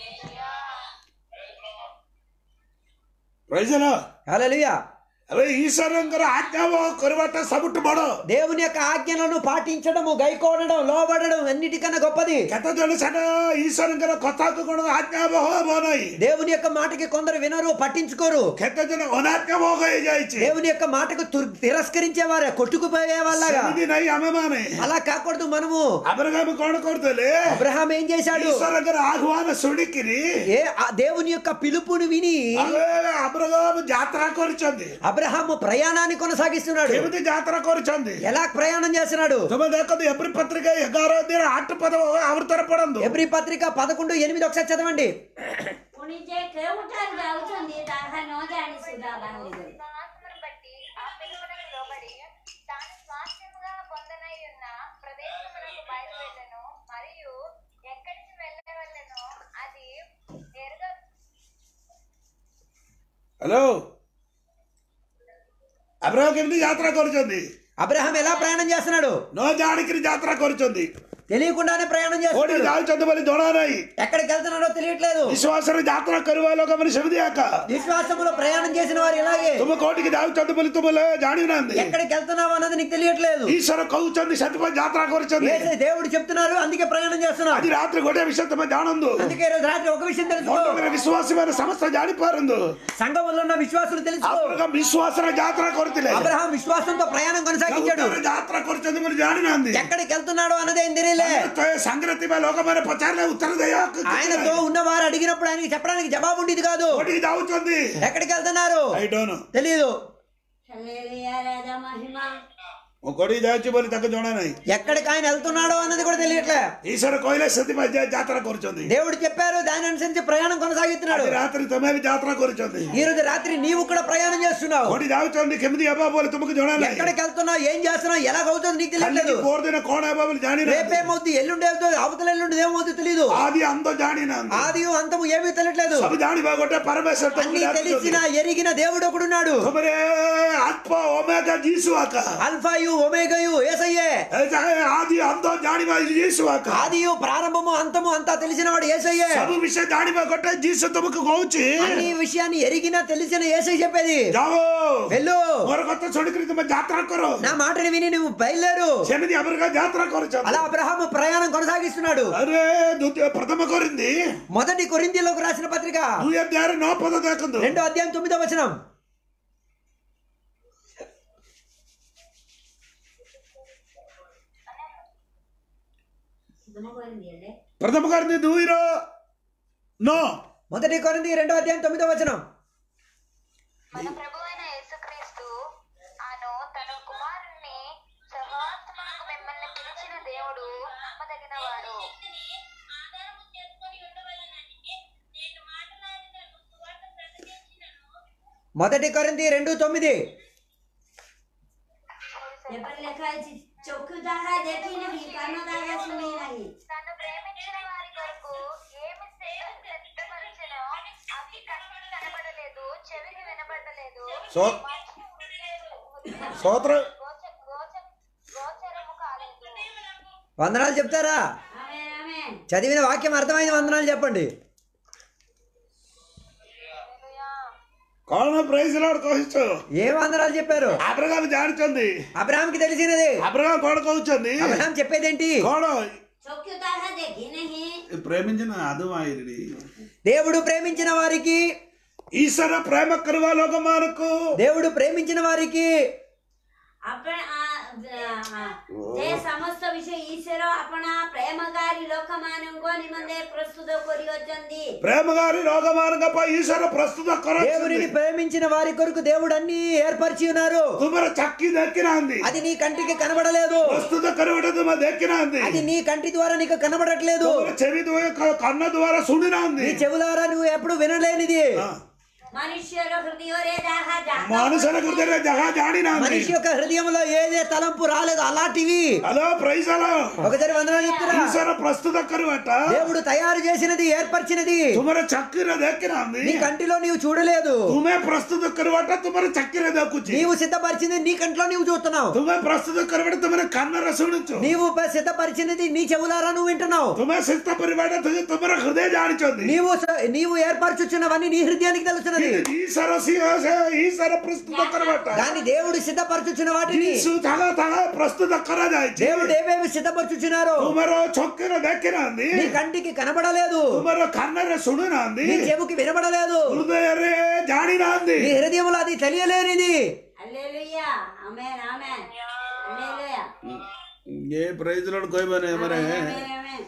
Speaker 1: ప్రజలు
Speaker 2: హల్లెలూయా
Speaker 1: అవి ఈశ్వరంకర ఆజ్ఞాభోగ కొరబట్ట సబుట్టు బడో
Speaker 2: దేవుని యొక్క ఆజ్ఞలను పాటించడము గైకోడడం లోబడడం అన్నిటికన్నా గొప్పది
Speaker 1: కథ తెలుసట ఈశ్వరంకర కొత్తకు కూడా ఆజ్ఞాభోగ బోనాయి
Speaker 2: దేవుని యొక్క మాటకి కొందరు వినరు పట్టించుకోరు
Speaker 1: ಕೆತ್ತ ಜನ ಅನಾಜ್ಞಾಭೋಗ ಜಾಯಿಚಿ
Speaker 2: దేవుని యొక్క మాటకు తుర్- తిరస్కరించేవారే కొట్టుకుపోయే వాళ్ళగా
Speaker 1: ಸಮಿತಿ ನೈ ಅಮಮಾನೆ
Speaker 2: అలా కాకూడదు మనము
Speaker 1: ಅಬ್ರಗಾಮ ಕೋಣ ಕೊಡ್ತಲೆ
Speaker 2: అబ్రహాం ఏం చేశాడు
Speaker 1: ಈಶ್ವರಂಕರ ಆಹ್ವಾನ ಸುಡಿಕಿರಿ
Speaker 2: ఏ ఆ దేవుని యొక్క పిలుపుని విని
Speaker 1: అవే అబ్రగాము జాతర కొరిచంది
Speaker 2: అబ్రహాము ప్రయాణాన్ని కొనసాగిస్తున్నాడు
Speaker 1: ఏమిటి జాతర కొరిచంది
Speaker 2: ఎలా ప్రయాణం చేస్తున్నాడు
Speaker 1: తమ దేకదు ఎబ్రి పత్రిక ఎగారో దిన ఆట పద ఆవర్తన పడందు
Speaker 2: ఎబ్రి పత్రిక పదకొండు ఎనిమిది ఒకసారి చదవండి
Speaker 4: ପୁଣି ଯେ କେଉଁଠାରେ ଯାଉଛନ୍ତି ତାହା ନ ଜାଣି ସୁଦ୍ଧା ବାହାରି ଗଲେ
Speaker 3: విశ్వాసమును బట్టి ఆ పిలుపునకు లోబడి తాను స్వాస్థ్యముగా పొందనై ఉన్న ప్రదేశమునకు బయలువెళ్ళను మరియు ఎక్కడికి వెళ్ళవలెనో అది ఎరుగ
Speaker 1: హలో అబ్రహం ఎమిది జాతర కొరిచంది
Speaker 2: అబ్రహాం ఎలా ప్రయాణం చేస్తున్నాడు
Speaker 1: ନ ଜାଣିକିରି ଯାତ୍ରା କରୁଛନ୍ତି
Speaker 2: తెలియకుండానే ప్రయాణం
Speaker 1: କୋଉଠିକି
Speaker 2: చేస్తున్నాడు
Speaker 1: ଯାଉଛନ୍ତି ବୋଲି ଜଣା ନାହିଁ
Speaker 2: ఎక్కడికి వెళ్తున్నాడో తెలియట్లేదు
Speaker 1: ବିଶ୍ୱାସରେ ଯାତ୍ରା କରିବା ଲୋକମାନେ ସେମିତି ଏକା
Speaker 2: విశ్వాసములో ప్రయాణం చేసిన వారు ఇలాగే
Speaker 1: ତୁମେ କୋଉଠିକି ଯାଉଛନ୍ତି ବୋଲି ତୁମେ ଜାଣିନାହାନ୍ତି
Speaker 2: ఎక్కడికి వెళ్తున్నావు అన్నది నీకు తెలియట్లేదు
Speaker 1: ଈଶ୍ୱର କହୁଛନ୍ତି ସେଥିପାଇଁ ଯାତ୍ରା କରୁଛନ୍ତି
Speaker 2: యేసే దేవుడు చెప్తున్నారు అందుకే ప్రయాణం చేస్తున్నావు
Speaker 1: ଆଜି ରାତିରେ ଗୋଟେ ବିଷୟ ତମେ ଜାଣନ୍ତୁ
Speaker 2: అందుకే ఈరోజు రాత్రి ఒక విషయం తెలుసుకో
Speaker 1: ମଣ୍ଡପରେ ବିଶ୍ୱାସୀ ମାନେ ସମସ୍ତେ ଜାଣିପାରନ୍ତୁ
Speaker 2: సంఘములో ఉన్న విశ్వాసులు తెలుసుకో
Speaker 1: ଆପଣଙ୍କ ବିଶ୍ୱାସରେ ଯାତ୍ରା କରୁଥିଲେ
Speaker 2: అబ్రహాం విశ్వాసంతో ప్రయాణం కొనసాగించాడు
Speaker 1: କୋଉଠାରେ ଯାତ୍ରା କରୁଛନ୍ତି ବୋଲି ଜାଣିନାହାନ୍ତି
Speaker 2: ఎక్కడికి వెళ్తున్నాడు అన్నదేం తెలియలే
Speaker 1: ତ ଏ ସାଙ୍ଗରେ ଥିବା ଲୋକମାନେ ପଚାରିଲେ ଉତ୍ତର ଦେବାକୁ
Speaker 2: ఆయనతో ఉన్న వారు అడిగినప్పుడు ఆయనకి చెప్పడానికి జవాబు ఉండేది కాదు
Speaker 1: କୋଉଠିకి ଯାଉଛନ୍ତି
Speaker 2: ఎక్కడికి వెళ్తున్నారు
Speaker 1: I don't know.
Speaker 2: తెలియదు
Speaker 4: హల్లెలూయా రాజా మహిమ
Speaker 1: ମୁଁ କୋଉଠିକି ଯାଉଛି ବୋଲି ତାକୁ ଜଣା ନାହିଁ
Speaker 2: ఎక్కడికి ఆయన వెళ్తున్నాడో అన్నది కూడా తెలియట్లే
Speaker 1: ଈଶ୍ୱର କହିଲେ ସେଥିପାଇଁ ଯା- ଯାତ୍ରା କରୁଛନ୍ତି
Speaker 2: దేవుడు చెప్పారు దాని అనుసరించి ప్రయాణం కొనసాగిస్తున్నాడు
Speaker 1: ଆଜି ରାତିରେ ତମେ ବି ଯାତ୍ରା କରୁଛନ୍ତି
Speaker 2: ఈ రోజు రాత్రి నీవు కూడా ప్రయాణం చేస్తున్నావు
Speaker 1: କୋଉଠି ଯାଉଛନ୍ତି କେମିତି ହେବା ବୋଲି ତୁମକୁ ଜଣା ନାହିଁ
Speaker 2: ఎక్కడికి వెళ్తున్నావు ఏం చేస్తున్నావు ఎలాగవుతుంది నీకు తెలియట్లేదు
Speaker 1: କାଲିକି ପରଦିନ କଣ ହେବ ବୋଲି ଜାଣିନାହାନ୍ତି
Speaker 2: రేపేమవుతుంది ఎల్లుండి ఏమవుతుంది అవతల ఎల్లుండి ఏమవుతుంది తెలియదు
Speaker 1: ఆది అంత ଜାଣିନାହାନ୍ତି
Speaker 2: ఆది అంతము ఏమీ తెలియట్లేదు
Speaker 1: ସବୁ ଜାଣିବା ଗୋଟେ ପରମେଶ୍ୱର ତମକୁ
Speaker 2: అన్ని తెలిసిన
Speaker 1: ଡାକୁଛନ୍ତି।
Speaker 2: ఎరిగిన దేవుడు ఒకడున్నాడు
Speaker 1: ତୁମରେ ଆତ୍ମ ଓମେଗା ଯୀଶୁ ଆକା
Speaker 2: అల్ఫాయు ఒమేగయు ఏసయ్యే
Speaker 1: ଏ ଯାଏ ଆଦି అంత ଜାଣିବା ଯୀଶୁ ଆକା
Speaker 2: ఆదియు ప్రారంభము అంతము అంతా తెలిసినవాడు ఏసయ్యే
Speaker 1: ସବୁ ବିଷୟ ଜାଣିବା ଗୋଟେ ଯୀଶୁ ତୁମକୁ କହୁଛି
Speaker 2: అన్ని విషయాన్ని ఎరిగిన తెలిసిన ఏసై చెప్పేది
Speaker 1: ଯାଅ
Speaker 2: వెళ్ళు
Speaker 1: ମୋର କଥା ଶୁଣିକରି ତୁମେ ଯାତ୍ରା କର
Speaker 2: నా మాటని విని నువ్వు బయలుదేరు
Speaker 1: ସେମିତି ଆମରିକା ଯାତ୍ରା କରୁଛନ୍ତି
Speaker 2: అలా అబ్రహాము ప్రయాణం కొనసాగిస్తున్నాడు
Speaker 1: అరే ଦ୍ୱିତୀୟ ପ୍ରଥମ କରିନ୍ତି
Speaker 2: మొదటి కొరింథీయులకు రాసిన పత్రిక
Speaker 1: ଦୁଇ ଅଧ୍ୟାୟରେ ନଅ ପଦ ଦେଖନ୍ତୁ
Speaker 2: రెండో అధ్యాయం తొమ్మిదో వచనం
Speaker 4: సిద్ధమపోయింది అదే
Speaker 1: ପ୍ରଥମ କରିନ୍ତି ଦୁଇର ନଅ
Speaker 2: మొదటి కొరింది రెండో అధ్యాయం తొమ్మిదో వచనం
Speaker 3: మన ప్రభు అయిన యేసుక్రీస్తు ఆను తన కుమారుణ్ణి సర్వాత్మకు మిమ్మల్ని పిలిచిన దేవుడు నమ్మదగిన వాడు
Speaker 5: ఆధారము చేసుకొని ఉండవలనని నేను మాట్లాడినను సువార్త ప్రకటించినను
Speaker 2: మొదటి కొరింది రెండు తొమ్మిది
Speaker 4: ఎప్పటి లెక్క ఇచ్చి చొక్కు దాకా দেখি নাহি কান্ন দাগা শুনি নাহি
Speaker 3: తను ప్రేమించిన వారి కొరకు ఏమి సిద్ధపరిచినో అవి కన్నుకి కనబడలేదు చెవికి వినబడలేదు
Speaker 1: సో
Speaker 3: మనిషి హృదయ-
Speaker 1: స్తోత్ర
Speaker 3: గోచ- గోచ- గోచరము కాలేదు
Speaker 2: వందనాలు చెప్తారా
Speaker 4: ఆమె ఆమె
Speaker 2: చదివిన వాక్యం అర్థమైంది వందనాలు చెప్పండి
Speaker 3: హల్లెలూయా.
Speaker 1: କଣ ପ୍రైଜ ଲର୍ଡ କହିଛୁ
Speaker 2: ఏ వందనాలు చెప్పారు
Speaker 1: ଆବ୍ରାହାମ ଜାଣିଛନ୍ତି
Speaker 2: అబ్రహాంకి తెలిసినది
Speaker 1: ଆବ୍ରାହାମ କଣ କହୁଛନ୍ତି
Speaker 2: అబ్రహాం చెప్పేదేంటి
Speaker 1: କଣ
Speaker 4: చొక్కు దాకా দেখি নাহি
Speaker 1: ପ୍ରେମିଞ୍ଚିନ ଆଦୁ ମାଇରି
Speaker 2: దేవుడు ప్రేమించిన వారికి
Speaker 1: ଈଶ୍ୱର ପ୍ରେମ କରିବା ଲୋକମାନଙ୍କୁ
Speaker 2: దేవుడు ప్రేమించిన వారికి
Speaker 4: ଆପଣ ଯେ ସମସ୍ତ ବିଷୟ ଈଶ୍ୱର ଆପଣ ପ୍ରେମକାରୀ ଲୋକମାନଙ୍କ ନିମନ୍ତେ ପ୍ରସ୍ତୁତ କରିଅଛନ୍ତି
Speaker 1: ପ୍ରେମ ଗାରି ଲୋକମାନଙ୍କ ପାଇଁ ଈଶ୍ୱର ପ୍ରସ୍ତୁତ
Speaker 2: దేవుడిని
Speaker 1: କରନ୍ତି
Speaker 2: ప్రేమించిన వారి కొరకు దేవుడు అన్ని ఏర్పరిచి ఉన్నారు
Speaker 1: ତୁମର ଚାକି ଦେଖିନାହାନ୍ତି
Speaker 2: అది నీ కంటికి కనబడలేదు
Speaker 1: ପ୍ରସ୍ତୁତ କରିବାଟା ତୁମେ ଦେଖିନାହାନ୍ତି
Speaker 2: అది నీ కంటి ద్వారా నీకు కనబడట్లేదు
Speaker 1: ତୁମର చెవి ଦ୍ୱାରା କର୍ଣ୍ଣ ଦ୍ୱାରା ଶୁଣିନାହାନ୍ତି
Speaker 2: నీ చెవులారా నువ్వు ఎప్పుడు వినలేనిది
Speaker 1: ହଁ।
Speaker 4: మనుష్యుల హృదୟରେ ଯାହା ଯାହା
Speaker 1: ମଣିଷର ହୃଦୟରେ ଯାହା ଜାଣିନାହାନ୍ତି
Speaker 2: మనిషి యొక్క హృదయంలో ఏదే తలంపు రాలేదు అలాంటివి
Speaker 1: హలో ప్రైజ్ హలో
Speaker 2: ఒకసారి వందనాలు చెప్తారా
Speaker 1: ଈଶ୍ୱର ପ୍ରସ୍ତୁତ କରିବାଟା
Speaker 2: దేవుడు తయారు చేసినది ఏర్పరిచినది
Speaker 1: ତୁମର ଚାକିରି ଦେଖିନାହାନ୍ତି
Speaker 2: నీ కంటిలో నీవు చూడలేదు
Speaker 1: ତୁମେ ପ୍ରସ୍ତୁତ କରିବାଟା ତୁମର ଚାକିରି ଦେଖୁଛି
Speaker 2: నీవు సిద్ధపరిచింది నీ కంట్లో నీవు చూస్తున్నావు
Speaker 1: ତୁମେ ପ୍ରସ୍ତୁତ କରିବାଟା ତୁମର କାନରେ ଶୁଣୁଛୁ
Speaker 2: నీవు ప- సిద్ధపరిచినది నీ చెవులారా నువ్వు వింటున్నావు
Speaker 1: ତୁମେ ଶେଷ ପରିବାଟା ତୁମେ ତୁମର ହୃଦୟ ଜାଣିଛନ୍ତି
Speaker 2: నీవు స- నీవు ఏర్పరచుచున్నవన్నీ నీ హృదయానికి తెలుస్తున్నది
Speaker 1: କିନ୍ତୁ ଈଶ୍ୱର ସିଂହ ସେ ଈଶ୍ୱର ପ୍ରସ୍ତୁତ କରିବାଟା
Speaker 2: కానీ దేవుడు సిద్ధపరచుచున్న వాటిని
Speaker 1: ଯୀଶୁ ତାହା ତାହା ପ୍ରସ୍ତୁତ କରାଯାଇଛି
Speaker 2: దేవుడు ఏవేవి సిద్ధపరచుచున్నారో
Speaker 1: ତୁମର ଚକ୍ଷୁରେ ଦେଖିନାହାନ୍ତି
Speaker 2: నీ కంటికి కనబడలేదు
Speaker 1: ତୁମର କାନରେ ଶୁଣିନାହାନ୍ତି
Speaker 2: నీ చెవుకి వినబడలేదు
Speaker 1: ହୃଦୟରେ ଜାଣିନାହାନ୍ତି
Speaker 2: నీ హృదయంలో అది తెలియలేనిది
Speaker 4: హల్లెలూయా ఆమేన్ ఆమేన్ హల్లెలూయా
Speaker 1: ఏ ప్రైజ్ లోడ్ କହିବନି ମାନେ
Speaker 4: ఆమేన్ ఆమేన్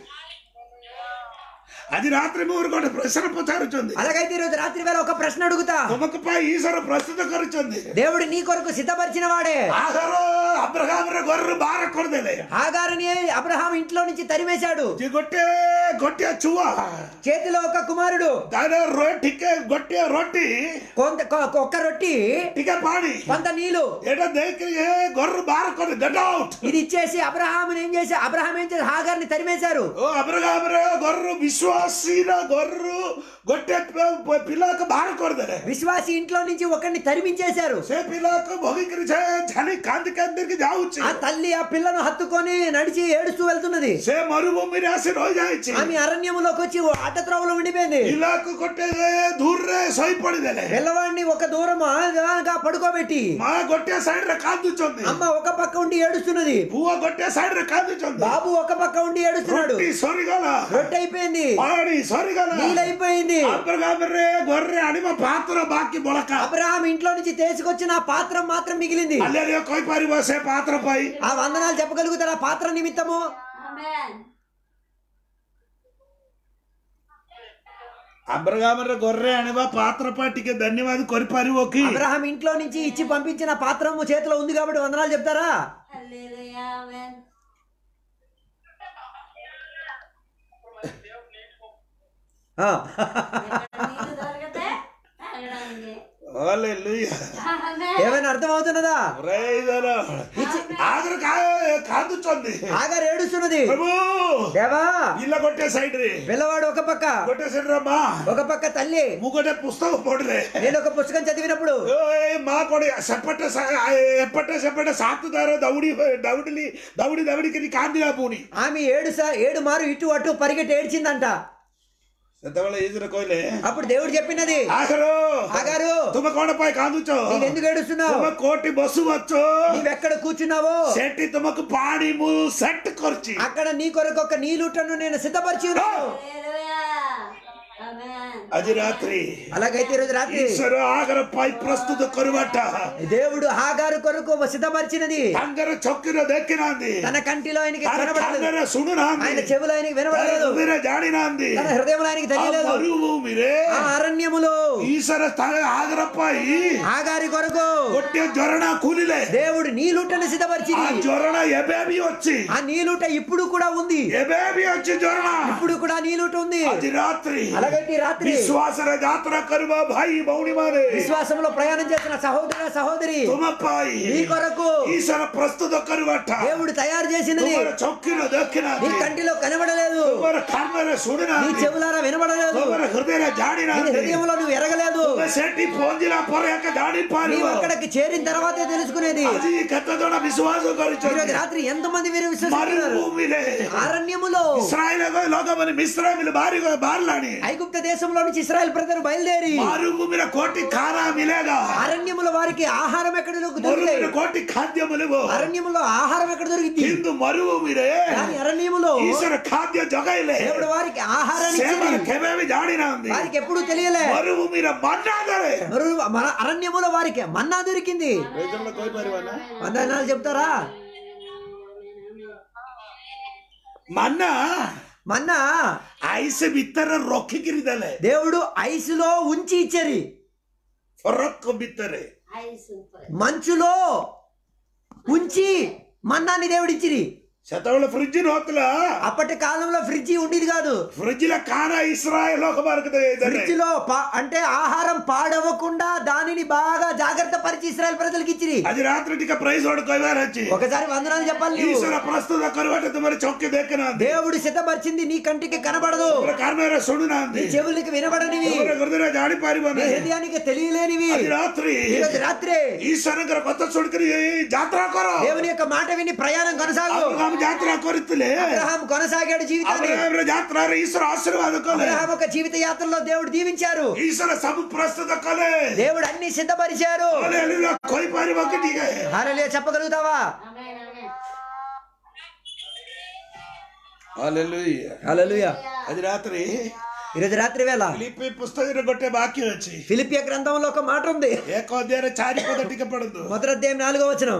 Speaker 1: ଆଜି ରାତିରେ ମୁଁ ଗୋଟେ ପ୍ରଶ୍ନ ପଚାରୁଛନ୍ତି
Speaker 2: అలాగైతే ఈరోజు రాత్రి వేళ ఒక ప్రశ్న అడుగుతా
Speaker 1: ତୁମକୁ ପାଇଁ ଈଶ୍ୱର ପ୍ରସ୍ତୁତ କରୁଛନ୍ତି
Speaker 2: దేవుడు నీ కొరకు సిద్ధపరిచిన వాడే
Speaker 1: ଆଗର అబ్రహాମର ଘରରୁ ବାହାର କରିଦେଲେ
Speaker 2: ఆగారిని అబ్రహాం ఇంట్లో నుంచి తరిమేశాడు
Speaker 1: ଯେ ଗୋଟେ ଗୋଟିଏ ଛୁଆ
Speaker 2: చేతిలో ఒక కుమారుడు
Speaker 1: ତାର ରୋ- ଟିକେ ଗୋଟିଏ ରୋଟି
Speaker 2: కొంత కొ- ఒక్క రొట్టి
Speaker 1: ଟିକେ ପାଣି
Speaker 2: కొంత నీళ్లు
Speaker 1: ଏଇଟା ଦେଇକିରି ଏ ଘରରୁ ବାହାର କରି ଗେଟ୍ ଆଉଟ୍
Speaker 2: ఇది ఇచ్చేసి అబ్రహాం ఏం చేసి అబ్రహాం ఏం చేసి హాగారిని తరిమేశారు
Speaker 1: ଓ అబ్రహాମର ଘରରୁ ବିଶ୍ୱାସୀର ଘରରୁ ଗୋଟେ ପି- ପିଲାକୁ ବାହାର କରିଦେଲେ
Speaker 2: విశ్వాసి ఇంట్లో నుంచి ఒకరిని తరిమించేశారు
Speaker 1: ସେ ପିଲାକୁ ଭୋଗିକିରି ସେ ଝାଲି କାନ୍ଦି କାନ୍ଦିକି ଯାଉଛି
Speaker 2: ఆ తల్లి ఆ పిల్లను హత్తుకొని నడిచి ఏడుస్తూ వెళ్తున్నది
Speaker 1: ସେ ମରୁଭୂମିରେ ଆସି ରହିଯାଇଛି
Speaker 2: ఆమె అరణ్యములోకి వచ్చి అడ్డ త్రోవలో ఉండిపోయింది
Speaker 1: ପିଲାକୁ ଗୋଟେ ଦୂରରେ ଶୋଇ ପଡିଦେଲେ
Speaker 2: పిల్లవాడిని ఒక దూరం గా పడుకోబెట్టి
Speaker 1: ମା ଗୋଟିଏ ସାଇଡ୍ ରେ କାନ୍ଦୁଛନ୍ତି
Speaker 2: అమ్మ ఒక పక్క ఉండి ఏడుస్తున్నది
Speaker 1: ପୁଅ ଗୋଟିଏ ସାଇଡ୍ ରେ କାନ୍ଦୁଛନ୍ତି
Speaker 2: బాబు ఒక పక్క ఉండి ఏడుస్తున్నాడు
Speaker 1: ରୁଟି ସରିଗଲା
Speaker 2: రొట్టె అయిపోయింది
Speaker 1: ପାଣି ସରିଗଲା
Speaker 2: నీళ్ళైపోయింది
Speaker 1: అబ్రహామରେ ଘରରେ ଆଣିବା ପାତ୍ର ବାକି ବଳକା
Speaker 2: అబ్రహాం ఇంట్లో నుంచి తీసుకొచ్చిన ఆ పాత్ర మాత్రం మిగిలింది
Speaker 1: ହାଲେଲୁୟା କହିପାରିବ ସେ ପାତ୍ର ପାଇଁ
Speaker 2: ఆ వందనాలు చెప్పగలుగుతారు ఆ పాత్ర నిమిత్తము
Speaker 4: ఆమేన్
Speaker 1: అబ్రహామରେ ଘରରେ ଆଣିବା ପାତ୍ର ପାଇଁ ଟିକେ ଧନ୍ୟବାଦ କରିପାରିବ କି
Speaker 2: అబ్రహాం ఇంట్లో నుంచి ఇచ్చి పంపించిన పాత్రము చేతిలో ఉంది కాబట్టి వందనాలు చెప్తారా
Speaker 4: హల్లెలూయా ఆమేన్
Speaker 2: ఆ.
Speaker 4: ఎక్కడ నీళ్ళు దొరికితే తాగడానికి
Speaker 1: హల్లెలూయా
Speaker 4: ఆమేన్
Speaker 2: ఏమైనా అర్థమవుతున్నదా
Speaker 1: Praise the Lord. ఆఖరు కా- కాదుచోంది
Speaker 2: ఆగారు ఏడుస్తున్నది
Speaker 1: ప్రభు
Speaker 2: దేవా
Speaker 1: ఇల్ల కొట్టే సైడ్ రే
Speaker 2: పిల్లవాడు ఒక పక్క
Speaker 1: కొట్టే సైడ్ రమ్మా
Speaker 2: ఒక పక్క తల్లి
Speaker 1: ముగటే పుస్తకం పడలే
Speaker 2: నేను ఒక పుస్తకం చదివినప్పుడు
Speaker 1: మా కొడి సెప్పట్టే ఎప్పట్టే సెప్పట్టే సాతుదార దౌడి దౌడిలి దౌడి దౌడికి కాందిరా పూని
Speaker 2: ఆమె ఏడు సా ఏడు మారు ఇటు అటు పరిగెట్టి ఏడ్చిందంట
Speaker 1: ସେତେବେଳେ ଇଜିରେ କହିଲେ
Speaker 2: అప్పుడు దేవుడు చెప్పినది
Speaker 1: ଆଖର
Speaker 2: ఆగారు
Speaker 1: ତୁମେ କଣ ପାଇଁ କାନ୍ଦୁଛ
Speaker 2: నీవు ఎందుకు ఏడుస్తున్నావు
Speaker 1: ତୁମେ କୋଉଠି ବସୁଅଛ
Speaker 2: నీవెక్కడ కూర్చున్నావో
Speaker 1: ସେଠି ତୁମକୁ ପାଣି ମୁଁ ସେଟ୍ କରିଛି
Speaker 2: అక్కడ నీ కొరకు ఒక నీలుటను నేను సిద్ధపరిచి ఉన్నాను
Speaker 4: హల్లెలూయా ఆమేన్
Speaker 1: ଆଜି ରାତ୍ରି
Speaker 2: అలాగైతే ఈరోజు రాత్రి
Speaker 1: ଈଶ୍ୱର ଆଗର ପାଇଁ ପ୍ରସ୍ତୁତ କରିବାଟା
Speaker 2: దేవుడు హాగారు కొరకు సిద్ధపరిచినది
Speaker 1: ତାଙ୍କର ଚକିର ଦେଖିନାହାନ୍ତି
Speaker 2: తన కంటిలో ఆయనకి
Speaker 1: ତାର
Speaker 2: కనబడలేదు
Speaker 1: କାନରେ
Speaker 2: ఆయన
Speaker 1: ଶୁଣୁନାହାନ୍ତି
Speaker 2: చెవులు ఆయనకి
Speaker 1: ତାର
Speaker 2: వినబడలేదు
Speaker 1: ହୃଦୟରେ ଜାଣିନାହାନ୍ତି
Speaker 2: తన హృదయంలో ఆయనకి
Speaker 1: ఆ
Speaker 2: తెలియలేదు
Speaker 1: ମରୁଭୂମିରେ
Speaker 2: ఆ అరణ్యములో
Speaker 1: ଈଶ୍ୱର ତା- ଆଗର ପାଇଁ
Speaker 2: ఆగారి కొరకు
Speaker 1: ଗୋଟିଏ ଝରଣା ଖୋଲିଲେ
Speaker 2: దేవుడు నీలుటను
Speaker 1: ఆ
Speaker 2: సిద్ధపరిచింది
Speaker 1: ଝରଣା ଏବେ ବି ଅଛି
Speaker 2: ఆ నీలుట ఇప్పుడు కూడా ఉంది
Speaker 1: ଏବେ ବି ଅଛି ଝରଣା
Speaker 2: ఇప్పుడు కూడా నీలుట ఉంది
Speaker 1: ଆଜି ରାତ୍ରି
Speaker 2: అలాగైతే ఈ రాత్రి
Speaker 1: ବିଶ୍ୱାସରେ ଯାତ୍ରା କରିବା ଭାଇ ଭଉଣୀ ମାନେ
Speaker 2: విశ్వాసంలో ప్రయాణం చేస్తున్న సహోదర సహోదరి
Speaker 1: ତୁମ ପାଇଁ
Speaker 2: నీ కొరకు
Speaker 1: ଈଶ୍ୱର ପ୍ରସ୍ତୁତ କରିବାଟା
Speaker 2: దేవుడు తయారు చేసినది
Speaker 1: ତୁମର ଚକ୍ଷୁର
Speaker 2: నీ
Speaker 1: ଦେଖିନାହାନ୍ତି
Speaker 2: కంటిలో కనబడలేదు
Speaker 1: ତୁମର କାନରେ
Speaker 2: నీ
Speaker 1: ଶୁଣିନାହାନ୍ତି
Speaker 2: చెవులారా వినబడలేదు
Speaker 1: ତୁମର ହୃଦୟରେ
Speaker 2: నీ
Speaker 1: ଜାଣିନାହାନ୍ତି
Speaker 2: హృదయంలో నువ్వు ఎరగలేదు
Speaker 1: ତୁମେ ସେଠି ପହଞ୍ଚିଲା ପରେ ଏକା
Speaker 2: నీవు
Speaker 1: ଜାଣିପାରିବ
Speaker 2: అక్కడికి చేరిన తర్వాతే తెలుసుకునేది
Speaker 1: ଆଜି କେତେ ଜଣ ବିଶ୍ୱାସ
Speaker 2: ఈరోజు
Speaker 1: କରିଛନ୍ତି
Speaker 2: రాత్రి ఎంత మంది వీరు విశ్వసిస్తున్నారు
Speaker 1: ମରୁଭୂମିରେ
Speaker 2: అరణ్యములో
Speaker 1: ଇସ୍ରାଏଲ ଲୋକମାନେ ମିଶ୍ରାମିଲ ବାହାରି ବାହାରିଲାଣି
Speaker 2: ఐగుప్త దేశంలో నుంచి ఇస్రాయల్ ప్రజలు బయలుదేరి
Speaker 1: ମରୁଭୂମିରେ କୋଟି ଖାନା ମିଲେଗା
Speaker 2: అరణ్యములో వారికి ఆహారం ఎక్కడ దొరుకుతుంది
Speaker 1: ମରୁଭୂମିରେ କୋଟି ଖାଦ୍ୟ ମିଳିବ
Speaker 2: అరణ్యములో ఆహారం ఎక్కడ దొరికింది
Speaker 1: କିନ୍ତୁ మరుభూమిରେ
Speaker 2: కానీ అరణ్యములో
Speaker 1: ఈశ్వర ఖాద్య జଗାଇଲେ
Speaker 2: దేవుడు వారికి ఆహారాన్ని
Speaker 1: ସେମାନେ
Speaker 2: ఇచ్చింది
Speaker 1: କେବେ ବି ଜାଣିନାହାନ୍ତି
Speaker 2: వారికి ఎప్పుడు తెలియలే
Speaker 1: ମରୁଭୂମିର ମନ୍ନାଦରେ
Speaker 2: మరు- మన అరణ్యములో వారికి మన్నా దొరికింది
Speaker 1: କହିପାରିବ ନା
Speaker 2: వందనాలు చెప్తారా
Speaker 1: ମନ୍ନା
Speaker 2: మన్నా
Speaker 1: ଆଇସ ଭିତରେ ରଖିକିରି ଦେଲେ
Speaker 2: దేవుడు ఐసులో ఉంచి ఇచ్చరి
Speaker 1: ଫରକ ଭିତରେ
Speaker 4: ఐ సూపర్
Speaker 2: మంచులో ఉంచి మన్నాన్ని దేవుడు ఇచ్చిరి
Speaker 1: ସେତେବେଳେ ଫ୍ରିଜ ନଥିଲା
Speaker 2: అప్పటి కాలంలో ఫ్రిడ్జ్ ఉండేది కాదు
Speaker 1: ଫ୍ରିଜରେ କାଣା ଇସ୍ରାଏଲ ଲୋକମାନଙ୍କୁ ଦେଲେ
Speaker 2: ఫ్రిడ్జ్ లో పా- అంటే ఆహారం పాడవకుండా దానిని బాగా జాగ్రత్త పరిచి ఇస్రాయల్ ప్రజలకు ఇచ్చిరి
Speaker 1: ଆଜି ରାତିରେ ଟିକେ ପ୍రైజ్ ଗୋଟେ କହିବାର ଅଛି
Speaker 2: ఒకసారి వందనాలు చెప్పాలి నీవు.
Speaker 1: ఈశ్వର ପ୍ରସ୍ତୁତ କରିବାଟା ତୁମର ଚକ୍ଷୁ ଦେଖିନାହାନ୍ତି
Speaker 2: దేవుడు సిద్ధపరిచింది నీ కంటికి కనబడదు
Speaker 1: ତୁମର କାନରେ
Speaker 2: నీ
Speaker 1: ଶୁଣୁନାହାନ୍ତି
Speaker 2: చెవులకి వినబడనివి
Speaker 1: ତୁମର ହୃଦୟରେ ଜାଣିପାରିବ
Speaker 2: నీ
Speaker 1: ନାହିଁ
Speaker 2: హృదయానికి తెలియలేనివి
Speaker 1: ଆଜି ରାତ୍ରି
Speaker 2: ఈరోజు రాత్రే
Speaker 1: ଈଶ୍ୱରଙ୍କର କଥା ଶୁଣିକରି ଏଇ ଯାତ୍ରା କର
Speaker 2: దేవుని యొక్క మాట విని ప్రయాణం కొనసాగు
Speaker 1: అబ్రహాం ଯାତ୍ରା କରିଥିଲେ
Speaker 2: అబ్రహాం కొనసాగాడు జీవితాన్ని
Speaker 1: అబ్రహాంର ଯାତ୍ରାରେ ଈଶ୍ୱର ଆଶୀର୍ବାଦ କଲେ
Speaker 2: అబ్రహాం ఒక జీవిత యాత్రలో దేవుడు దీవించారు
Speaker 1: ଈଶ୍ୱର ସବୁ ପ୍ରସ୍ତୁତ କଲେ
Speaker 2: దేవుడు అన్ని సిద్ధపరిచారు
Speaker 1: ହଲେଲୁୟା କହିପାରିବ କି ଟିକେ
Speaker 2: హారలే చెప్పగలుగుతావా
Speaker 4: ఆమేన్ ఆమేన్
Speaker 1: ହଲେଲୁୟା
Speaker 2: హల్లెలూయా
Speaker 1: ଆଜି ରାତ୍ରି
Speaker 2: ఈరోజు రాత్రి వేళ
Speaker 1: ଫିଲିପି ପୁସ୍ତକରେ ଗୋଟେ ବାକ୍ୟ ଅଛି
Speaker 2: ఫిలిపియ గ్రంథంలో ఒక మాట ఉంది
Speaker 1: ଏକ ଅଧ୍ୟାୟରେ ଚାରି ପଦ ଟିକେ ପଢନ୍ତୁ
Speaker 2: మొదటి అధ్యాయం నాలుగో వచనం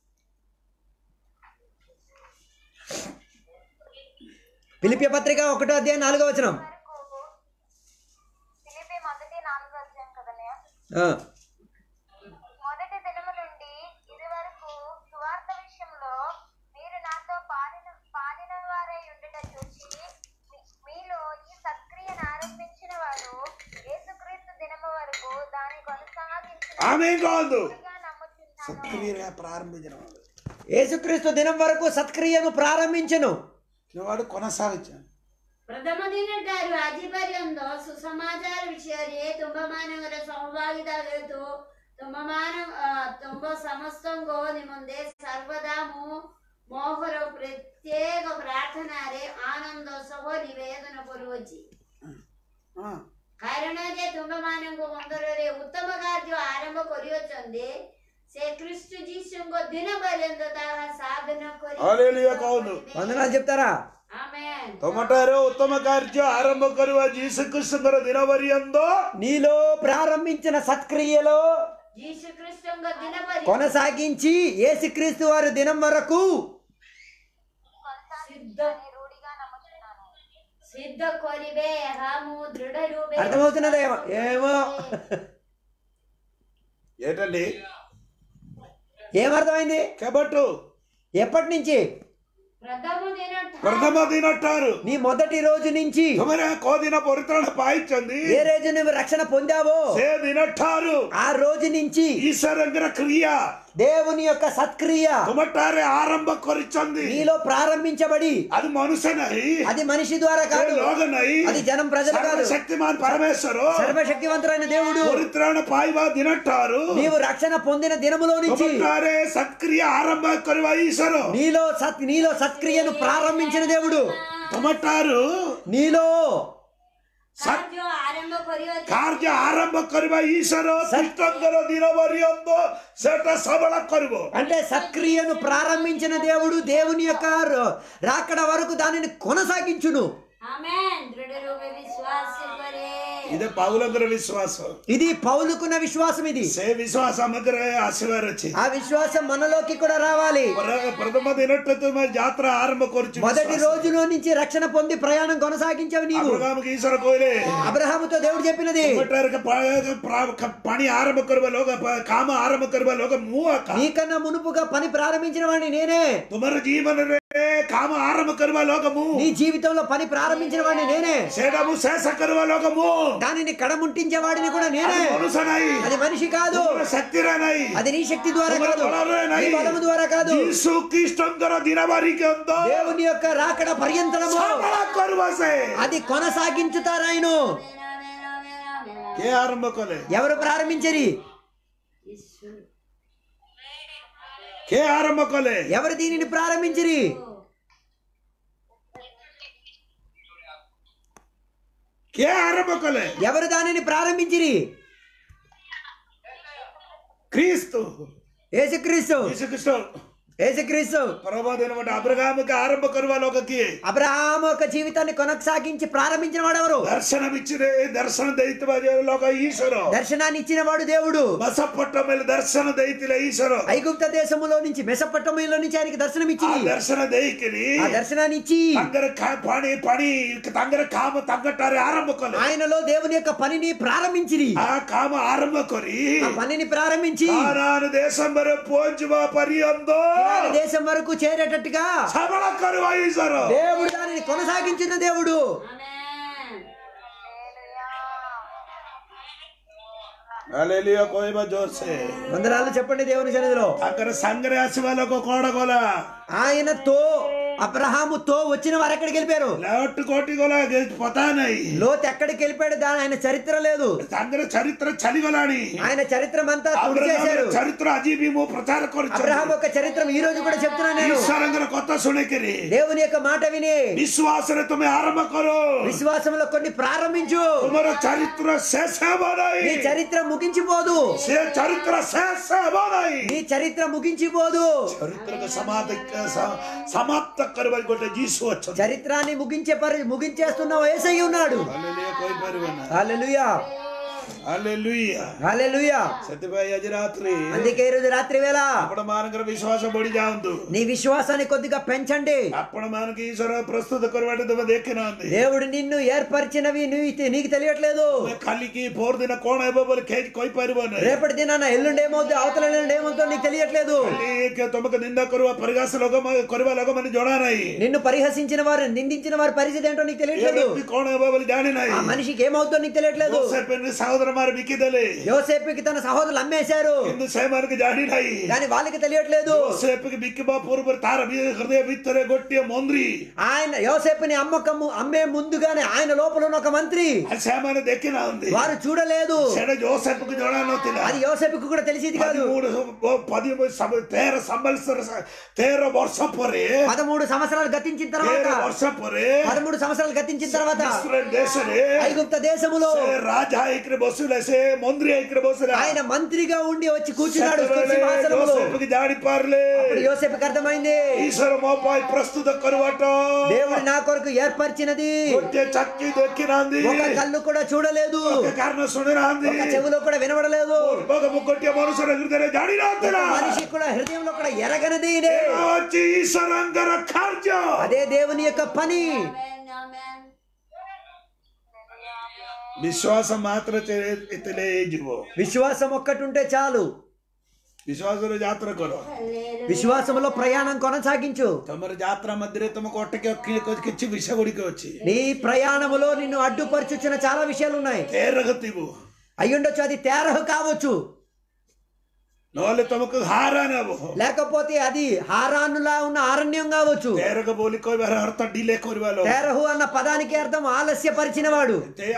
Speaker 2: ఫిలిపియ పత్రిక ఒకటో అధ్యాయం నాలుగో వచనం
Speaker 3: వరకు ఫిలిపి మొదటి నాలుగు వచ్చాం కదన్నయ్య
Speaker 2: ఆ,
Speaker 3: మొదటి దినము నుండి ఇది వరకు సువార్త విషయంలో మీరు నాతో పాలిన పాలిన వారై ఉండుట చూసి మీ- మీలో ఈ సత్క్రియను ఆరంభించిన వారు యేసుక్రీస్తు దినము వరకు దాన్ని కొనసాగించిన
Speaker 1: ఆమె కాదు
Speaker 3: నమ్ముచున్నాను
Speaker 1: సత్క్రియగా ప్రారంభించిన వాడు
Speaker 2: యేసుక్రీస్తు దినం వరకు సత్క్రియను ప్రారంభించను
Speaker 1: వాడు కొనసాగించాను
Speaker 4: ପ୍ରଥମ ଦିନଠାରୁ ଆଜି ପର୍ଯ୍ୟନ୍ତ ସୁସମାଚାର ବିଷୟରେ ତୁମ୍ଭମାନଙ୍କର ସହଭାଗିତା ହେତୁ ତୁମମାନ ଅ, ତୁମ୍ଭ ସମସ୍ତଙ୍କ ନିମନ୍ତେ ସର୍ବଦା ମୁଁ ମୋହର ପ୍ରତ୍ୟେକ ପ୍ରାର୍ଥନାରେ ଆନନ୍ଦ ସହ ନିବେଦନ କରୁଅଛି
Speaker 1: ହଁ।
Speaker 4: କାରଣ ଯେ ତୁମମାନଙ୍କ ମନ୍ଦିରରେ ଉତ୍ତମ କାର୍ଯ୍ୟ ଆରମ୍ଭ କରିଅଛନ୍ତି ସେ ଖ୍ରୀଷ୍ଟ ଯୀଶୁଙ୍କ ଦିନ ପର୍ଯ୍ୟନ୍ତ ତାହା ସାଧନ କରି
Speaker 1: హల్లెలూయా కౌలు.
Speaker 2: వందనాలు చెప్తారా
Speaker 4: ఆమేన్
Speaker 1: ତମଠାରେ ଉତ୍ତମ କାର୍ଯ୍ୟ ଆରମ୍ଭ କରିବା ଯୀଶୁଖ୍ରୀଷ୍ଟଙ୍କର ଦିନ ପର୍ଯ୍ୟନ୍ତ
Speaker 2: నీలో ప్రారంభించిన సత్క్రియలో
Speaker 4: ଯୀଶୁ ଖ୍ରୀଷ୍ଟଙ୍କ ଦିନ ପର୍ଯ୍ୟନ୍ତ
Speaker 2: కొనసాగించి యేసుక్రీస్తు వారి దినం వరకు
Speaker 3: కొనసాగించని రూఢిగా నమ్ముతున్నాను
Speaker 4: సిద్ధ କରିବେ ଏହା ମୁଁ ଦୃଢ ରୂପେ
Speaker 2: అర్థమవుతున్నదా ఏమో ఏమో
Speaker 1: ఏంటండి
Speaker 2: ఏమర్థమైంది
Speaker 1: కేబట్టు
Speaker 2: ఎప్పటి నుంచి
Speaker 4: ପ୍ରଥମ ଦିନ
Speaker 1: ప్రథమ దినట్టారు
Speaker 2: నీ మొదటి రోజు నుంచి
Speaker 1: తమరే కోదిన పరిత్రాణ పాయించండి
Speaker 2: ఏ రోజు నువ్వు రక్షణ పొందావో
Speaker 1: సే దినట్టారు
Speaker 2: ఆ రోజు నుంచి
Speaker 1: ఈశ్వరంగర క్రియ
Speaker 2: దేవుని యొక్క సత్క్రియ
Speaker 1: తుమటారే ఆరంభ కొరిచంది
Speaker 2: నీలో ప్రారంభించబడి
Speaker 1: అది మనుషనై
Speaker 2: అది మనిషి ద్వారా కాదు
Speaker 1: లోగనై
Speaker 2: అది జనం ప్రజలు కాదు
Speaker 1: శక్తిమాన్ పరమేశ్వరు
Speaker 2: సర్వశక్తివంతుడైన దేవుడు
Speaker 1: పరిత్రాణ పాయివా దినట్టారు
Speaker 2: నీవు రక్షణ పొందిన దినములో నుంచి
Speaker 1: ತುಮಟಾರೆ ಸತ್ಕ್ರಿಯ ಆರಂಭ ಕರುವ ಈಶ್ವರು
Speaker 2: నీలో సత్ నీలో సత్క్రియను ప్రారంభించిన దేవుడు
Speaker 1: ತುಮಟಾರು
Speaker 2: నీలో
Speaker 4: କାର୍ଯ୍ୟ ଆରମ୍ଭ କରିଅଛି
Speaker 1: ಕಾರ್ಯ ಆರಂಭ ಕರುವ ಈಶ್ವರು ತೀರ್ಥಂಕರ ದಿನ ಪರ್ಯಂತ ಸೇಟ ಸಬಳ ಕರುವ
Speaker 2: అంటే సత్క్రియను ప్రారంభించిన దేవుడు దేవుని యొక్క ర- రాకడ వరకు దానిని కొనసాగించును
Speaker 4: ଆମେନ୍ ଦୃଢ ରୂପେ ବିଶ୍ୱାସ କରେ
Speaker 1: ಇದೆ ಪೌಲಂಗರ ವಿಶ್ವಾಸ
Speaker 2: ఇది పౌలుకున్న విశ్వాసం ఇది
Speaker 1: ಸೇ ವಿಶ್ವಾಸ ಮಗರ ಆಶೀರ್ವಾದ ଅଛି
Speaker 2: ఆ విశ్వాసం మనలోకి కూడా రావాలి
Speaker 1: ಪ್ರ- ಪ್ರಥಮ ದಿನಟ್ಟು ತುಮ ಜಾತ್ರಾ ಆರಂಭ ಕೊರ್ಚು
Speaker 2: మొదటి రోజులో నుంచి రక్షణ పొంది ప్రయాణం కొనసాగించవు నీవు
Speaker 1: ಅಬ್ರಹಾಮಿಗೆ ಈಶ್ವರ ಕೋಯ್ಲೆ
Speaker 2: అబ్రహాముతో దేవుడు చెప్పినది
Speaker 1: ತುಮಟಾರಕ್ಕೆ ಪ- ಪ್ರ- ಕ- ಪಣಿ ಆರಂಭ ಕರುವ ಲೋಕ ಪ- ಕಾಮ ಆರಂಭ ಕರುವ ಲೋಕ ಮೂವಕ
Speaker 2: నీకన్నా మునుపుగా పని ప్రారంభించిన వాడిని నేనే
Speaker 1: ತುಮರ ಜೀವನ ಕಾಮ ಆರಂಭ ಕರುವ ಲೋಕಮು
Speaker 2: నీ జీవితంలో పని ప్రారంభించిన వాడిని నేనే
Speaker 1: ಸೇಡಮು ಶೇಷ ಕರುವ ಲೋಕಮು
Speaker 2: దానిని కడముంటించే వాడిని కూడా నేనే
Speaker 1: ಮನುಷ್ಯನಾಯಿ
Speaker 2: అది మనిషి కాదు
Speaker 1: ಶಕ್ತಿರನಾಯಿ
Speaker 2: అది నీ శక్తి ద్వారా కాదు నీ బలము ద్వారా కాదు
Speaker 1: ಯೀಸು ಕ್ರಿಸ್ತಂಕರ ದಿನವರಿಗೆ ಅಂತ
Speaker 2: దేవుని యొక్క రాకడ పర్యంతరము
Speaker 1: ಸಬಳ ಕರುವಸೆ
Speaker 2: అది కొనసాగించుతారాయన
Speaker 1: ಕೆ ಆರಂಭ ಕೊಲೆ
Speaker 2: ఎవరు ప్రారంభించరి
Speaker 4: ଈଶ୍ୱର
Speaker 1: ಕೆ ಆರಂಭ ಕೊಲೆ
Speaker 2: ఎవరు దీనిని ప్రారంభించరి
Speaker 1: ಕೆ ಆರಂಭ ಕೊಲೆ
Speaker 2: ఎవరు దానిని ప్రారంభించిరి
Speaker 1: ಕ್ರಿಸ್ತು
Speaker 2: యేసుక్రీస్తు
Speaker 1: ಯೇಸು ಕ್ರಿಸ್ತ
Speaker 2: యేసుక్రీస్తు
Speaker 1: ಪರಮಾದಿನ ಮಟ್ಟ ಅಬ್ರಗಾಮಕ್ಕೆ ಆರಂಭ ಕರುವ ಲೋಕಕ್ಕೆ
Speaker 2: అబ్రహాము యొక్క జీవితాన్ని కొనసాగించి ప్రారంభించిన వాడు ఎవరు
Speaker 1: ದರ್ಶನ ಬಿಚ್ಚಿದೆ ದರ್ಶನ ದೈತ್ಯ ಲೋಕ ಈಶ್ವರ
Speaker 2: దర్శనాన్ని ఇచ్చిన వాడు దేవుడు
Speaker 1: ಬಸಪಟ್ಟ ಮೇಲೆ ದರ್ಶನ ದೈತಿಲ ಈಶ್ವರ
Speaker 2: ఐగుప్త దేశములో నుంచి మెసపట్టమలో నుంచి ఆయనకి దర్శనం
Speaker 1: ಆ
Speaker 2: ఇచ్చింది
Speaker 1: ದರ್ಶನ ದೈಕಿನಿ
Speaker 2: ఆ దర్శనాన్ని ఇచ్చి
Speaker 1: ತಂಗರ ಕಾ- ಪಣಿ ಪಣಿ ತಂಗರ ಕಾಮ ತಂಗಟ್ಟಾರೆ ಆರಂಭ ಕೊಲೆ
Speaker 2: ఆయనలో దేవుని యొక్క పనిని ప్రారంభించిరి
Speaker 1: ಆ ಕಾಮ ಆರಂಭ ಕೊರಿ
Speaker 2: ఆ పనిని ప్రారంభించి
Speaker 1: ಕಾನಾನು ದೇಶಂಬರ ಪೋಂಜುವ ಪರ್ಯಂತ
Speaker 2: ఇరాన్ దేశం వరకు చేరేటట్టుగా
Speaker 1: ಸಬಳ ಕರುವ ಈಶ್ವರ
Speaker 2: దేవుడు దానిని కొనసాగించిన దేవుడు
Speaker 4: ଆମେନ୍
Speaker 1: ಅಲ್ಲೆಲ್ಲಿಯೋ ಕೊಯ್ಬ ಜೋರ್ಸೆ
Speaker 2: వందనాలు చెప్పండి దేవుని సన్నిధిలో
Speaker 1: ಅಕ್ಕರ ಸಂಗ್ರೆ ಹಸಿವಲಕ ಕೋಡಗೋಲ
Speaker 2: ఆయనతో అబ్రహాముతో వచ్చిన వారు ఎక్కడికి వెళ్ళిపోయారు
Speaker 1: లెఫ్ట్ కోటిగోల పొతానై
Speaker 2: లోతు ఎక్కడికి వెళ్ళిపోయాడు దాని ఆయన చరిత్ర లేదు
Speaker 1: ತಂಗರ ಚರಿತ್ರ ಚಲಿಗೊಲಾಣಿ
Speaker 2: ఆయన చరిత్రం అంతా తుడి చేశారు
Speaker 1: ಚರಿತ್ರ ಅಜೀಬಿಮು ಪ್ರಚಾರ ಕೊರಿಚ
Speaker 2: అబ్రహాం యొక్క చరిత్ర ఈ రోజు కూడా చెప్తున్నా నేను
Speaker 1: ಈಶ್ವರಂಗರ ಕೊತ್ತ ಸುಣಿಕಿರಿ
Speaker 2: దేవుని యొక్క మాట విని
Speaker 1: ವಿಶ್ವಾಸನೆ ತುಮೆ ಆರಂಭ ಕೊರು
Speaker 2: విశ్వాసంలో కొన్ని ప్రారంభించు
Speaker 1: ತುಮರ ಚರಿತ್ರ ಶೇಷ ಬೋನೈ
Speaker 2: నీ చరిత్ర ముగించిపోదు
Speaker 1: ಸೇ ಚರಿತ್ರ ಶೇಷ ಬೋನೈ
Speaker 2: నీ చరిత్ర ముగించిపోదు
Speaker 1: ಚರಿತ್ರಕ್ಕೆ ಸಮಾಧಕ್ಕೆ ಸ- ಸಮಾಪ್ತ ಕರುವಾಗಿ ಕೊಟ್ಟ ಜೀಸು వచ్చ
Speaker 2: చరిత్రాన్ని ముగించే పరి ముగించేస్తున్న ఏసై ఉన్నాడు
Speaker 1: ಅಲ್ಲೆಲ್ಲಿಯ ಕೊಯ್ ಬರುವನ
Speaker 2: హల్లెలూయా
Speaker 1: ಅಲ್ಲೆಲ್ಲುಯ್ಯ
Speaker 2: హల్లెలూయా
Speaker 1: ಸತ್ಯಭಾಯಿ ಅಜ ರಾತ್ರಿ
Speaker 2: అందుకే ఈ రోజు రాత్రి వేళ
Speaker 1: ಅಪ್ಪಣ ಮಾನಕರ ವಿಶ್ವಾಸ ಬಡಿ ಜಾವಂದು
Speaker 2: నీ విశ్వాసాన్ని కొద్దిగా పెంచండి
Speaker 1: అప్పుడు మనకి ఈశ్వర ప్రస్తుత కొరవాటి దేకిన ఉంది
Speaker 2: దేవుడు నిన్ను ఏర్పరిచినవి నువ్వు నీకు తెలియట్లేదు
Speaker 1: కలికి పోర్ దిన కోణ ఏబోబోలు కేజీ కొయ్ పరివన
Speaker 2: రేపటి దినాన ఎల్లుండి ఏమవుతుంది అవతల ఎల్లుండి ఏమవుతుందో నీకు తెలియట్లేదు
Speaker 1: కలికి తమకు నింద కొరువ పరిగాస లోకమ కొరువ లోకమని జోడానాయి
Speaker 2: నిన్ను పరిహసించిన వారు నిందించిన వారి పరిస్థితి ఏంటో నీకు
Speaker 1: ఏ
Speaker 2: తెలియట్లేదు
Speaker 1: వ్యక్తి కోణ ఏబోబోలు జాడినాయి
Speaker 2: ఆ మనిషికి ఏమవుతుందో నీకు తెలియట్లేదు
Speaker 1: యోసేపుని సహోదర మారి బికిదలే
Speaker 2: యోసేపుకి తన సహోదరులు అమ్మేశారు
Speaker 1: హిందూ సైమానికి జాడి నాయి
Speaker 2: కానీ వాళ్ళకి తెలియట్లేదు
Speaker 1: యోసేపుకి బిక్కిబా పూర్వ తార మీద హృదయ బిత్తరే గొట్టియ మొంద్రి
Speaker 2: ఆయన యోసేపుని అమ్మకము అమ్మే ముందుగానే ఆయన లోపల ఉన్న ఒక మంత్రి
Speaker 1: అది సేమాన దెక్కిన ఉంది
Speaker 2: వారు చూడలేదు
Speaker 1: సెడ జోసెఫ్కు జోడానోతిಲ್ಲ
Speaker 2: అది యోసేపుకు కూడా తెలిసేది కాదు
Speaker 1: ಹದಿಮೂರು ಪದಿಮೂರು ಸಮ ತೇರ ಸಂಬಳಿಸ್ತಾರ ತೇರ ವರ್ಷ ಪೊರೆ
Speaker 2: పదమూడు సంవత్సరాలు గతించిన తర్వాత
Speaker 1: ತೇರ ವರ್ಷ ಪೊರೆ
Speaker 2: పదమూడు సంవత్సరాలు గతించిన తర్వాత
Speaker 1: ಇಸ್ರೇಲ್ ದೇಶನೇ
Speaker 2: ఐగుప్త దేశములో
Speaker 1: ಸೇ ರಾಜ ಐಕ್ರೆ ಬಸ್ಸುಲೆ ಸೇ ಮಂತ್ರಿ ಐಕ್ರೆ ಬಸ್ಸುಲೆ
Speaker 2: ఆయన మంత్రిగా ఉండి వచ్చి కూర్చున్నాడు సింహాసనములో
Speaker 1: ಜೋಸೆಫ್ಗೆ ಜಾಡಿ ಪಾರ್ಲೆ
Speaker 2: అప్పుడు యోసేపుకి అర్థమైంది
Speaker 1: ಈಶ್ವರ ಮೋಪಾಯಿ ಪ್ರಸ್ತುತ ಕರುವಾಟ
Speaker 2: దేవుడు నా కొరకు ఏర్పరిచినది
Speaker 1: ಗೊತ್ತೆ ಚಕ್ಕಿ ದೊಕ್ಕಿನಾಂದಿ
Speaker 2: ఒక కళ్ళు కూడా చూడలేదు
Speaker 1: ಕಾರಣ ಸುಣಿನಾಂದಿ
Speaker 2: ఒక చెవులో కూడా వినబడలేదు
Speaker 1: ಮಗ ಮುಕ್ಕೊಟ್ಟಿಯ ಮನುಷ್ಯರ ಹೃದಯ ಜಾಡಿ
Speaker 2: ఒక మనిషి కూడా హృదయంలో కూడా ఎరగనది ఇదే.
Speaker 1: వచ్చి ఈశ్వరంగర కార్యం
Speaker 2: అదే దేవుని యొక్క పని
Speaker 4: Amen, amen.
Speaker 1: విశ్వాసం మాత్ర ఎత్తలే జీవో
Speaker 2: విశ్వాసం ఒక్కటి ఉంటే చాలు
Speaker 1: విశ్వాసంలో జాత్ర కొర
Speaker 4: Hallelujah.
Speaker 2: విశ్వాసంలో ప్రయాణం కొనసాగించు
Speaker 1: తమరి జాత్ర మధ్యలో తమ కొట్టకి కొచ్చిచ్చి విష గుడికి వచ్చి
Speaker 2: నీ ప్రయాణములో నిన్ను అడ్డుపరుచుచున్న చాలా విషయాలు ఉన్నాయి
Speaker 1: తేరగతివు
Speaker 2: అయ్యుండొచ్చు అది తేరహ కావచ్చు
Speaker 1: నోళ్ళు తమకు హారానవు
Speaker 2: లేకపోతే అది హారానులా ఉన్న అరణ్యం కావచ్చు
Speaker 1: తేరగ బోలికో అర్థం డీలే కోరివాలో
Speaker 2: తేరహు అన్న పదానికి అర్థం ఆలస్యపరిచిన వాడు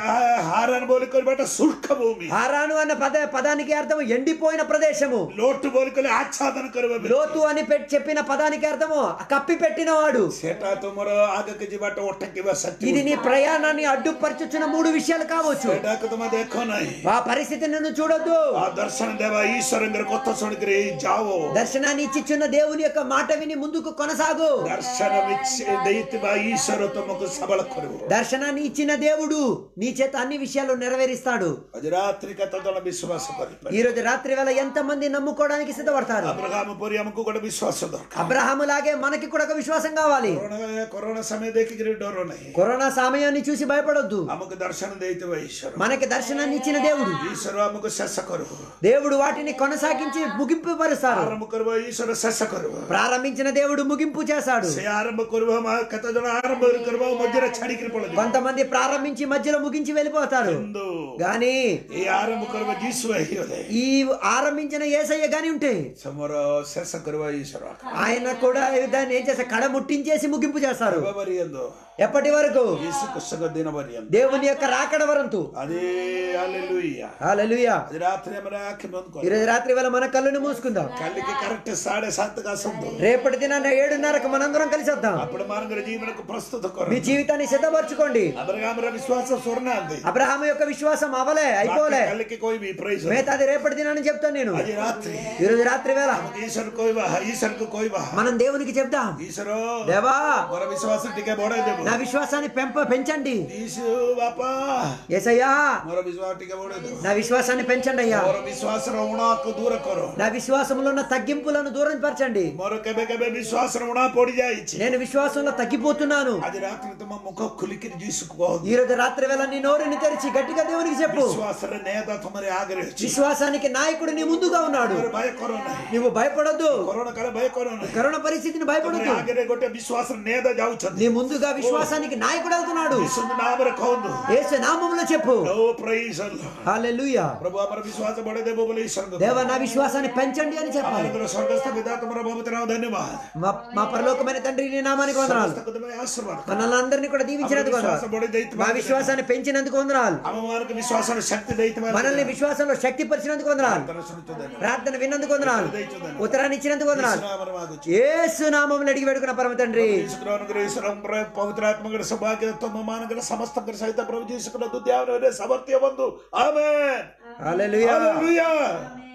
Speaker 1: హారాన్ బోలికోరి బట్ట శుష్క భూమి
Speaker 2: హారాను అన్న పద పదానికి అర్థం ఎండిపోయిన ప్రదేశము
Speaker 1: లోటు బోలికలు ఆచ్ఛాదన కరువ
Speaker 2: లోతు అని పెట్టి చెప్పిన పదానికి అర్థము కప్పి పెట్టినవాడు
Speaker 1: సేటా తుమర ఆగకి జిబాట ఒట్టకి సత్యం
Speaker 2: ఇది నీ ప్రయాణాన్ని అడ్డుపరచుచున్న మూడు విషయాలు కావచ్చు
Speaker 1: సేటాకు తమ దేఖో నై
Speaker 2: ఆ పరిస్థితి నన్ను చూడొద్దు
Speaker 1: ఆ దర్శన దేవ ఈశ్వరంగర కొత్త సొడికి జావో
Speaker 2: దర్శనాన్ని ఇచ్చిచున్న దేవుని యొక్క మాట విని ముందుకు కొనసాగు
Speaker 1: దర్శనమిచ్చి దైత్య ఈశ్వరు తమకు సబల కొరువు
Speaker 2: దర్శనాన్ని ఇచ్చిన దేవుడు నీ చేత అన్ని విషయాలు నెరవేరుస్తాడు
Speaker 1: అది రాత్రి కథల విశ్వాస
Speaker 2: ఈ రోజు రాత్రి వేళ ఎంత మంది నమ్ముకోవడానికి సిద్ధపడతారు
Speaker 1: అబ్రహాము పూరి అమ్మకు కూడా విశ్వాಸ దొరక
Speaker 2: అబ్రహాము లాగే మనకి కూడా ఒక విశ్వాసం కావాలి
Speaker 1: ಕೊರೋನಾ ಕೊರೋನಾ ಸಮಯ ದೇಖಿದ್ರೆ ಡೋರ್ ನಹಿ
Speaker 2: కరోనా సమయాన్ని చూసి భయపడొద్దు
Speaker 1: ಅಮುಕ ದರ್ಶನ ದೈತ್ಯ ಈಶ್ವರ
Speaker 2: మనకి దర్శనాన్ని ఇచ్చిన దేవుడు
Speaker 1: ಈಶ್ವರ ಅಮುಕ ಸೆಸ ಕರು
Speaker 2: దేవుడు వాటిని కొనసాగించి ముగింపు పరుస్తారు
Speaker 1: ಆರಂಭ ಕರುವ ಈಶ್ವರ ಸೆಸ ಕರು
Speaker 2: ప్రారంభించిన దేవుడు ముగింపు చేశాడు
Speaker 1: ಸೇ ಆರಂಭ ಕರುವ ಕಥ ಜನ ಆರಂಭ ಕರುವ ಮಧ್ಯರ ಛಾಡಿಕಿರಿ ಪಡದು
Speaker 2: కొంతమంది ప్రారంభించి మధ్యలో ముగించి వెళ్ళిపోతారు
Speaker 1: ಒಂದು
Speaker 2: గాని
Speaker 1: ಈ ಆರಂಭ ಕರುವ ಜೀಸುವ ಹಿಯೋದೆ
Speaker 2: ఈ ఆరంభించిన ఏసయ్య గాని ఉంటే
Speaker 1: ಸಮರ ಸೆಸ ಕರುವ ಈಶ್ವರ
Speaker 2: ఆయన కూడా దాన్ని ఏం చేస్తారు కడ ముట్టించేసి ముగింపు చేస్తారు
Speaker 1: ಬರಿ ಎಂದು
Speaker 2: ఎప్పటి వరకు
Speaker 1: ಯೇಸು ಕ್ರಿಸ್ತಗ ದಿನ ಬರಿ ಎಂದು
Speaker 2: దేవుని యొక్క రాకడ వరంతు
Speaker 1: ಅದೇ ಅಲ್ಲೆಲೂಯ್ಯ
Speaker 2: హల్లెలూయా
Speaker 1: అది రాత్రి మన ఆకి బంద్కో
Speaker 2: ఈరోజు రాత్రి వేళ మన కళ్ళుని మూసుకుందాం
Speaker 1: కళ్ళకి కరెక్ట్ సాడే సాత్ కాసందు
Speaker 2: రేపటి దినాన్న ఏడున్నరకు మనందరం కలిసి వద్దాం
Speaker 1: అప్పుడు మానగర జీవనకు ప్రస్తుత కొర
Speaker 2: మీ జీవితాన్ని సిద్ధపరచుకోండి
Speaker 1: అబ్రహామర విశ్వాಸ ಸ್ವರ್ಣ ಅಂದೆ
Speaker 2: అబ్రహాం యొక్క విశ్వాసం అవలే అయిపోలే
Speaker 1: కళ్ళకి కోయి మీ ప్రైజ్
Speaker 2: మిగతాది రేపటి దినాన్ని చెప్తాను నేను
Speaker 1: అది రాత్రి
Speaker 2: ఈరోజు రాత్రి వేళ
Speaker 1: ఈశ్వర్ కోయి బా ఈశ్వర్ కోయి బా
Speaker 2: మనం దేవునికి చెప్దాం
Speaker 1: ఈశ్వరో
Speaker 2: దేవా
Speaker 1: మన విశ్వాసం టికే బోడే దేవు
Speaker 2: నా విశ్వాసాన్ని పెంప పెంచండి
Speaker 1: ఈశు బాపా
Speaker 2: ఏసయ్యా
Speaker 1: మన విశ్వాసం టికే బోడే దేవు
Speaker 2: నా విశ్వాసాన్ని పెంచండి అయ్యా
Speaker 1: మన విశ్వాస ఉణాకు దూర కరో
Speaker 2: నా విశ్వాసంలో ఉన్న తగ్గింపులను దూరం పరచండి
Speaker 1: మరో కెబె కెబె విశ్వాస ఉణా పొడి జాయిచి
Speaker 2: నేను విశ్వాసంలో తగ్గిపోతున్నాను
Speaker 1: అది రాత్రి తమ ముఖ కులికిరి తీసుకుపోదు
Speaker 2: ఈ రోజు రాత్రి వేళ నీ నోరుని తెరిచి గట్టిగా దేవునికి చెప్పు
Speaker 1: విశ్వాస నేత తమరి ఆగ్రహించి
Speaker 2: విశ్వాసానికి నాయకుడు నీ ముందుగా ఉన్నాడు
Speaker 1: భయ కరోనా
Speaker 2: నువ్వు భయపడొద్దు
Speaker 1: కరోనా కాల భయ కరోనా
Speaker 2: కరోనా పరిస్థితిని
Speaker 1: ତମର
Speaker 2: భయపడొద్దు
Speaker 1: ଆଗରେ ଗୋଟେ ବିଶ୍ୱାସ ନେଦ ଯାଉଛନ୍ତି
Speaker 2: నీ ముందుగా విశ్వాసానికి నాయకుడు వెళ్తున్నాడు
Speaker 1: ଯୀଶୁଙ୍କ ନାମରେ କହନ୍ତୁ
Speaker 2: యేసు నామములో చెప్పు
Speaker 1: Oh, praise the Lord.
Speaker 2: హల్లెలూయా
Speaker 1: ପ୍ରଭୁ ଆମର ବିଶ୍ୱାସ ବଢେଇ ଦେବ ବୋଲି ଈଶ୍ୱରଙ୍କ
Speaker 2: దేవ నా విశ్వాసాన్ని పెంచండి అని చెప్పాలి
Speaker 1: ଆମମାନଙ୍କର ସ୍ୱର୍ଗସ୍ଥ ପିତା ତମର ବହୁତ ନାମ ଧନ୍ୟବାଦ
Speaker 2: మా మా పరలోకమైన తండ్రి నీ నామానికి వందనాలు
Speaker 1: ସମସ୍ତଙ୍କୁ ତୁମେ ଆଶୀର୍ବାଦ କର।
Speaker 2: మనల్ని అందరినీ కూడా దీవించినందుకు
Speaker 1: విశ్వాసం
Speaker 2: వందనాలు
Speaker 1: బడి దైత్యం
Speaker 2: మా విశ్వాసాన్ని పెంచినందుకు వందనాలు
Speaker 1: ଆମମାନଙ୍କୁ ବିଶ୍ୱାସର ଶକ୍ତି ଦେଇଥିବା
Speaker 2: మనల్ని విశ్వాసంలో శక్తి పరిచినందుకు వందనాలు
Speaker 1: ପ୍ରାର୍ଥନା ଶୁଣୁଛୁ ଧନ୍ୟବାଦ
Speaker 2: ప్రార్థన విన్నందుకు వందనాలు ఉత్తరాన్ని ఇచ్చినందుకు వందనాలు
Speaker 1: ଈଶ୍ୱର ମାଗୁଛି
Speaker 2: యేసు నామములు అడిగి పెడుకున్న పరమ తండ్రి
Speaker 1: ଯୀଶୁଙ୍କର ଈଶ୍ୱର ପବିତ୍ରାତ୍ମକର ସୌଭାଗ୍ୟ ତମମାନଙ୍କର ସମସ୍ତଙ୍କର ସହିତ ପ୍ରଭୁ ଯୀଶୁଙ୍କର ଦୁଦ୍ୟାବରେ ସାମର୍ଥ୍ୟ ବନ୍ଧୁ ଆମେନ୍
Speaker 2: హల్లెలూయా
Speaker 1: Hallelujah.
Speaker 4: Amen.